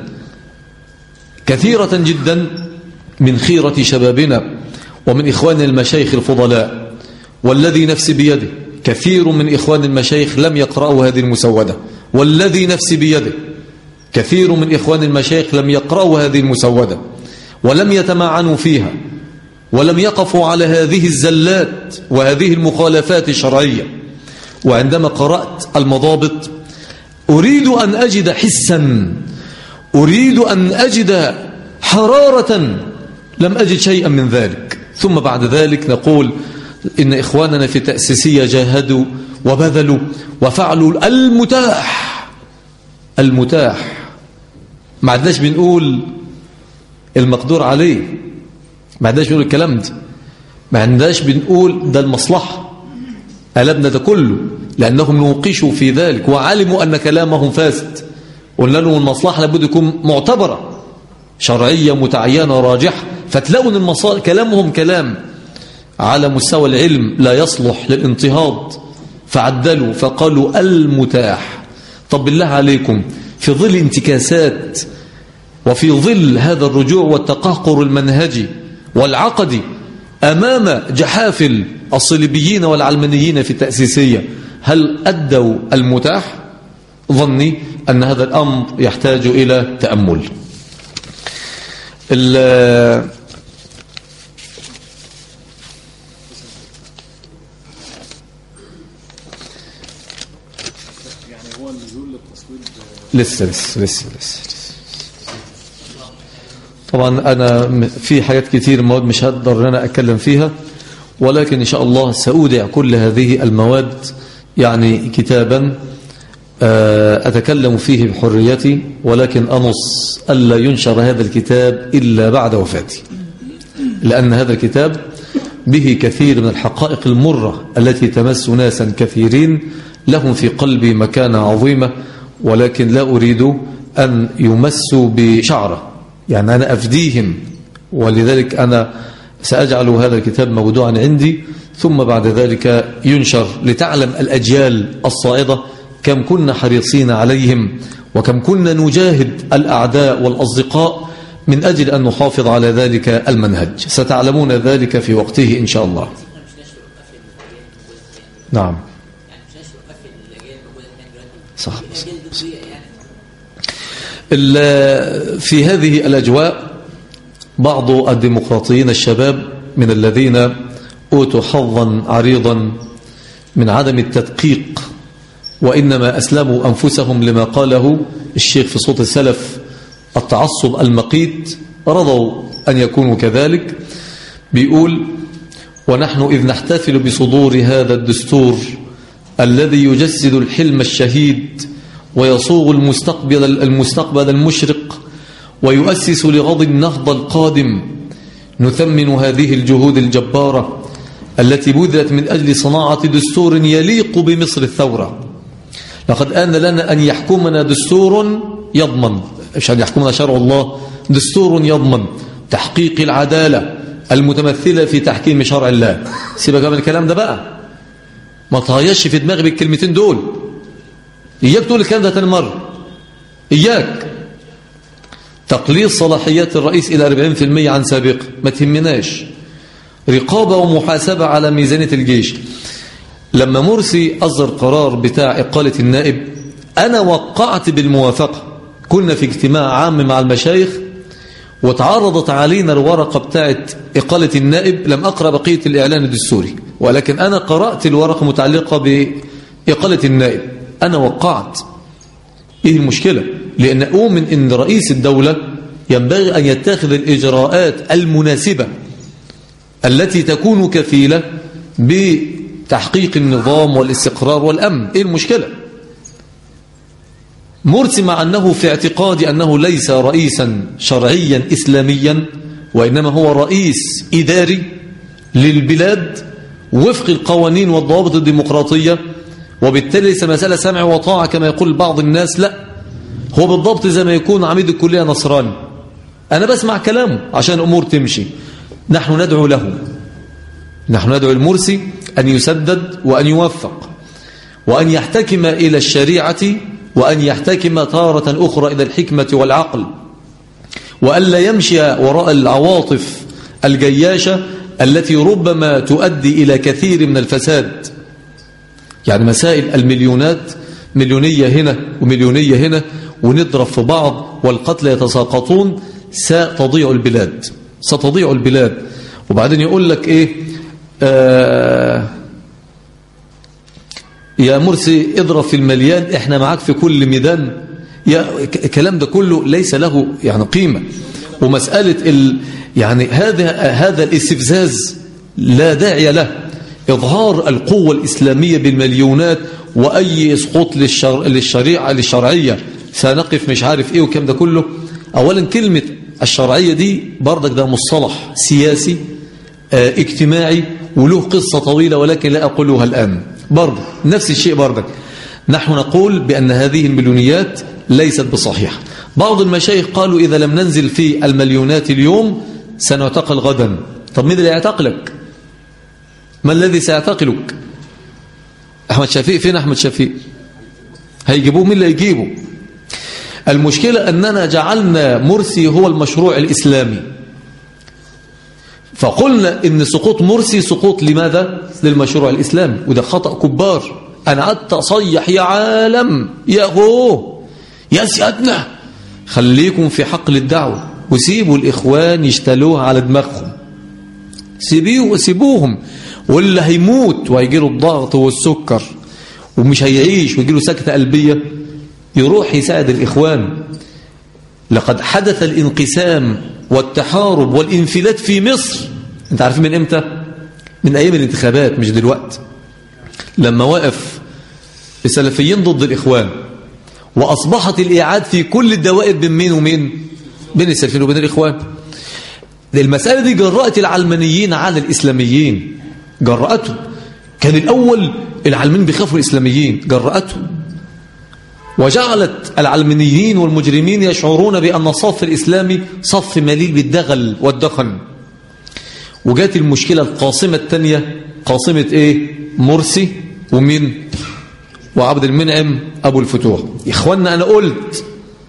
كثيرة جدا من خيرة شبابنا ومن إخوان المشايخ الفضلاء والذي نفسي بيده كثير من إخوان المشايخ لم يقرأوا هذه المسودة والذي نفسي بيده كثير من إخوان المشايخ لم يقرأوا هذه المسودة ولم يتمعنوا فيها ولم يقفوا على هذه الزلات وهذه المخالفات الشرعية وعندما قرأت المضابط أريد أن أجد حسا أريد أن أجد حرارة لم أجد شيئا من ذلك ثم بعد ذلك نقول إن إخواننا في تأسيسية جاهدوا وبذلوا وفعلوا المتاح المتاح ما عدناش بنقول المقدور عليه ما عندناش بنقول الكلام ده ما عندناش بنقول ده المصلحة قلبنا ده كله لأنهم نوقشوا في ذلك وعلموا أن كلامهم فاسد قلنا لهم المصلحة لابد يكون معتبرة شرعية متعينة راجحة فتلاقوا أن المصالح كلامهم كلام على مستوى العلم لا يصلح للانتهاض فعدلوا فقالوا المتاح طب بالله عليكم في ظل انتكاسات وفي ظل هذا الرجوع والتقهقر المنهجي والعقدي أمام جحافل الصليبيين والعلمانيين في التأسيسية هل أدوا المتاح ظني أن هذا الأمر يحتاج إلى تأمل لسه لسه لسه لسه طبعا أنا في حاجات كتير مواد مش هقدر ان انا أتكلم فيها ولكن إن شاء الله سأودع كل هذه المواد يعني كتابا أتكلم فيه بحريتي ولكن أنص ألا ينشر هذا الكتاب إلا بعد وفاتي لأن هذا الكتاب به كثير من الحقائق المرة التي تمس ناسا كثيرين لهم في قلبي مكانة عظيمة ولكن لا أريد أن يمسوا بشعره يعني أنا أفديهم ولذلك أنا سأجعل هذا الكتاب موضوعا عندي ثم بعد ذلك ينشر لتعلم الأجيال الصائدة كم كنا حريصين عليهم وكم كنا نجاهد الأعداء والأصدقاء من أجل أن نحافظ على ذلك المنهج ستعلمون ذلك في وقته إن شاء الله نعم صح, صح. صح. في هذه الأجواء بعض الديمقراطيين الشباب من الذين أوتوا حظا عريضا من عدم التدقيق وإنما أسلموا أنفسهم لما قاله الشيخ في صوت السلف التعصب المقيت رضوا أن يكونوا كذلك بيقول ونحن إذ نحتفل بصدور هذا الدستور الذي يجسد الحلم الشهيد ويصوغ المستقبل المستقبل المشرق ويؤسس لغض النهضة القادم نثمن هذه الجهود الجبارة التي بذلت من أجل صناعة دستور يليق بمصر الثورة لقد آن لنا أن يحكمنا دستور يضمن مش أن يحكمنا شرع الله دستور يضمن تحقيق العدالة المتمثلة في تحكيم شرع الله سيبك من الكلام ده بقى ما تهيش في دماغي بالكلمتين دول إياك تقول الكلام ده تاني مرة إياك تقليص صلاحيات الرئيس إلى 40% عن سابق ما تهمناش رقابة ومحاسبة على ميزانية الجيش لما مرسي أصدر قرار بتاع إقالة النائب أنا وقعت بالموافقة كنا في اجتماع عام مع المشايخ وتعرضت علينا الورقة بتاعت إقالة النائب لم أقرأ بقية الإعلان الدستوري ولكن أنا قرأت الورقة متعلقة بإقالة النائب أنا وقعت إيه المشكلة لأن أؤمن أن رئيس الدولة ينبغي أن يتخذ الإجراءات المناسبة التي تكون كفيلة بتحقيق النظام والاستقرار والأمن إيه المشكلة مرسي مع أنه في اعتقادي أنه ليس رئيسا شرعيا إسلاميا وإنما هو رئيس إداري للبلاد وفق القوانين والضوابط الديمقراطية وبالتالي ليس مسألة سمع وطاعة كما يقول بعض الناس لا هو بالضبط زي ما يكون عميد الكلية نصراني أنا بسمع كلامه عشان الأمور تمشي نحن ندعو له نحن ندعو المرسي أن يسدد وأن يوفق وأن يحتكم إلى الشريعة وأن يحتكم تارة أخرى إلى الحكمة والعقل وألا يمشي وراء العواطف الجياشة التي ربما تؤدي إلى كثير من الفساد يعني مسائل المليونات مليونية هنا ومليونية هنا ونضرب في بعض والقتل يتساقطون ستضيع البلاد ستضيع البلاد وبعدين يقول لك ايه آه يا مرسي اضرب في المليان احنا معاك في كل ميدان يا الكلام ده كله ليس له يعني قيمة ومسألة ال يعني هذا هذا الاستفزاز لا داعي له إظهار القوة الإسلامية بالمليونات وأي سقوط للشر... للشريعة للشرعية سنقف مش عارف إيه والكلام ده كله أولا كلمة الشرعية دي بردك ده مصطلح سياسي اه اجتماعي وله قصة طويلة ولكن لا أقولها الآن برضه نفس الشيء بردك نحن نقول بأن هذه المليونيات ليست بصحيحة بعض المشايخ قالوا إذا لم ننزل في المليونات اليوم سنعتقل غدا طب مين اللي يعتقلك ما الذي سيعتقلك أحمد شفيق فين أحمد شفيق هيجيبوه مين اللي يجيبه المشكلة أننا جعلنا مرسي هو المشروع الإسلامي فقلنا إن سقوط مرسي سقوط لماذا للمشروع الإسلامي وده خطأ كبار أنا قعدت أصيح يا عالم يا هو يا سيادنا خليكم في حقل الدعوة وسيبوا الإخوان يشتلوها على دماغهم سيبوه سيبوهم واللي هيموت وهيجي له الضغط والسكر ومش هيعيش ويجي له سكتة قلبية يروح يساعد الإخوان لقد حدث الانقسام والتحارب والانفلات في مصر انت عارفين من امتى من ايام الانتخابات مش دلوقتي لما وقف السلفيين ضد الإخوان وأصبحت الإعاد في كل الدوائر بين مين ومين بين السلفيين وبين الإخوان المسألة دي جرأت العلمانيين على الإسلاميين جرأتهم كان الأول العلمانيين بيخافوا الإسلاميين جرأتهم وجعلت العلمانيين والمجرمين يشعرون بأن الصف الإسلامي صف مليء بالدغل والدخن وجات المشكلة القاصمة الثانية قاصمة إيه مرسي ومين وعبد المنعم أبو الفتوح إخواننا أنا قلت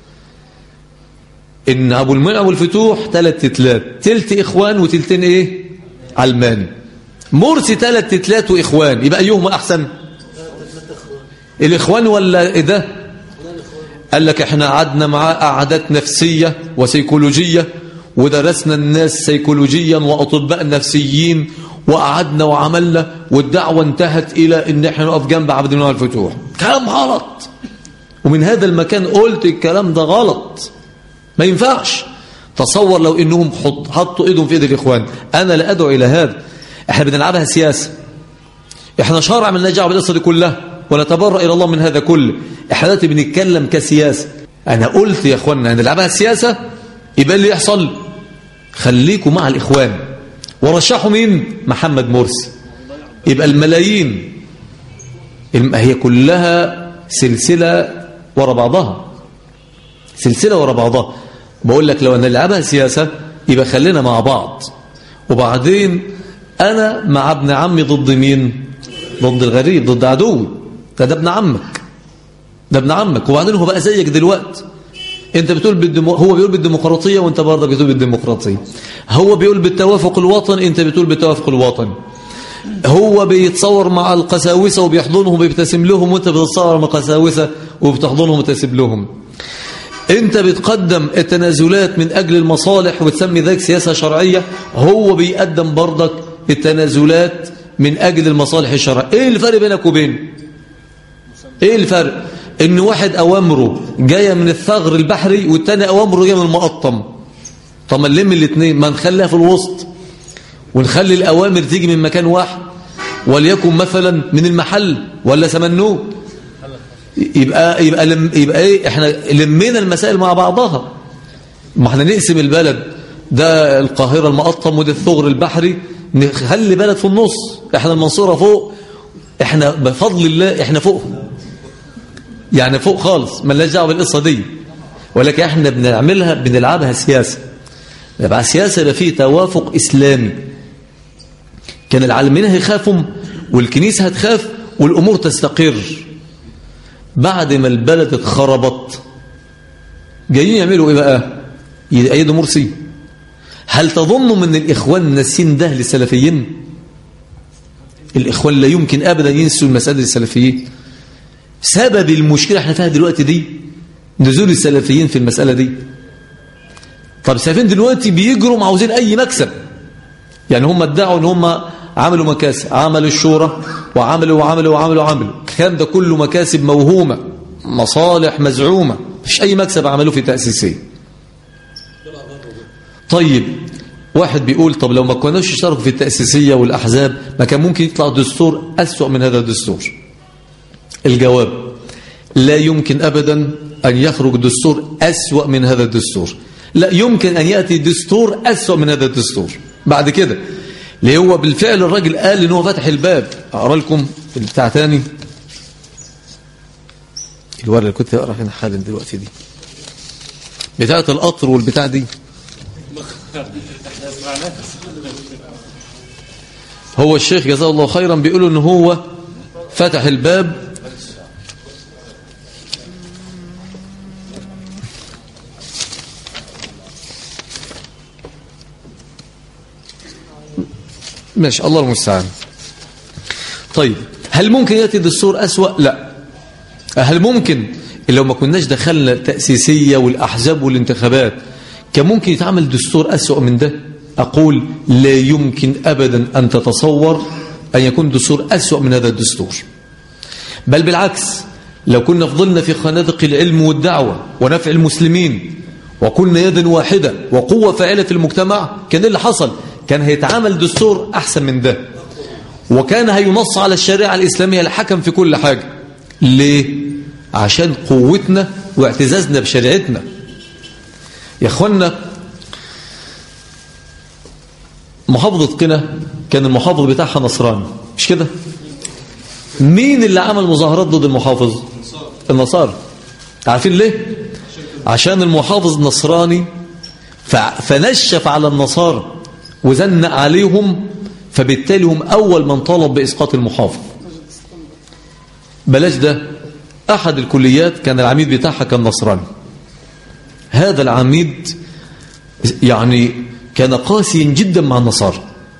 إن أبو المنعم أبو الفتوح ثلاث تتلات تلت إخوان وتلتين إيه علماني مرسي ثلاث تتلات وإخوان يبقى أيهما أحسن الإخوان ولا إيه ده قال لك احنا قعدنا معاه قعدات نفسية وسيكولوجية ودرسنا الناس سيكولوجيا وأطباء نفسيين وقعدنا وعملنا والدعوة انتهت إلى ان احنا نقف جنب عبد المنعم الفتوح كلام غلط ومن هذا المكان قلت الكلام ده غلط ما ينفعش تصور لو انهم حط حطوا ايدهم في ايد الاخوان انا لا ادعو الى هذا احنا بنلعبها سياسه احنا شرع من نجع بالقصه دي كلها ونتبرأ الى الله من هذا كله احنا دلوقتي بنتكلم كسياسه انا قلت يا اخوانا نلعبها سياسه يبقى اللي يحصل خليكم مع الاخوان ورشحوا مين محمد مرسي يبقى الملايين الم- هي كلها سلسله ورا بعضها سلسله ورا بعضها بقول لك لو نلعبها سياسه يبقى خلينا مع بعض وبعدين انا مع ابن عمي ضد مين ضد الغريب ضد عدوي ده ده ابن عمك ده ابن عمك وبعدين هو بقى زيك دلوقتي انت بتقول بالدمو... هو بيقول بالديمقراطيه وانت برضه بتقول بالديمقراطيه هو بيقول بالتوافق الوطني انت بتقول بالتوافق الوطني هو بيتصور مع القساوسه وبيحضنهم وبيبتسم لهم وانت بتتصور مع القساوسه وبتحضنهم وتبتسم لهم انت بتقدم التنازلات من اجل المصالح وتسمي ذلك سياسه شرعيه هو بيقدم برضك التنازلات من اجل المصالح الشرعيه ايه الفرق بينك وبينه ايه الفرق ان واحد اوامره جايه من الثغر البحري والتاني اوامره جايه من المقطم طب ما نلم الاثنين ما نخليها في الوسط ونخلي الاوامر تيجي من مكان واحد وليكن مثلا من المحل ولا سمنوه يبقى يبقى لم يبقى ايه احنا لمينا المسائل مع بعضها ما احنا نقسم البلد ده القاهره المقطم وده الثغر البحري نخلي بلد في النص احنا المنصوره فوق احنا بفضل الله احنا فوق يعني فوق خالص مالناش دعوه بالقصه دي ولكن احنا بنعملها بنلعبها سياسه يبقى سياسه يبقى فيه توافق اسلامي كان العالمين هيخافوا والكنيسه هتخاف والامور تستقر بعد ما البلد اتخربت جايين يعملوا ايه بقى يأيدوا مرسي هل تظنوا من الاخوان ناسين ده للسلفيين الاخوان لا يمكن ابدا ينسوا المساجد السلفيين سبب المشكله احنا فيها دلوقتي دي نزول السلفيين في المساله دي طب السلفيين دلوقتي بيجروا عاوزين اي مكسب يعني هم ادعوا ان هم عملوا مكاسب عملوا الشورى وعملوا وعملوا وعملوا وعملوا كان ده كله مكاسب موهومه مصالح مزعومه مفيش اي مكسب عملوه في تاسيسيه طيب واحد بيقول طب لو ما كناش اشتركوا في التاسيسيه والاحزاب ما كان ممكن يطلع دستور اسوا من هذا الدستور الجواب لا يمكن ابدا ان يخرج دستور اسوا من هذا الدستور لا يمكن ان ياتي دستور اسوا من هذا الدستور بعد كده اللي هو بالفعل الراجل قال ان هو فتح الباب اقرا لكم البتاع تاني الورقه اللي كنت اقرا هنا حالا دلوقتي دي بتاعه القطر والبتاع دي هو الشيخ جزاه الله خيرا بيقول ان هو فتح الباب ماشي الله المستعان طيب هل ممكن ياتي دستور اسوا لا هل ممكن لو ما كناش دخلنا التاسيسيه والاحزاب والانتخابات كان ممكن يتعمل دستور اسوا من ده اقول لا يمكن ابدا ان تتصور ان يكون دستور اسوا من هذا الدستور بل بالعكس لو كنا فضلنا في خنادق العلم والدعوه ونفع المسلمين وكنا يدا واحده وقوه فاعله في المجتمع كان إيه اللي حصل كان هيتعمل دستور احسن من ده وكان هينص على الشريعه الاسلاميه الحكم في كل حاجه ليه عشان قوتنا واعتزازنا بشريعتنا يا اخوانا محافظة قنا كان المحافظ بتاعها نصراني مش كده مين اللي عمل مظاهرات ضد المحافظ النصارى عارفين ليه عشان المحافظ نصراني فنشف على النصارى وزنق عليهم فبالتالي هم أول من طالب بإسقاط المحافظ بلاش ده أحد الكليات كان العميد بتاعها كان نصراني هذا العميد يعني كان قاسيا جدا مع النصارى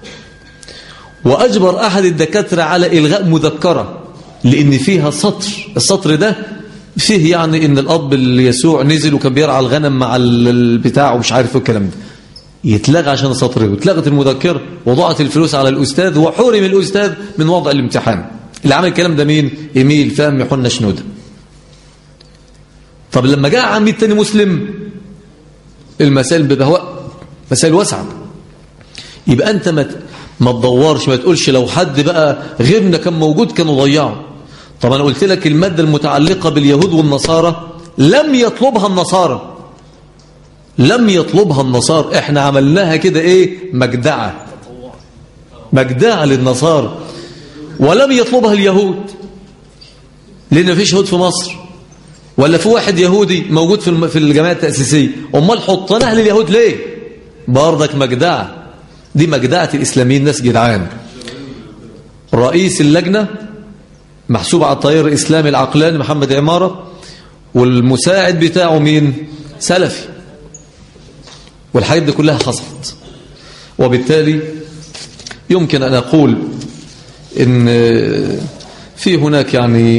وأجبر أحد الدكاترة على إلغاء مذكرة لأن فيها سطر السطر ده فيه يعني إن الأب اللي يسوع نزل وكان بيرعى الغنم مع البتاع ومش عارف الكلام ده يتلغى عشان السطر ده اتلغت المذكرة وضعت الفلوس على الأستاذ وحرم الأستاذ من وضع الامتحان اللي عمل الكلام ده مين إيميل فهم يحن شنودة طب لما جاء عميد تاني مسلم المسائل ببهواء مسائل واسعة يبقى أنت ما ت- ما تدورش ما تقولش لو حد بقى غيرنا كان موجود كانوا ضيعوا طب أنا قلت لك المادة المتعلقة باليهود والنصارى لم يطلبها النصارى لم يطلبها النصارى احنا عملناها كده ايه مجدعة مجدعة للنصارى ولم يطلبها اليهود لأن مفيش يهود في مصر ولا في واحد يهودي موجود في الم- في الجماعة التأسيسية امال حطناها لليهود ليه برضك مجدعة دي مجدعة الإسلاميين ناس جدعان رئيس اللجنة محسوب على التيار الإسلامي العقلاني محمد عمارة والمساعد بتاعه مين سلفي والحاجات دي كلها حصلت وبالتالي يمكن أن أقول إن في هناك يعني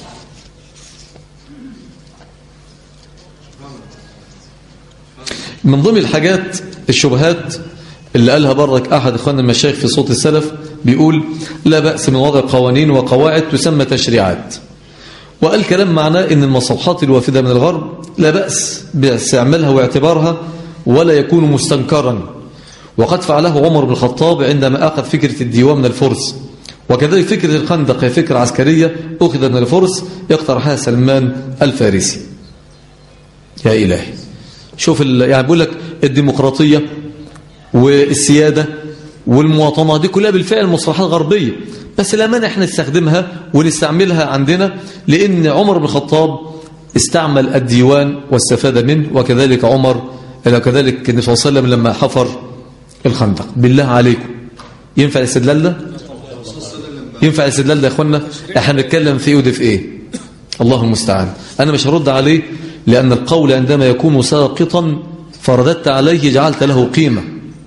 من ضمن الحاجات الشبهات اللي قالها برك أحد إخوان المشايخ في صوت السلف بيقول لا بأس من وضع قوانين وقواعد تسمى تشريعات وقال كلام معناه ان المصلحات الوافدة من الغرب لا بأس باستعمالها واعتبارها ولا يكون مستنكرا وقد فعله عمر بن الخطاب عندما أخذ فكرة الديوان من الفرس وكذلك فكرة الخندق هي فكرة عسكرية أخذت من الفرس يقترحها سلمان الفارسي يا إلهي شوف ال- يعني بيقول لك الديمقراطية والسيادة والمواطنة دي كلها بالفعل مصطلحات غربية بس لا مانع احنا نستخدمها ونستعملها عندنا لأن عمر بن الخطاب استعمل الديوان واستفاد منه وكذلك عمر وكذلك النبي صلى الله عليه وسلم لما حفر الخندق بالله عليكم ينفع الاستدلال ده؟ ينفع الاستدلال ده يا اخوانا احنا بنتكلم في ايه وده في ايه الله المستعان انا مش هرد عليه لان القول عندما يكون ساقطا فرددت عليه جعلت له قيمه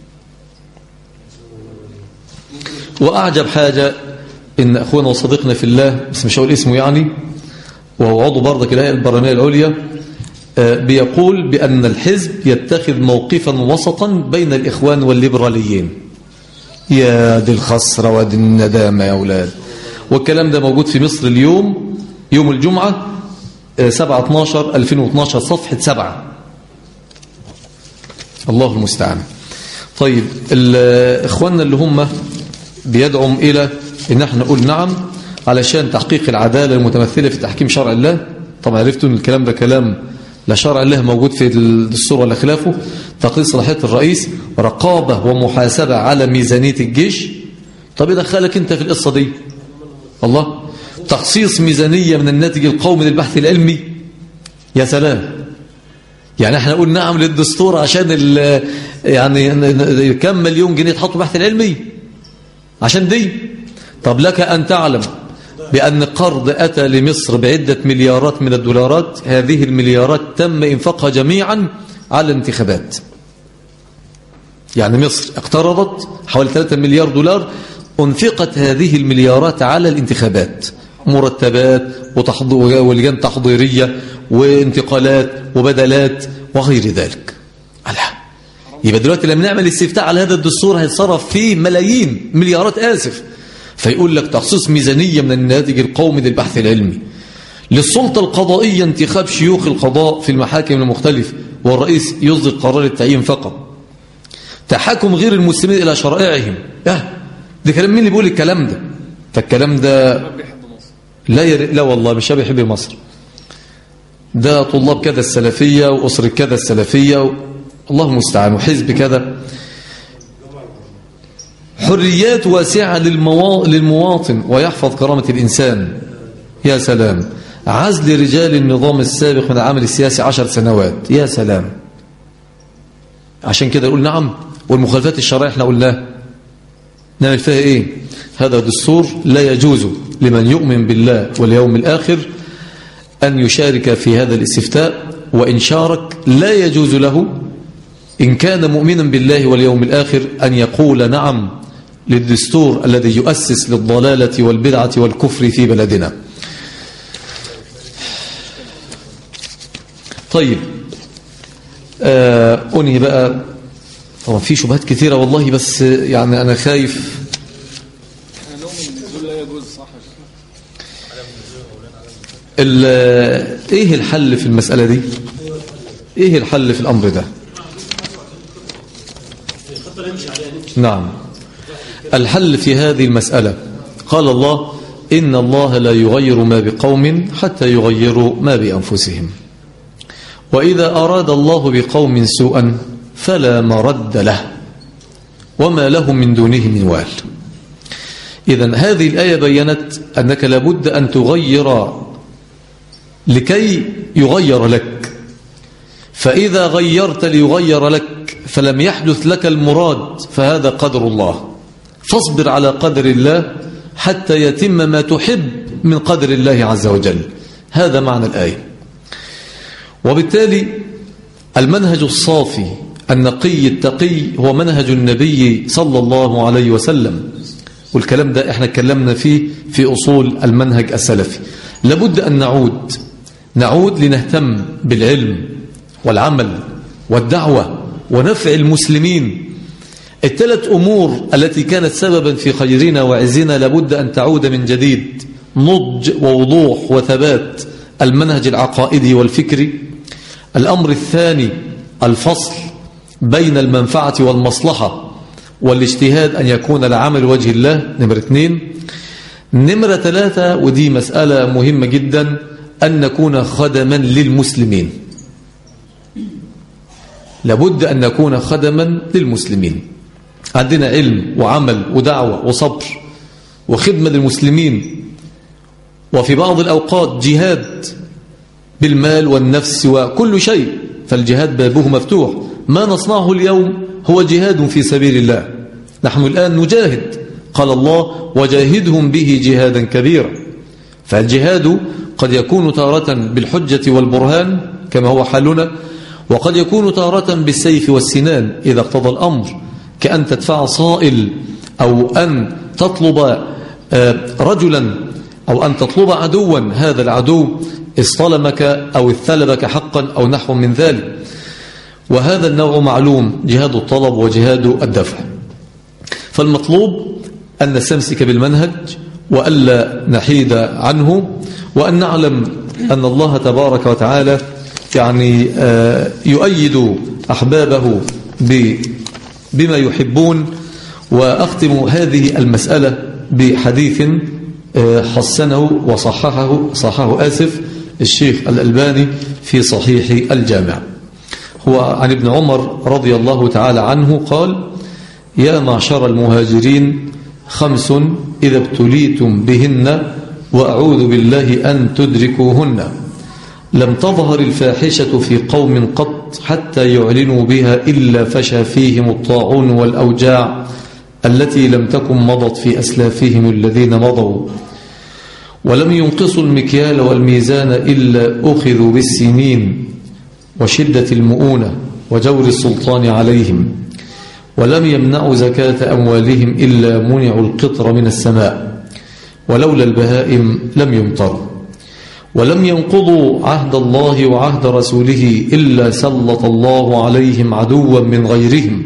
واعجب حاجه ان اخونا وصديقنا في الله بس مش هقول اسمه يعني وهو عضو برضك الهيئه البرلمانيه العليا آه، بيقول بان الحزب يتخذ موقفا وسطا بين الاخوان والليبراليين يا دي الخسرة ودي الندامة يا أولاد والكلام ده موجود في مصر اليوم يوم الجمعة 7-12-2012 صفحة 7 الله المستعان طيب ال- إخواننا اللي هم بيدعم إلى إن احنا نقول نعم علشان تحقيق العدالة المتمثلة في تحكيم شرع الله طبعا عرفتوا ان الكلام ده كلام لا شرع الله موجود في الدستور ولا خلافه تقليص صلاحية الرئيس رقابة ومحاسبة على ميزانية الجيش طب إيه دخلك انت في القصة دي الله تخصيص ميزانية من الناتج القومي للبحث العلمي يا سلام يعني احنا نقول نعم للدستور عشان ال- يعني ن- ن- كم مليون جنيه تحطوا البحث العلمي عشان دي طب لك أن تعلم بأن قرض أتى لمصر بعدة مليارات من الدولارات هذه المليارات تم إنفاقها جميعا على الانتخابات يعني مصر اقترضت حوالي 3 مليار دولار أنفقت هذه المليارات على الانتخابات مرتبات وتحض- ولجان تحضيرية وانتقالات وبدلات وغير ذلك الله يبقى دلوقتي لما نعمل استفتاء على هذا الدستور هيتصرف فيه ملايين مليارات آسف فيقول لك تخصيص ميزانية من الناتج القومي للبحث العلمي للسلطة القضائية انتخاب شيوخ القضاء في المحاكم المختلفة والرئيس يصدر قرار التعيين فقط تحكم غير المسلمين إلى شرائعهم اه ده كلام مين اللي بيقول الكلام ده فالكلام ده لا ير... لا والله مش بيحب مصر ده طلاب كذا السلفية وأسرة كذا السلفية و... الله المستعان وحزب كذا حريات واسعة للموا... للمواطن ويحفظ كرامة الإنسان يا سلام عزل رجال النظام السابق من العمل السياسي عشر سنوات يا سلام عشان كده نقول نعم والمخالفات الشرعية احنا قلناها نعمل فيها ايه هذا دستور لا يجوز لمن يؤمن بالله واليوم الآخر أن يشارك في هذا الاستفتاء وإن شارك لا يجوز له إن كان مؤمنا بالله واليوم الآخر أن يقول نعم للدستور الذي يؤسس للضلالة والبدعة والكفر في بلدنا طيب آه أنهي بقى طبعا في شبهات كثيرة والله بس يعني أنا خايف احنا نؤمن ان النزول لا يجوز صح يا شيخ ايه الحل في المسألة دي ايه الحل في الأمر ده نعم الحل في هذه المسألة قال الله إن الله لا يغير ما بقوم حتى يغيروا ما بأنفسهم وإذا أراد الله بقوم سوءا فلا مرد له وما لهم من دونه من وال إذا هذه الآية بينت أنك لابد أن تغير لكي يغير لك فإذا غيرت ليغير لك فلم يحدث لك المراد فهذا قدر الله فاصبر على قدر الله حتى يتم ما تحب من قدر الله عز وجل هذا معنى الآية وبالتالي المنهج الصافي النقي التقي هو منهج النبي صلى الله عليه وسلم والكلام ده احنا اتكلمنا فيه في أصول المنهج السلفي لابد أن نعود نعود لنهتم بالعلم والعمل والدعوة ونفع المسلمين الثلاث أمور التي كانت سببا في خيرنا وعزنا لابد أن تعود من جديد نضج ووضوح وثبات المنهج العقائدي والفكري الأمر الثاني الفصل بين المنفعة والمصلحة والاجتهاد أن يكون العمل وجه الله نمرة اثنين نمرة ثلاثة ودي مسألة مهمة جدا أن نكون خدما للمسلمين لابد أن نكون خدما للمسلمين عندنا علم وعمل ودعوة وصبر وخدمة للمسلمين وفي بعض الأوقات جهاد بالمال والنفس وكل شيء فالجهاد بابه مفتوح ما نصنعه اليوم هو جهاد في سبيل الله نحن الآن نجاهد قال الله وجاهدهم به جهادا كبيرا فالجهاد قد يكون تارة بالحجة والبرهان كما هو حالنا وقد يكون تارة بالسيف والسنان إذا اقتضى الأمر كأن تدفع صائل أو أن تطلب رجلا أو أن تطلب عدوا هذا العدو اصطلمك أو اثلبك حقا أو نحو من ذلك وهذا النوع معلوم جهاد الطلب وجهاد الدفع فالمطلوب أن نستمسك بالمنهج وألا نحيد عنه وأن نعلم أن الله تبارك وتعالى يعني يؤيد أحبابه بما يحبون وأختم هذه المسألة بحديث حسنه وصححه صححه آسف الشيخ الألباني في صحيح الجامع هو عن ابن عمر رضي الله تعالى عنه قال يا معشر المهاجرين خمس إذا ابتليتم بهن وأعوذ بالله أن تدركوهن لم تظهر الفاحشة في قوم قط حتى يعلنوا بها إلا فشى فيهم الطاعون والأوجاع التي لم تكن مضت في أسلافهم الذين مضوا ولم ينقصوا المكيال والميزان إلا أخذوا بالسنين وشدة المؤونة وجور السلطان عليهم ولم يمنعوا زكاة أموالهم إلا منعوا القطر من السماء ولولا البهائم لم يمطروا ولم ينقضوا عهد الله وعهد رسوله إلا سلط الله عليهم عدوا من غيرهم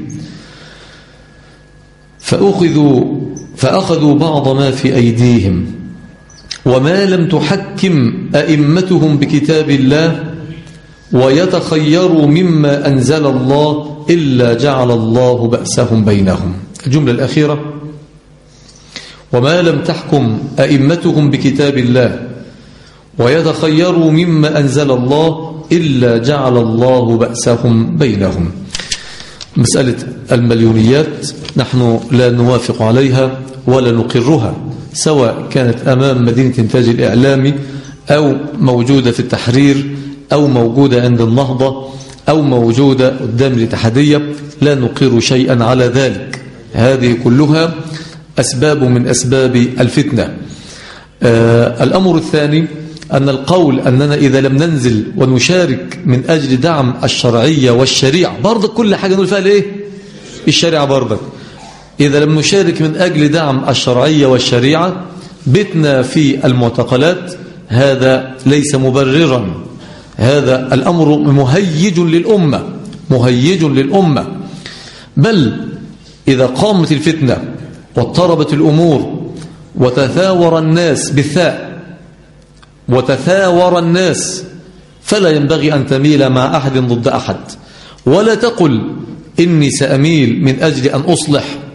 فأخذوا, فأخذوا بعض ما في أيديهم وما لم تحكم أئمتهم بكتاب الله ويتخيروا مما أنزل الله إلا جعل الله بأسهم بينهم الجملة الأخيرة وما لم تحكم أئمتهم بكتاب الله ويتخيروا مما أنزل الله إلا جعل الله بأسهم بينهم مسألة المليونيات نحن لا نوافق عليها ولا نقرها سواء كانت أمام مدينة إنتاج الإعلامي أو موجودة في التحرير أو موجودة عند النهضة أو موجودة قدام الاتحادية لا نقر شيئا على ذلك هذه كلها أسباب من أسباب الفتنة آه الأمر الثاني أن القول أننا إذا لم ننزل ونشارك من أجل دعم الشرعية والشريعة برضك كل حاجة نقول فيها لإيه الشريعة برضك إذا لم نشارك من أجل دعم الشرعية والشريعة بتنا في المعتقلات هذا ليس مبررا هذا الأمر مهيج للأمة مهيج للأمة بل إذا قامت الفتنة واضطربت الأمور وتثاور الناس بالثاء وتثاور الناس فلا ينبغي أن تميل مع أحد ضد أحد ولا تقل إني سأميل من أجل أن أصلح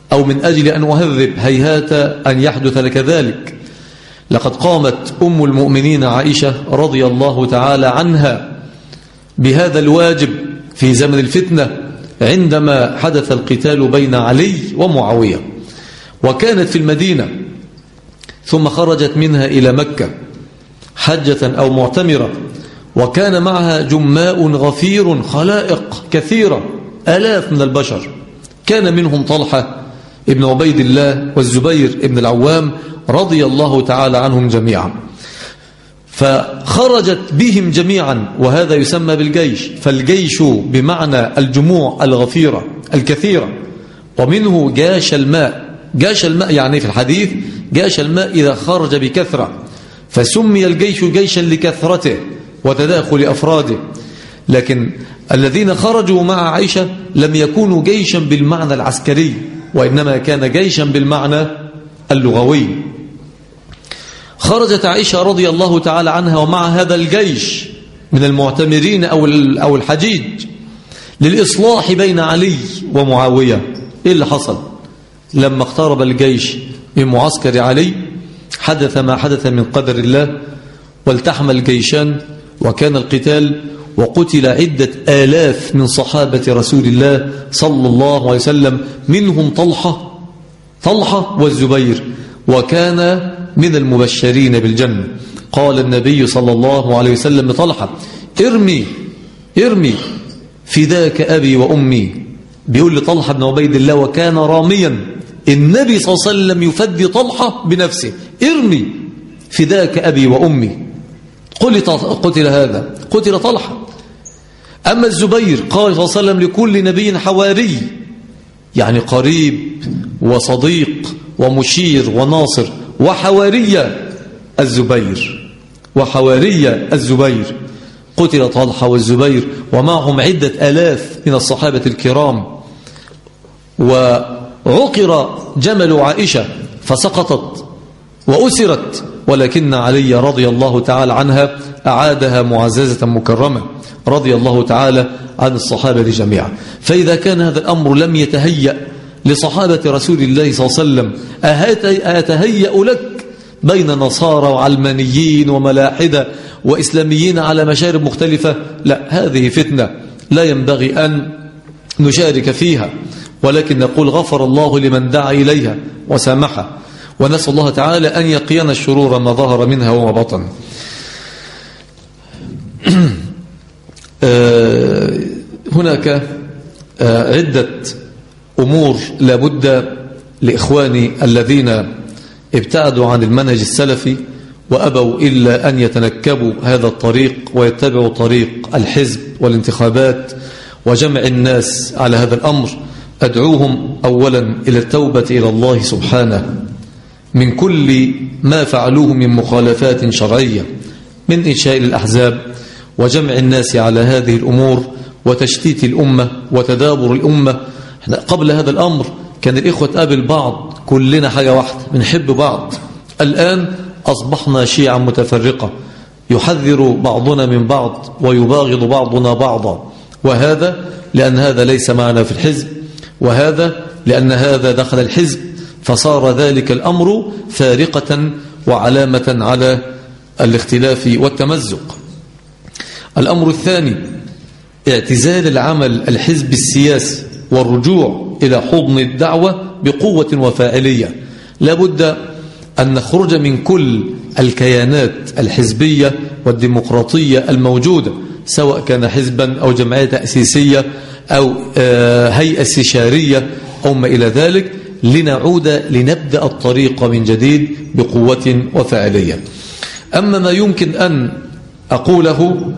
أو من أجل أن أهذب هيهات أن يحدث لك ذلك لقد قامت أم المؤمنين عائشة رضي الله تعالى عنها بهذا الواجب في زمن الفتنة عندما حدث القتال بين علي ومعاوية وكانت في المدينة ثم خرجت منها إلى مكة حجة أو معتمرة وكان معها جماء غفير خلائق كثيرة آلاف من البشر كان منهم طلحة ابن عبيد الله والزبير ابن العوام رضي الله تعالى عنهم جميعا فخرجت بهم جميعا وهذا يسمى بالجيش فالجيش بمعنى الجموع الغفيرة الكثيرة ومنه جاش الماء جاش الماء يعني في الحديث جاش الماء إذا خرج بكثرة فسمي الجيش جيشا لكثرته وتداخل أفراده لكن الذين خرجوا مع عائشة لم يكونوا جيشا بالمعنى العسكري وإنما كان جيشا بالمعنى اللغوي خرجت عائشة رضي الله تعالى عنها ومع هذا الجيش من المعتمرين أو أو الحجيج للإصلاح بين علي ومعاوية إيه اللي حصل لما اقترب الجيش من معسكر علي حدث ما حدث من قدر الله والتحم الجيشان وكان القتال وقتل عدة آلاف من صحابة رسول الله صلى الله عليه وسلم منهم طلحة طلحة والزبير وكان من المبشرين بالجنة قال النبي صلى الله عليه وسلم لطلحة ارمي ارمي فداك أبي وأمي بيقول لطلحة بن عبيد الله وكان راميا النبي صلى الله عليه وسلم يفدي طلحة بنفسه ارمي فداك أبي وأمي قتل هذا قتل طلحة أما الزبير قال صلى الله عليه وسلم لكل نبي حواري يعني قريب وصديق ومشير وناصر وحواري الزبير وحواري الزبير قتل طلحة والزبير ومعهم عدة ألاف من الصحابة الكرام وعقر جمل عائشة فسقطت وأسرت ولكن علي رضي الله تعالى عنها أعادها معززة مكرمة رضي الله تعالى عن الصحابة جميعا فإذا كان هذا الأمر لم يتهيأ لصحابة رسول الله صلى الله عليه وسلم أتهيأ لك بين نصارى وعلمانيين وملاحدة وإسلاميين على مشارب مختلفة لا هذه فتنة لا ينبغي أن نشارك فيها ولكن نقول غفر الله لمن دعا إليها وسامحه ونسأل الله تعالى أن يقينا الشرور ما ظهر منها وما بطن هناك عدة أمور لابد لإخواني الذين ابتعدوا عن المنهج السلفي وأبوا إلا أن يتنكبوا هذا الطريق ويتبعوا طريق الحزب والانتخابات وجمع الناس على هذا الأمر أدعوهم أولا إلى التوبة إلى الله سبحانه من كل ما فعلوه من مخالفات شرعية من إنشاء الأحزاب وجمع الناس على هذه الأمور وتشتيت الأمة وتدابر الأمة احنا قبل هذا الأمر كان الإخوة تقابل بعض كلنا حاجة واحدة بنحب بعض الآن أصبحنا شيعا متفرقة يحذر بعضنا من بعض ويباغض بعضنا بعضا وهذا لأن هذا ليس معنا في الحزب وهذا لأن هذا دخل الحزب فصار ذلك الأمر فارقة وعلامة على الاختلاف والتمزق الأمر الثاني اعتزال العمل الحزب السياسي والرجوع إلى حضن الدعوة بقوة وفاعلية لابد أن نخرج من كل الكيانات الحزبية والديمقراطية الموجودة سواء كان حزبا أو جمعية تأسيسية أو هيئة استشارية أو ما إلى ذلك لنعود لنبدأ الطريق من جديد بقوة وفاعلية أما ما يمكن أن أقوله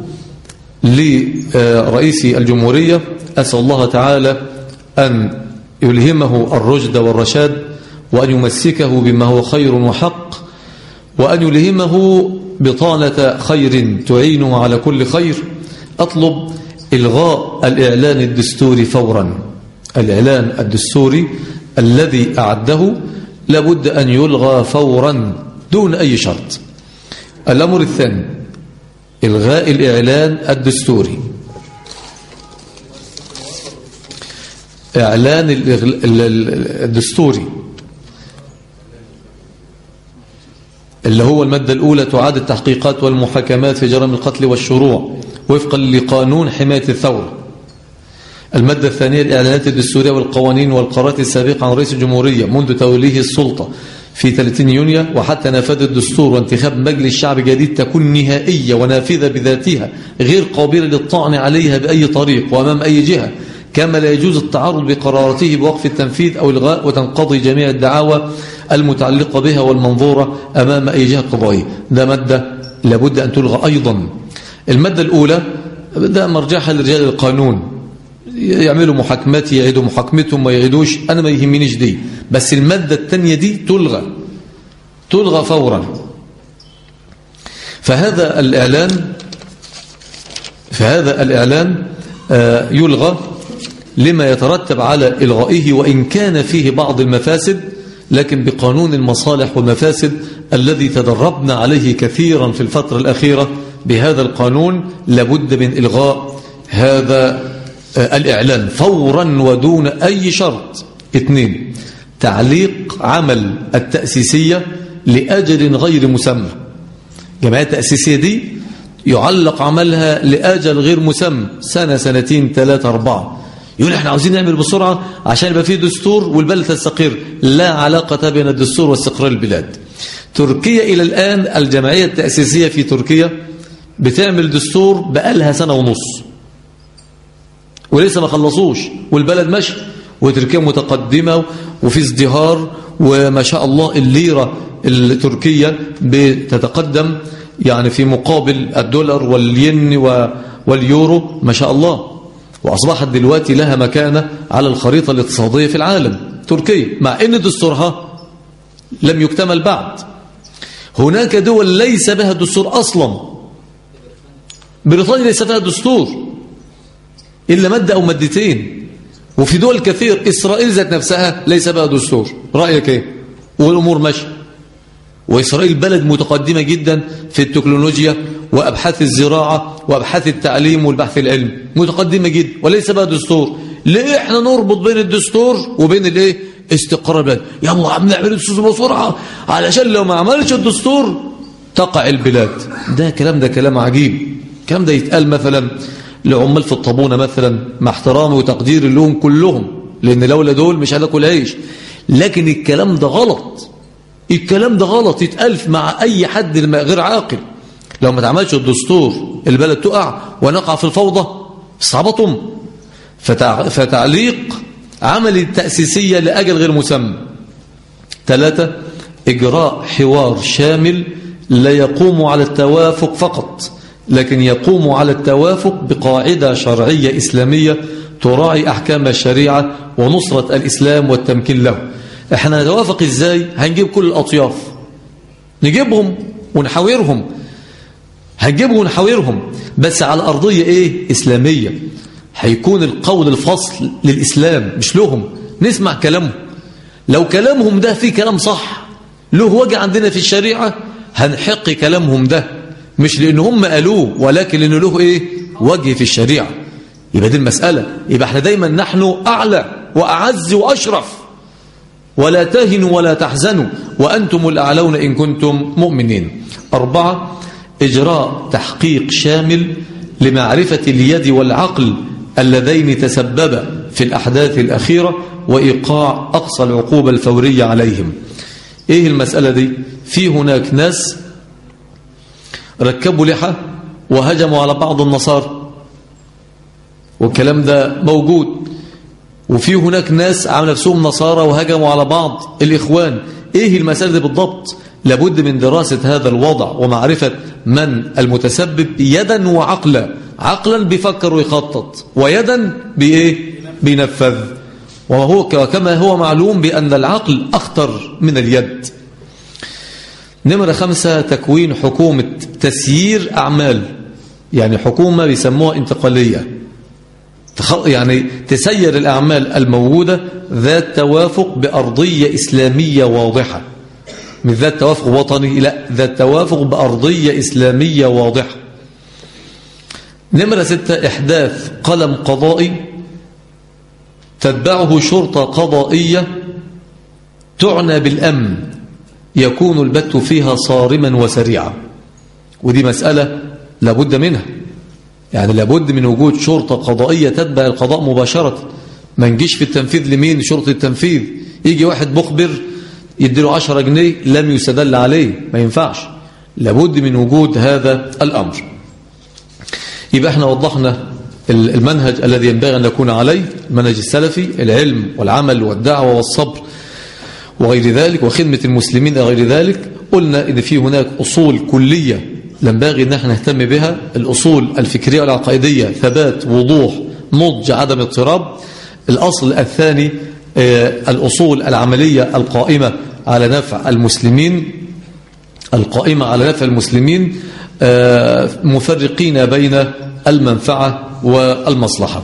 لرئيس الجمهورية أسأل الله تعالى أن يلهمه الرشد والرشاد وأن يمسكه بما هو خير وحق وأن يلهمه بطانة خير تعينه على كل خير أطلب إلغاء الإعلان الدستوري فورا الإعلان الدستوري الذي أعده لابد أن يلغى فورا دون أي شرط الأمر الثاني إلغاء الإعلان الدستوري إعلان الإغل- ال- ال- الدستوري اللي هو المادة الأولى تعاد التحقيقات والمحاكمات في جرائم القتل والشروع وفقا لقانون حماية الثورة المادة الثانية الإعلانات الدستورية والقوانين والقرارات السابقة عن رئيس الجمهورية منذ توليه السلطة في 30 يونيو وحتى نفاذ الدستور وانتخاب مجلس شعب جديد تكون نهائية ونافذة بذاتها غير قابلة للطعن عليها بأي طريق وأمام أي جهة كما لا يجوز التعرض بقراراته بوقف التنفيذ أو الغاء وتنقضي جميع الدعاوى المتعلقة بها والمنظورة أمام أي جهة قضائية ده مادة لابد أن تلغى أيضا المادة الأولى ده مرجعها لرجال القانون يعملوا محاكمات يعيدوا محاكمتهم ما يعيدوش أنا ما يهمنيش دي بس المادة الثانية دي تلغى تلغى فورا فهذا الإعلان فهذا الإعلان آه، يلغى لما يترتب على إلغائه وإن كان فيه بعض المفاسد لكن بقانون المصالح والمفاسد الذي تدربنا عليه كثيرا في الفترة الأخيرة بهذا القانون لابد من إلغاء هذا آه، الإعلان فورا ودون أي شرط اثنين تعليق عمل التأسيسية لأجل غير مسمى جمعية التأسيسية دي يعلق عملها لأجل غير مسمى سنة سنتين ثلاثة أربعة يقول احنا عاوزين نعمل بسرعة عشان يبقى فيه دستور والبلد تستقر لا علاقة بين الدستور واستقرار البلاد تركيا إلى الآن الجمعية التأسيسية في تركيا بتعمل دستور بقالها سنة ونص ولسه ما خلصوش والبلد ماشي وتركيا متقدمة وفي ازدهار وما شاء الله الليرة التركية بتتقدم يعني في مقابل الدولار والين و- واليورو ما شاء الله وأصبحت دلوقتي لها مكانة على الخريطة الاقتصادية في العالم تركيا مع أن دستورها لم يكتمل بعد هناك دول ليس بها دستور أصلا بريطانيا ليس فيها دستور إلا مادة أو مادتين وفي دول كثير إسرائيل ذات نفسها ليس بها دستور رأيك إيه والأمور ماشية وإسرائيل بلد متقدمة جدا في التكنولوجيا وأبحاث الزراعة وأبحاث التعليم والبحث العلمي متقدمة جدا وليس بها دستور ليه احنا نربط بين الدستور وبين الايه استقرار البلد يلا عم نعمل الدستور بسرعة علشان لو ما عملش الدستور تقع البلاد ده كلام ده كلام عجيب الكلام ده يتقال مثلا لعمال في الطابونة مثلا مع احترامي وتقديري لهم كلهم لأن لولا دول مش هناكل عيش لكن الكلام ده غلط الكلام ده غلط يتقال مع أي حد الم- غير عاقل لو ما تعملش الدستور البلد تقع ونقع في الفوضى صعبتم فتع... فتعليق عمل التأسيسية لأجل غير مسمى ثلاثة إجراء حوار شامل لا يقوم على التوافق فقط لكن يقوم على التوافق بقاعدة شرعية إسلامية تراعي أحكام الشريعة ونصرة الإسلام والتمكين له احنا نتوافق ازاي هنجيب كل الأطياف نجيبهم ونحاورهم هنجيبهم ونحاورهم بس على أرضية إيه إسلامية هيكون القول الفصل للإسلام مش لهم نسمع كلامهم لو كلامهم ده فيه كلام صح له وجه عندنا في الشريعة هنحق كلامهم ده مش لأن هم قالوه ولكن لأنه له إيه وجه في الشريعة يبقى دي المسألة يبقى احنا دايما نحن أعلى وأعز وأشرف ولا تهنوا ولا تحزنوا وأنتم الأعلون إن كنتم مؤمنين أربعة إجراء تحقيق شامل لمعرفة اليد والعقل اللذين تسببا في الأحداث الأخيرة وإيقاع أقصى العقوبة الفورية عليهم إيه المسألة دي؟ في هناك ناس ركبوا لحى وهجموا على بعض النصارى والكلام ده موجود وفي هناك ناس عملوا نفسهم نصارى وهجموا على بعض الإخوان إيه المسألة دي بالضبط لابد من دراسة هذا الوضع ومعرفة من المتسبب يدا وعقلا عقلا بيفكر ويخطط ويدا بإيه بينفذ وهو كما هو معلوم بأن العقل أخطر من اليد نمرة خمسة تكوين حكومة تسيير أعمال يعني حكومة بيسموها انتقالية يعني تسير الأعمال الموجودة ذات توافق بأرضية إسلامية واضحة من ذات توافق وطني لا ذات توافق بأرضية إسلامية واضحة نمرة ستة إحداث قلم قضائي تتبعه شرطة قضائية تعنى بالأمن يكون البت فيها صارما وسريعا ودي مسألة لابد منها يعني لابد من وجود شرطة قضائية تتبع القضاء مباشرة ما نجيش في التنفيذ لمين شرطة التنفيذ يجي واحد مخبر يديله عشرة جنيه لم يستدل عليه ما ينفعش لابد من وجود هذا الأمر يبقى احنا وضحنا المنهج الذي ينبغي أن نكون عليه المنهج السلفي العلم والعمل والدعوة والصبر وغير ذلك وخدمة المسلمين غير ذلك قلنا إن في هناك أصول كلية ينبغي أن احنا نهتم بها الأصول الفكرية والعقائدية ثبات وضوح نضج عدم اضطراب الأصل الثاني الأصول العملية القائمة على نفع المسلمين القائمة على نفع المسلمين مفرقين بين المنفعة والمصلحة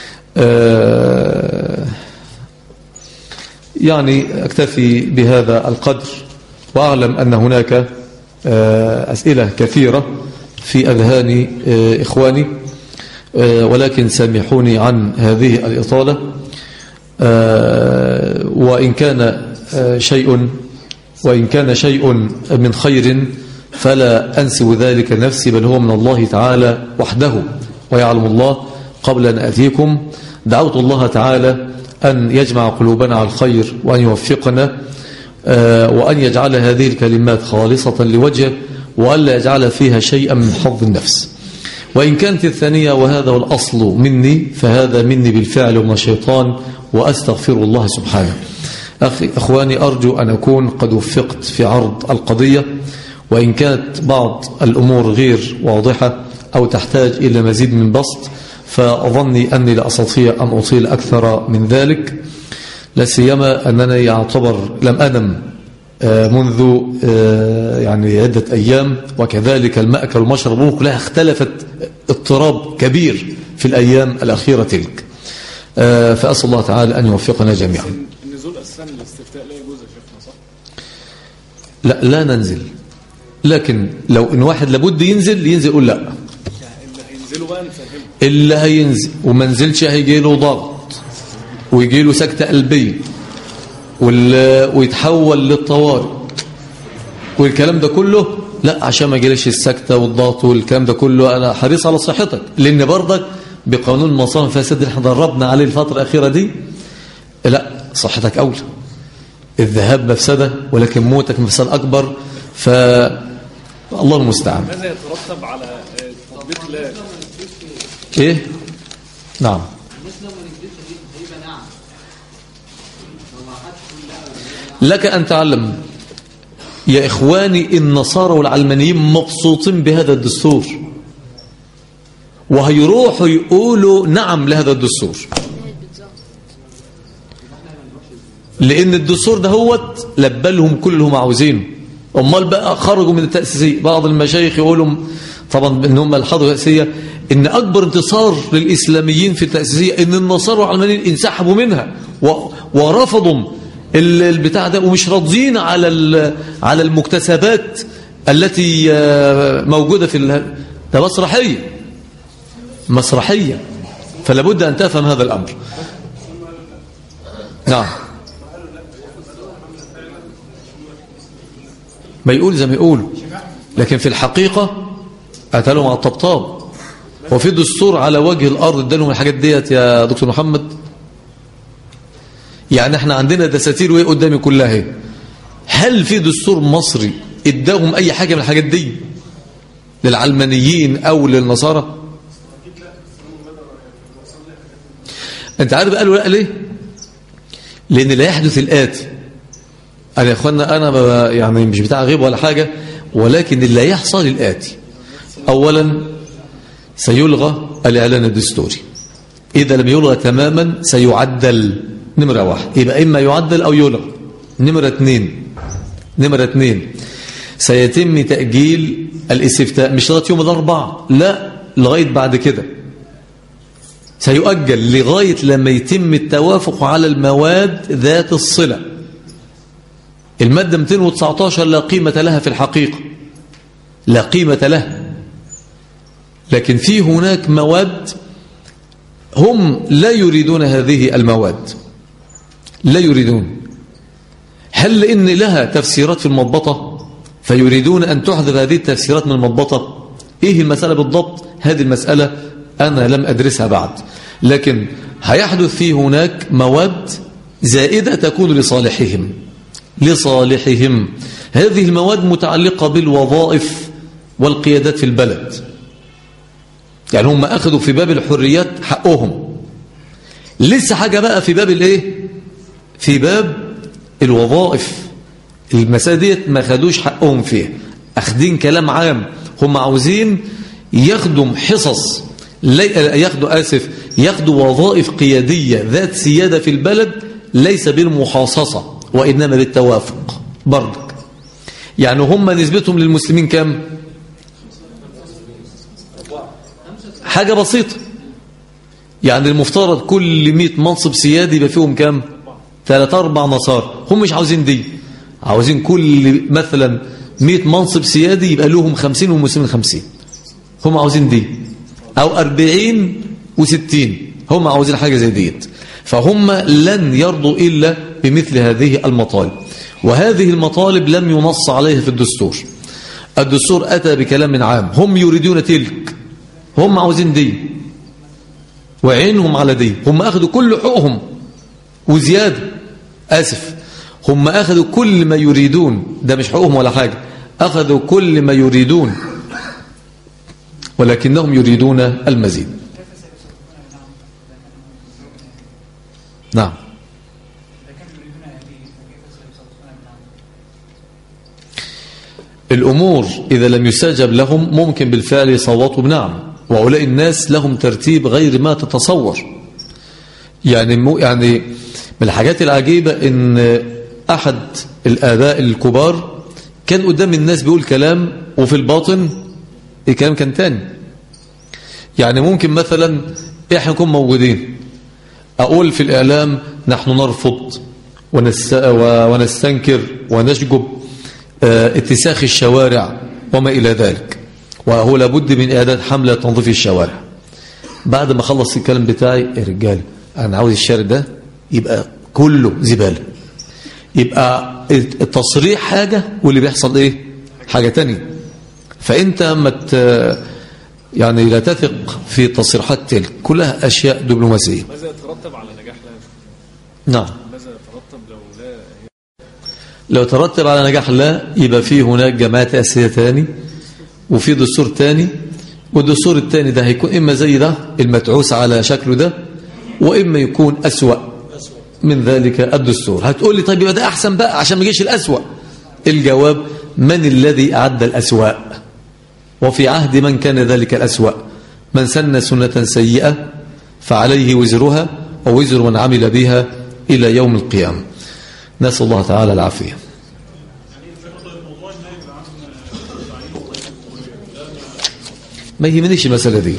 يعني أكتفي بهذا القدر وأعلم أن هناك أسئلة كثيرة في أذهان إخواني ولكن سامحوني عن هذه الإطالة وإن كان شيء وإن كان شيء من خير فلا أنسب ذلك نفسي بل هو من الله تعالى وحده ويعلم الله قبل أن أتيكم دعوت الله تعالى أن يجمع قلوبنا على الخير وأن يوفقنا وأن يجعل هذه الكلمات خالصة لوجهه وألا يجعل فيها شيئا من حظ النفس وإن كانت الثانية وهذا هو الأصل مني فهذا مني بالفعل ومن الشيطان وأستغفر الله سبحانه أخي أخواني أرجو أن أكون قد وفقت في عرض القضية وإن كانت بعض الأمور غير واضحة أو تحتاج إلى مزيد من بسط فأظني أني لا أستطيع أن أطيل أكثر من ذلك لا سيما أنني يعتبر لم أنم منذ يعني عدة أيام وكذلك المأكل والمشرب كلها اختلفت اضطراب كبير في الأيام الأخيرة تلك فأسأل الله تعالى أن يوفقنا جميعا النزول أساسا الاستفتاء لا يجوز يا شيخنا صح؟ لا لا ننزل لكن لو إن واحد لابد ينزل ينزل يقول لا اللي هينزلوا بقى نفهمهم اللي هينزل وما نزلش هيجي له ضغط ويجي له سكتة قلبية وال- ويتحول للطوارئ والكلام ده كله لا عشان ما يجيلش السكتة والضغط والكلام ده كله أنا حريص على صحتك لأن برضك بقانون المصانع الفاسد اللي احنا دربنا عليه الفترة الأخيرة دي لا صحتك أولى الذهاب مفسدة ولكن موتك مفسدة أكبر ف الله المستعان ماذا يترتب على آه، تطبيق لا إيه نعم الناس لو ما نزلتش دي هيبقى نعم لو ما حدش كلها لك أن تعلم يا إخواني النصارى والعلمانيين مبسوطين بهذا الدستور وهيروحوا يقولوا نعم لهذا الدستور لأن الدستور ده هوت لبلهم كل اللي هم عاوزينه أمال بقى خرجوا من التأسيسية بعض المشايخ يقولوا طبعا ان هم الحضرة التأسيسية ان أكبر انتصار للإسلاميين في التأسيسية ان النصارى والعلمانيين انسحبوا منها و- ورفضوا ال- البتاع ده ومش راضيين على ال- على المكتسبات التي آه، موجودة في ال- ده مسرحية مسرحية فلا بد أن تفهم هذا الأمر نعم ما يقول زي ما يقولوا لكن في الحقيقة قتلوا مع الطبطاب وفي دستور على وجه الأرض ادالهم الحاجات ديت يا دكتور محمد يعني احنا عندنا دساتير وهي قدامي كلها اهي هل في دستور مصري اداهم اي حاجة من الحاجات دي للعلمانيين او للنصارى انت عارف قالوا لا ليه لان لا يحدث الاتي انا يا اخوانا انا ب- يعني مش بتاع غيب ولا حاجة ولكن اللي هيحصل الاتي اولا سيلغى الاعلان الدستوري اذا لم يلغى تماما سيعدل نمرة واحد يبقى اما يعدل او يلغى نمرة اثنين نمرة اثنين سيتم تأجيل الاستفتاء مش لغاية يوم الأربعاء لا لغاية بعد كده سيؤجل لغاية لما يتم التوافق على المواد ذات الصلة المادة 219 لا قيمة لها في الحقيقة لا قيمة لها لكن في هناك مواد هم لا يريدون هذه المواد لا يريدون هل لأن لها تفسيرات في المضبطة فيريدون أن تحذف هذه التفسيرات من المضبطة إيه المسألة بالضبط هذه المسألة أنا لم أدرسها بعد لكن هيحدث في هناك مواد زائدة تكون لصالحهم لصالحهم هذه المواد متعلقة بالوظائف والقيادات في البلد يعني هم أخذوا في باب الحريات حقهم لسه حاجة بقى في باب الايه في باب الوظائف المسائل ديت ما خدوش حقهم فيها اخدين كلام عام هم عاوزين ياخدوا حصص ياخدوا اسف ياخدوا وظائف قياديه ذات سياده في البلد ليس بالمحاصصه وانما بالتوافق برضك يعني هم نسبتهم للمسلمين كم حاجه بسيطه يعني المفترض كل 100 منصب سيادي يبقى فيهم كم ثلاثة أربع نصارى هم مش عاوزين دي عاوزين كل مثلا 100 منصب سيادي يبقى لهم 50 والمسلمين 50 هم عاوزين دي أو 40 و60 هم عاوزين حاجة زي ديت فهم لن يرضوا إلا بمثل هذه المطالب وهذه المطالب لم ينص عليها في الدستور الدستور أتى بكلام عام هم يريدون تلك هم عاوزين دي وعينهم على دي هم أخذوا كل حقوقهم وزيادة آسف هم أخذوا كل ما يريدون ده مش حقوقهم ولا حاجة أخذوا كل ما يريدون ولكنهم يريدون المزيد نعم الأمور إذا لم يستجب لهم ممكن بالفعل يصوتوا بنعم وهؤلاء الناس لهم ترتيب غير ما تتصور يعني مو يعني من الحاجات العجيبة ان احد الاباء الكبار كان قدام الناس بيقول كلام وفي الباطن الكلام كان تاني يعني ممكن مثلا احنا نكون موجودين اقول في الاعلام نحن نرفض ونس ونستنكر ونشجب اتساخ الشوارع وما الى ذلك وهو لابد من اعداد حمله تنظيف الشوارع بعد ما خلص الكلام بتاعي يا رجال انا عاوز الشارع ده يبقى كله زبالة يبقى التصريح حاجة واللي بيحصل ايه حاجة تانية فانت مت يعني لا تثق في تصريحات تلك كلها اشياء دبلوماسية ماذا يترتب على نجاح لا نعم ماذا يترتب لو لا لو ترتب على نجاح لا يبقى في هناك جماعات تأسيسية تاني وفي دستور تاني والدستور التاني ده هيكون إما زي ده المتعوس على شكله ده وإما يكون أسوأ من ذلك الدستور هتقول لي طيب يبقى ده أحسن بقى عشان ما يجيش الأسوأ الجواب من الذي أعد الأسوأ وفي عهد من كان ذلك الأسوأ من سن سنة سيئة فعليه وزرها ووزر من عمل بها إلى يوم القيامة نسأل الله تعالى العافية ما يهمنيش المسألة دي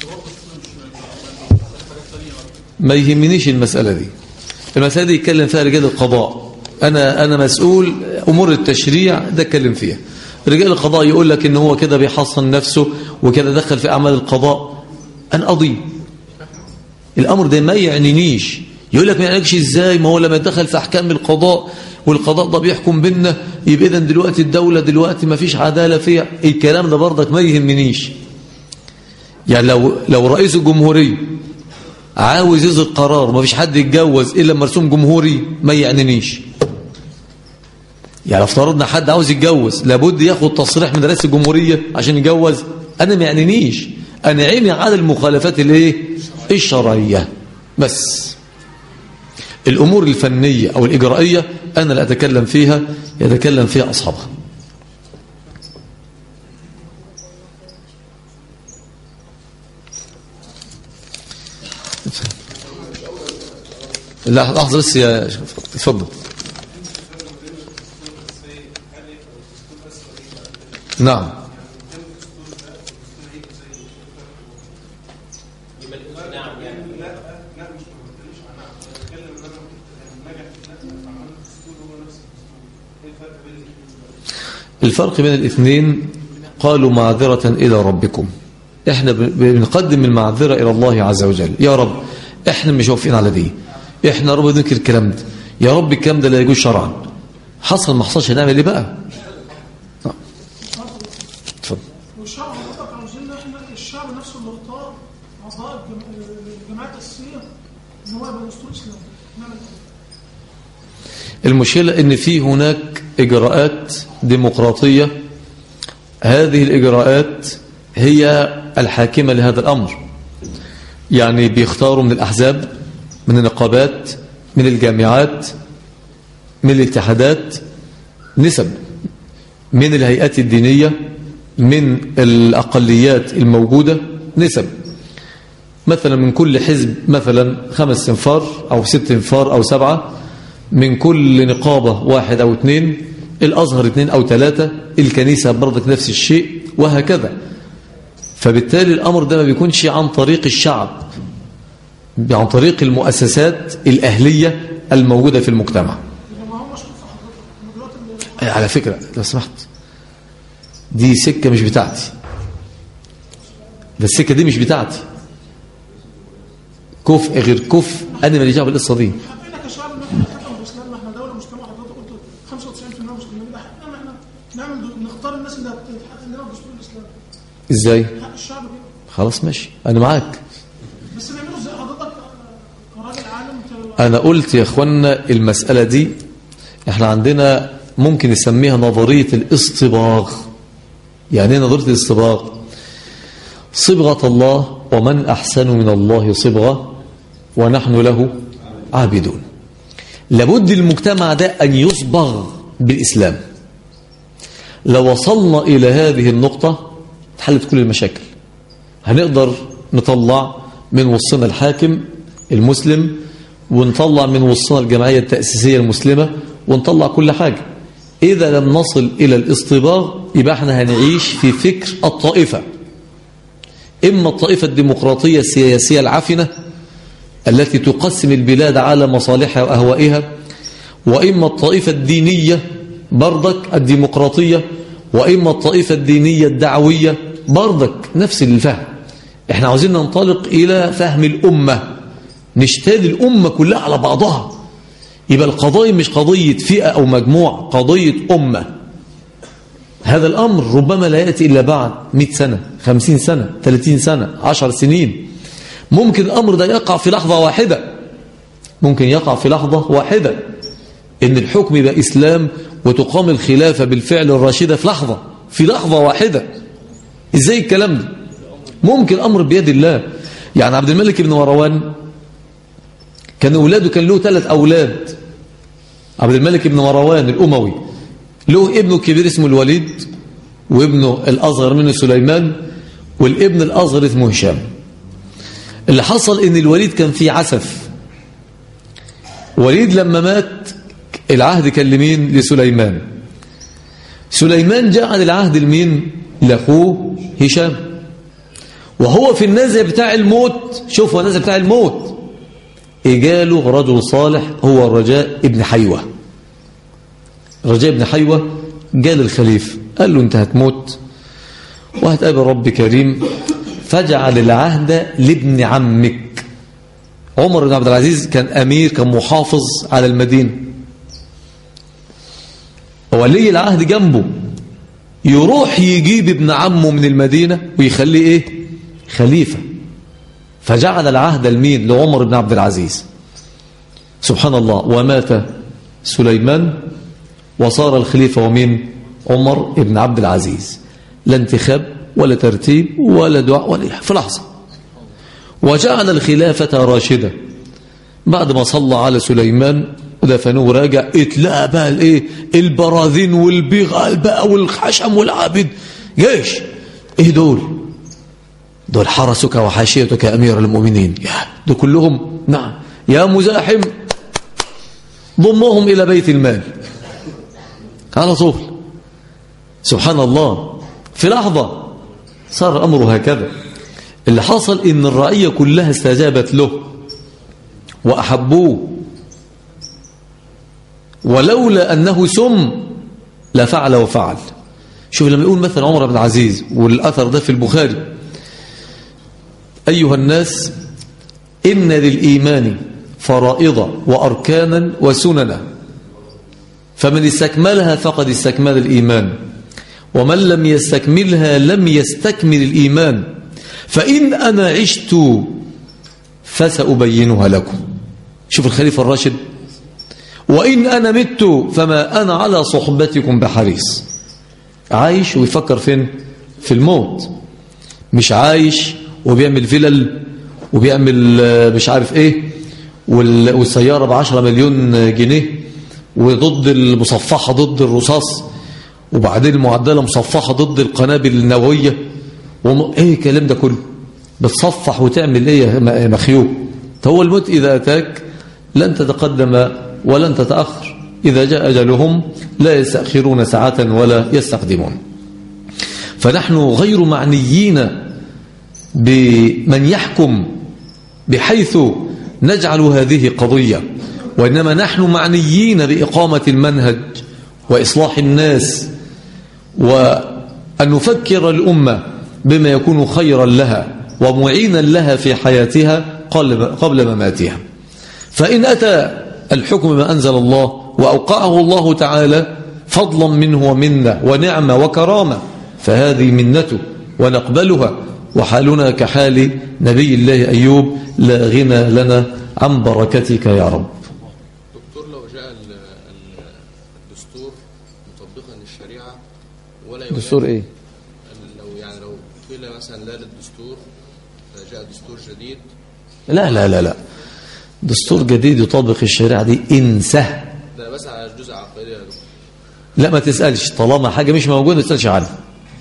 ما يهمنيش المسألة دي المسألة دي يتكلم فيها رجال القضاء أنا أنا مسؤول أمور التشريع ده اتكلم فيها رجال القضاء يقول لك إن هو كده بيحصن نفسه وكده دخل في أعمال القضاء أنا قضي الأمر ده ما يعنينيش يقول لك ما يعنيكش إزاي ما هو لما دخل في أحكام القضاء والقضاء ده بيحكم بينا يبقى إذا دلوقتي الدولة دلوقتي ما فيش عدالة فيها الكلام ده برضك ما يهمنيش يعني لو لو رئيس الجمهورية عاوز يصدر قرار ما فيش حد يتجوز إلا مرسوم جمهوري ما يعنينيش يعني افترضنا حد عاوز يتجوز لابد ياخد تصريح من رئيس الجمهورية عشان يتجوز أنا ما يعنينيش أنا عيني على المخالفات الايه الشرعية بس الأمور الفنية أو الإجرائية أنا لا أتكلم فيها يتكلم فيها أصحابها لا لحظة بس يا اتفضل نعم الفرق بين الاثنين قالوا معذرة إلى ربكم احنا ب- بنقدم المعذرة إلى الله عز وجل يا رب احنا مش واقفين على دي احنا يا رب ننكر الكلام ده يا رب الكلام ده لا يجوز شرعا حصل ما حصلش هنعمل ايه بقى نعم. اتفضل والشعب حضرتك عاوزين احنا الشعب نفسه اللي اختار اعضاء الجم- الجماعات الاساسيه ان هو يبقى دستور اسلامي نعمل ايه؟ المشكلة ان في هناك اجراءات ديمقراطية هذه الاجراءات هي الحاكمة لهذا الامر يعني بيختاروا من الاحزاب من النقابات من الجامعات من الاتحادات نسب من الهيئات الدينية من الأقليات الموجودة نسب مثلا من كل حزب مثلا خمس صنفار أو ست صنفار أو سبعة من كل نقابة واحد أو اثنين الأزهر اثنين أو ثلاثة الكنيسة برضك نفس الشيء وهكذا فبالتالي الأمر ده ما بيكونش عن طريق الشعب عن طريق المؤسسات الأهلية الموجودة في المجتمع يبقى ما همش كفر حضرتك هم دلوقتي اللي على فكرة لو سمحت دي سكة مش بتاعتي ده السكة دي مش بتاعتي كفء غير كفء أنا مالي دعوه بالقصة دي حقنا كشعب ان احنا نحكم باسلام ما احنا دوله مسلمه حضرتك قلت 95% مسلمين ده حقنا ان احنا نعمل نختار الناس اللي هتحقق لنا الدستور الاسلامي إزاي حق الشعب كده خلاص ماشي أنا معاك بس نعمله ازاي حضرتك كراجل عالم ت- أنا قلت يا أخوانا المسألة دي إحنا عندنا ممكن نسميها نظرية الاصطباغ يعني ايه نظرية الاصطباغ صبغة الله ومن أحسن من الله صبغة ونحن له عابدون لابد المجتمع ده أن يصبغ بالإسلام لو وصلنا إلى هذه النقطة اتحلت كل المشاكل هنقدر نطلع من وسطنا الحاكم المسلم ونطلع من وسطنا الجمعية التأسيسية المسلمة ونطلع كل حاجة إذا لم نصل إلى الاصطباغ يبقى احنا هنعيش في فكر الطائفة إما الطائفة الديمقراطية السياسية العفنة التي تقسم البلاد على مصالحها وأهوائها وإما الطائفة الدينية برضك الديمقراطية وإما الطائفة الدينية الدعوية برضك نفس الفهم احنا عاوزين ننطلق إلى فهم الأمة نشتاد الأمة كلها على بعضها يبقى القضايا مش قضية فئة أو مجموعة قضية أمة هذا الأمر ربما لا يأتي إلا بعد 100 سنة 50 سنة 30 سنة 10 سنين ممكن الأمر ده يقع في لحظة واحدة ممكن يقع في لحظة واحدة إن الحكم يبقى إسلام وتقام الخلافة بالفعل الراشدة في لحظة في لحظة واحدة إزاي الكلام ده ممكن أمر بيد الله يعني عبد الملك بن مروان كان أولاده كان له ثلاث أولاد عبد الملك بن مروان الأموي له ابنه الكبير اسمه الوليد وابنه الأصغر منه سليمان والابن الأصغر اسمه هشام اللي حصل ان الوليد كان فيه عسف وليد لما مات العهد كان لمين لسليمان سليمان جعل العهد لمين لاخوه هشام وهو في النزع بتاع الموت شوف هو النزع بتاع الموت اجاله رجل صالح هو الرجاء ابن حيوة رجاء ابن حيوة جال الخليفة قال له انت هتموت وهتقابل رب كريم فاجعل العهد لابن عمك عمر بن عبد العزيز كان أمير كان محافظ على المدينة ولي العهد جنبه يروح يجيب ابن عمه من المدينة ويخليه ايه خليفة فجعل العهد لمين لعمر بن عبد العزيز سبحان الله ومات سليمان وصار الخليفة ومين عمر بن عبد العزيز لا انتخاب ولا ترتيب ولا دعاء ولا في لحظة وجعل الخلافة راشدة بعد ما صلى على سليمان ودفنوه راجع اتلقى بقى الايه البراذين والبغال بقى والخشم والعابد جيش ايه دول دول حرسك وحاشيتك يا امير المؤمنين يا دول كلهم نعم يا مزاحم ضمهم الى بيت المال على طول سبحان الله في لحظة صار الأمر هكذا اللي حصل إن الرعية كلها استجابت له وأحبوه ولولا أنه سم لفعل وفعل شوف لما يقول مثلا عمر بن العزيز والأثر ده في البخاري أيها الناس إن للإيمان فرائض وأركانا وسننا فمن استكملها فقد استكمل الإيمان ومن لم يستكملها لم يستكمل الإيمان فإن أنا عشت فسأبينها لكم شوف الخليفة الراشد وإن أنا مت فما أنا على صحبتكم بحريص عايش ويفكر فين في الموت مش عايش وبيعمل فلل وبيعمل آه، مش عارف ايه وال- والسيارة بعشرة مليون جنيه وضد المصفحة ضد الرصاص وبعدين المعدلة مصفحة ضد القنابل النووية وم... ايه الكلام ده كله بتصفح وتعمل ايه يا م- يا مخيوب هو الموت إذا أتاك لن تتقدم ولن تتأخر إذا جاء أجلهم لا يستأخرون ساعة ولا يستقدمون فنحن غير معنيين بمن يحكم بحيث نجعل هذه قضية وإنما نحن معنيين بإقامة المنهج وإصلاح الناس وأن نفكر الأمة بما يكون خيرا لها ومعينا لها في حياتها قبل قبل مماتها فإن أتى الحكم بما أنزل الله وأوقعه الله تعالى فضلا منه ومنا ونعمة وكرامة فهذه منته ونقبلها وحالنا كحال نبي الله أيوب لا غنى لنا عن بركتك يا رب دكتور لو جاء ال- ال- الدستور مطبقا للشريعة ولا دستور يلام- إيه لو يعني لو قيل مثلا لا للدستور فجاء دستور جديد لا لا لا لا دستور جديد يطبق الشريعة دي انسه ده بس على جزء عقائدي يا دكتور لا ما تسألش طالما حاجة مش موجودة ما تسألش عنها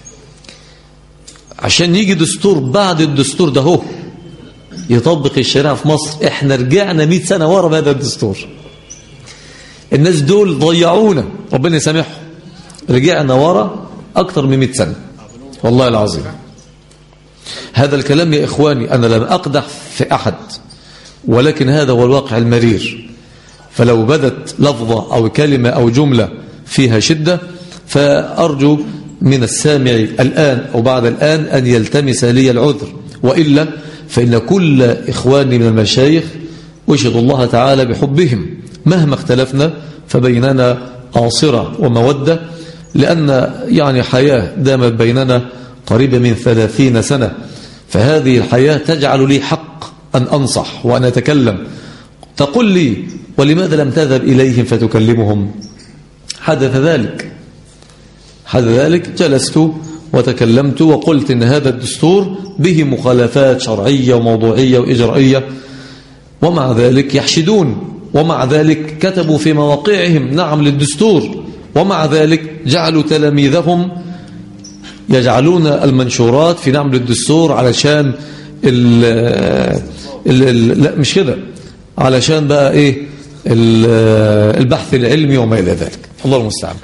عشان يجي دستور بعد الدستور ده هو يطبق الشريعة في مصر احنا رجعنا 100 سنة ورا بهذا الدستور الناس دول ضيعونا ربنا يسامحهم رجعنا ورا أكتر من 100 سنة والله العظيم هذا الكلام يا إخواني أنا لم أقدح في أحد ولكن هذا هو الواقع المرير فلو بدت لفظة أو كلمة أو جملة فيها شدة فأرجو من السامع الآن أو بعد الآن أن يلتمس لي العذر وإلا فإن كل إخواني من المشايخ أشهد الله تعالى بحبهم مهما اختلفنا فبيننا قاصرة ومودة لأن يعني حياة دامت بيننا قريبة من ثلاثين سنة فهذه الحياة تجعل لي حق أن أنصح وأن أتكلم تقول لي ولماذا لم تذهب إليهم فتكلمهم حدث ذلك حدث ذلك جلست وتكلمت وقلت إن هذا الدستور به مخالفات شرعية وموضوعية وإجرائية ومع ذلك يحشدون ومع ذلك كتبوا في مواقعهم نعم للدستور ومع ذلك جعلوا تلاميذهم يجعلون المنشورات في نعم للدستور علشان ال ال ال لا مش كده علشان بقى ايه ال- البحث العلمي وما الى ذلك الله المستعان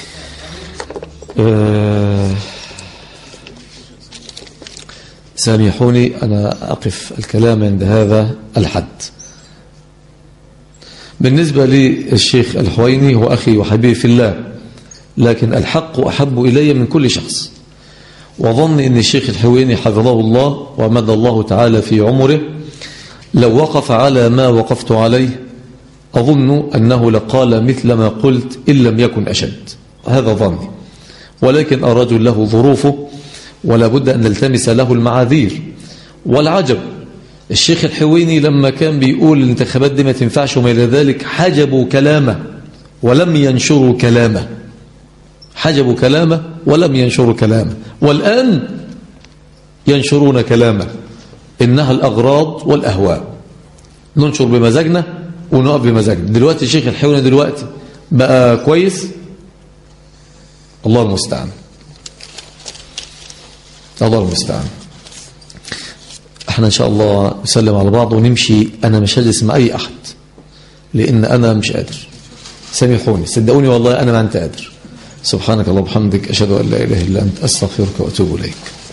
آه، سامحوني أنا أقف الكلام عند هذا الحد بالنسبة للشيخ الحويني هو أخي وحبيبي في الله لكن الحق أحب إلي من كل شخص وظن أن الشيخ الحويني حفظه الله ومد الله تعالى في عمره لو وقف على ما وقفت عليه أظن أنه لقال مثل ما قلت إن لم يكن أشد هذا ظني ولكن الرجل له ظروفه ولا بد أن نلتمس له المعاذير والعجب الشيخ الحويني لما كان بيقول الانتخابات دي ما تنفعش وما إلى ذلك حجبوا كلامه ولم ينشروا كلامه حجبوا كلامه ولم ينشروا كلامه والآن ينشرون كلامه إنها الأغراض والأهواء ننشر بمزاجنا ونقف بمزاجنا دلوقتي الشيخ الحويني دلوقتي بقى كويس الله المستعان الله المستعان احنا ان شاء الله نسلم على بعض ونمشي انا مش هجلس مع اي احد لان انا مش قادر سامحوني صدقوني والله انا ما انت قادر سبحانك اللهم وبحمدك اشهد ان لا اله الا انت استغفرك واتوب اليك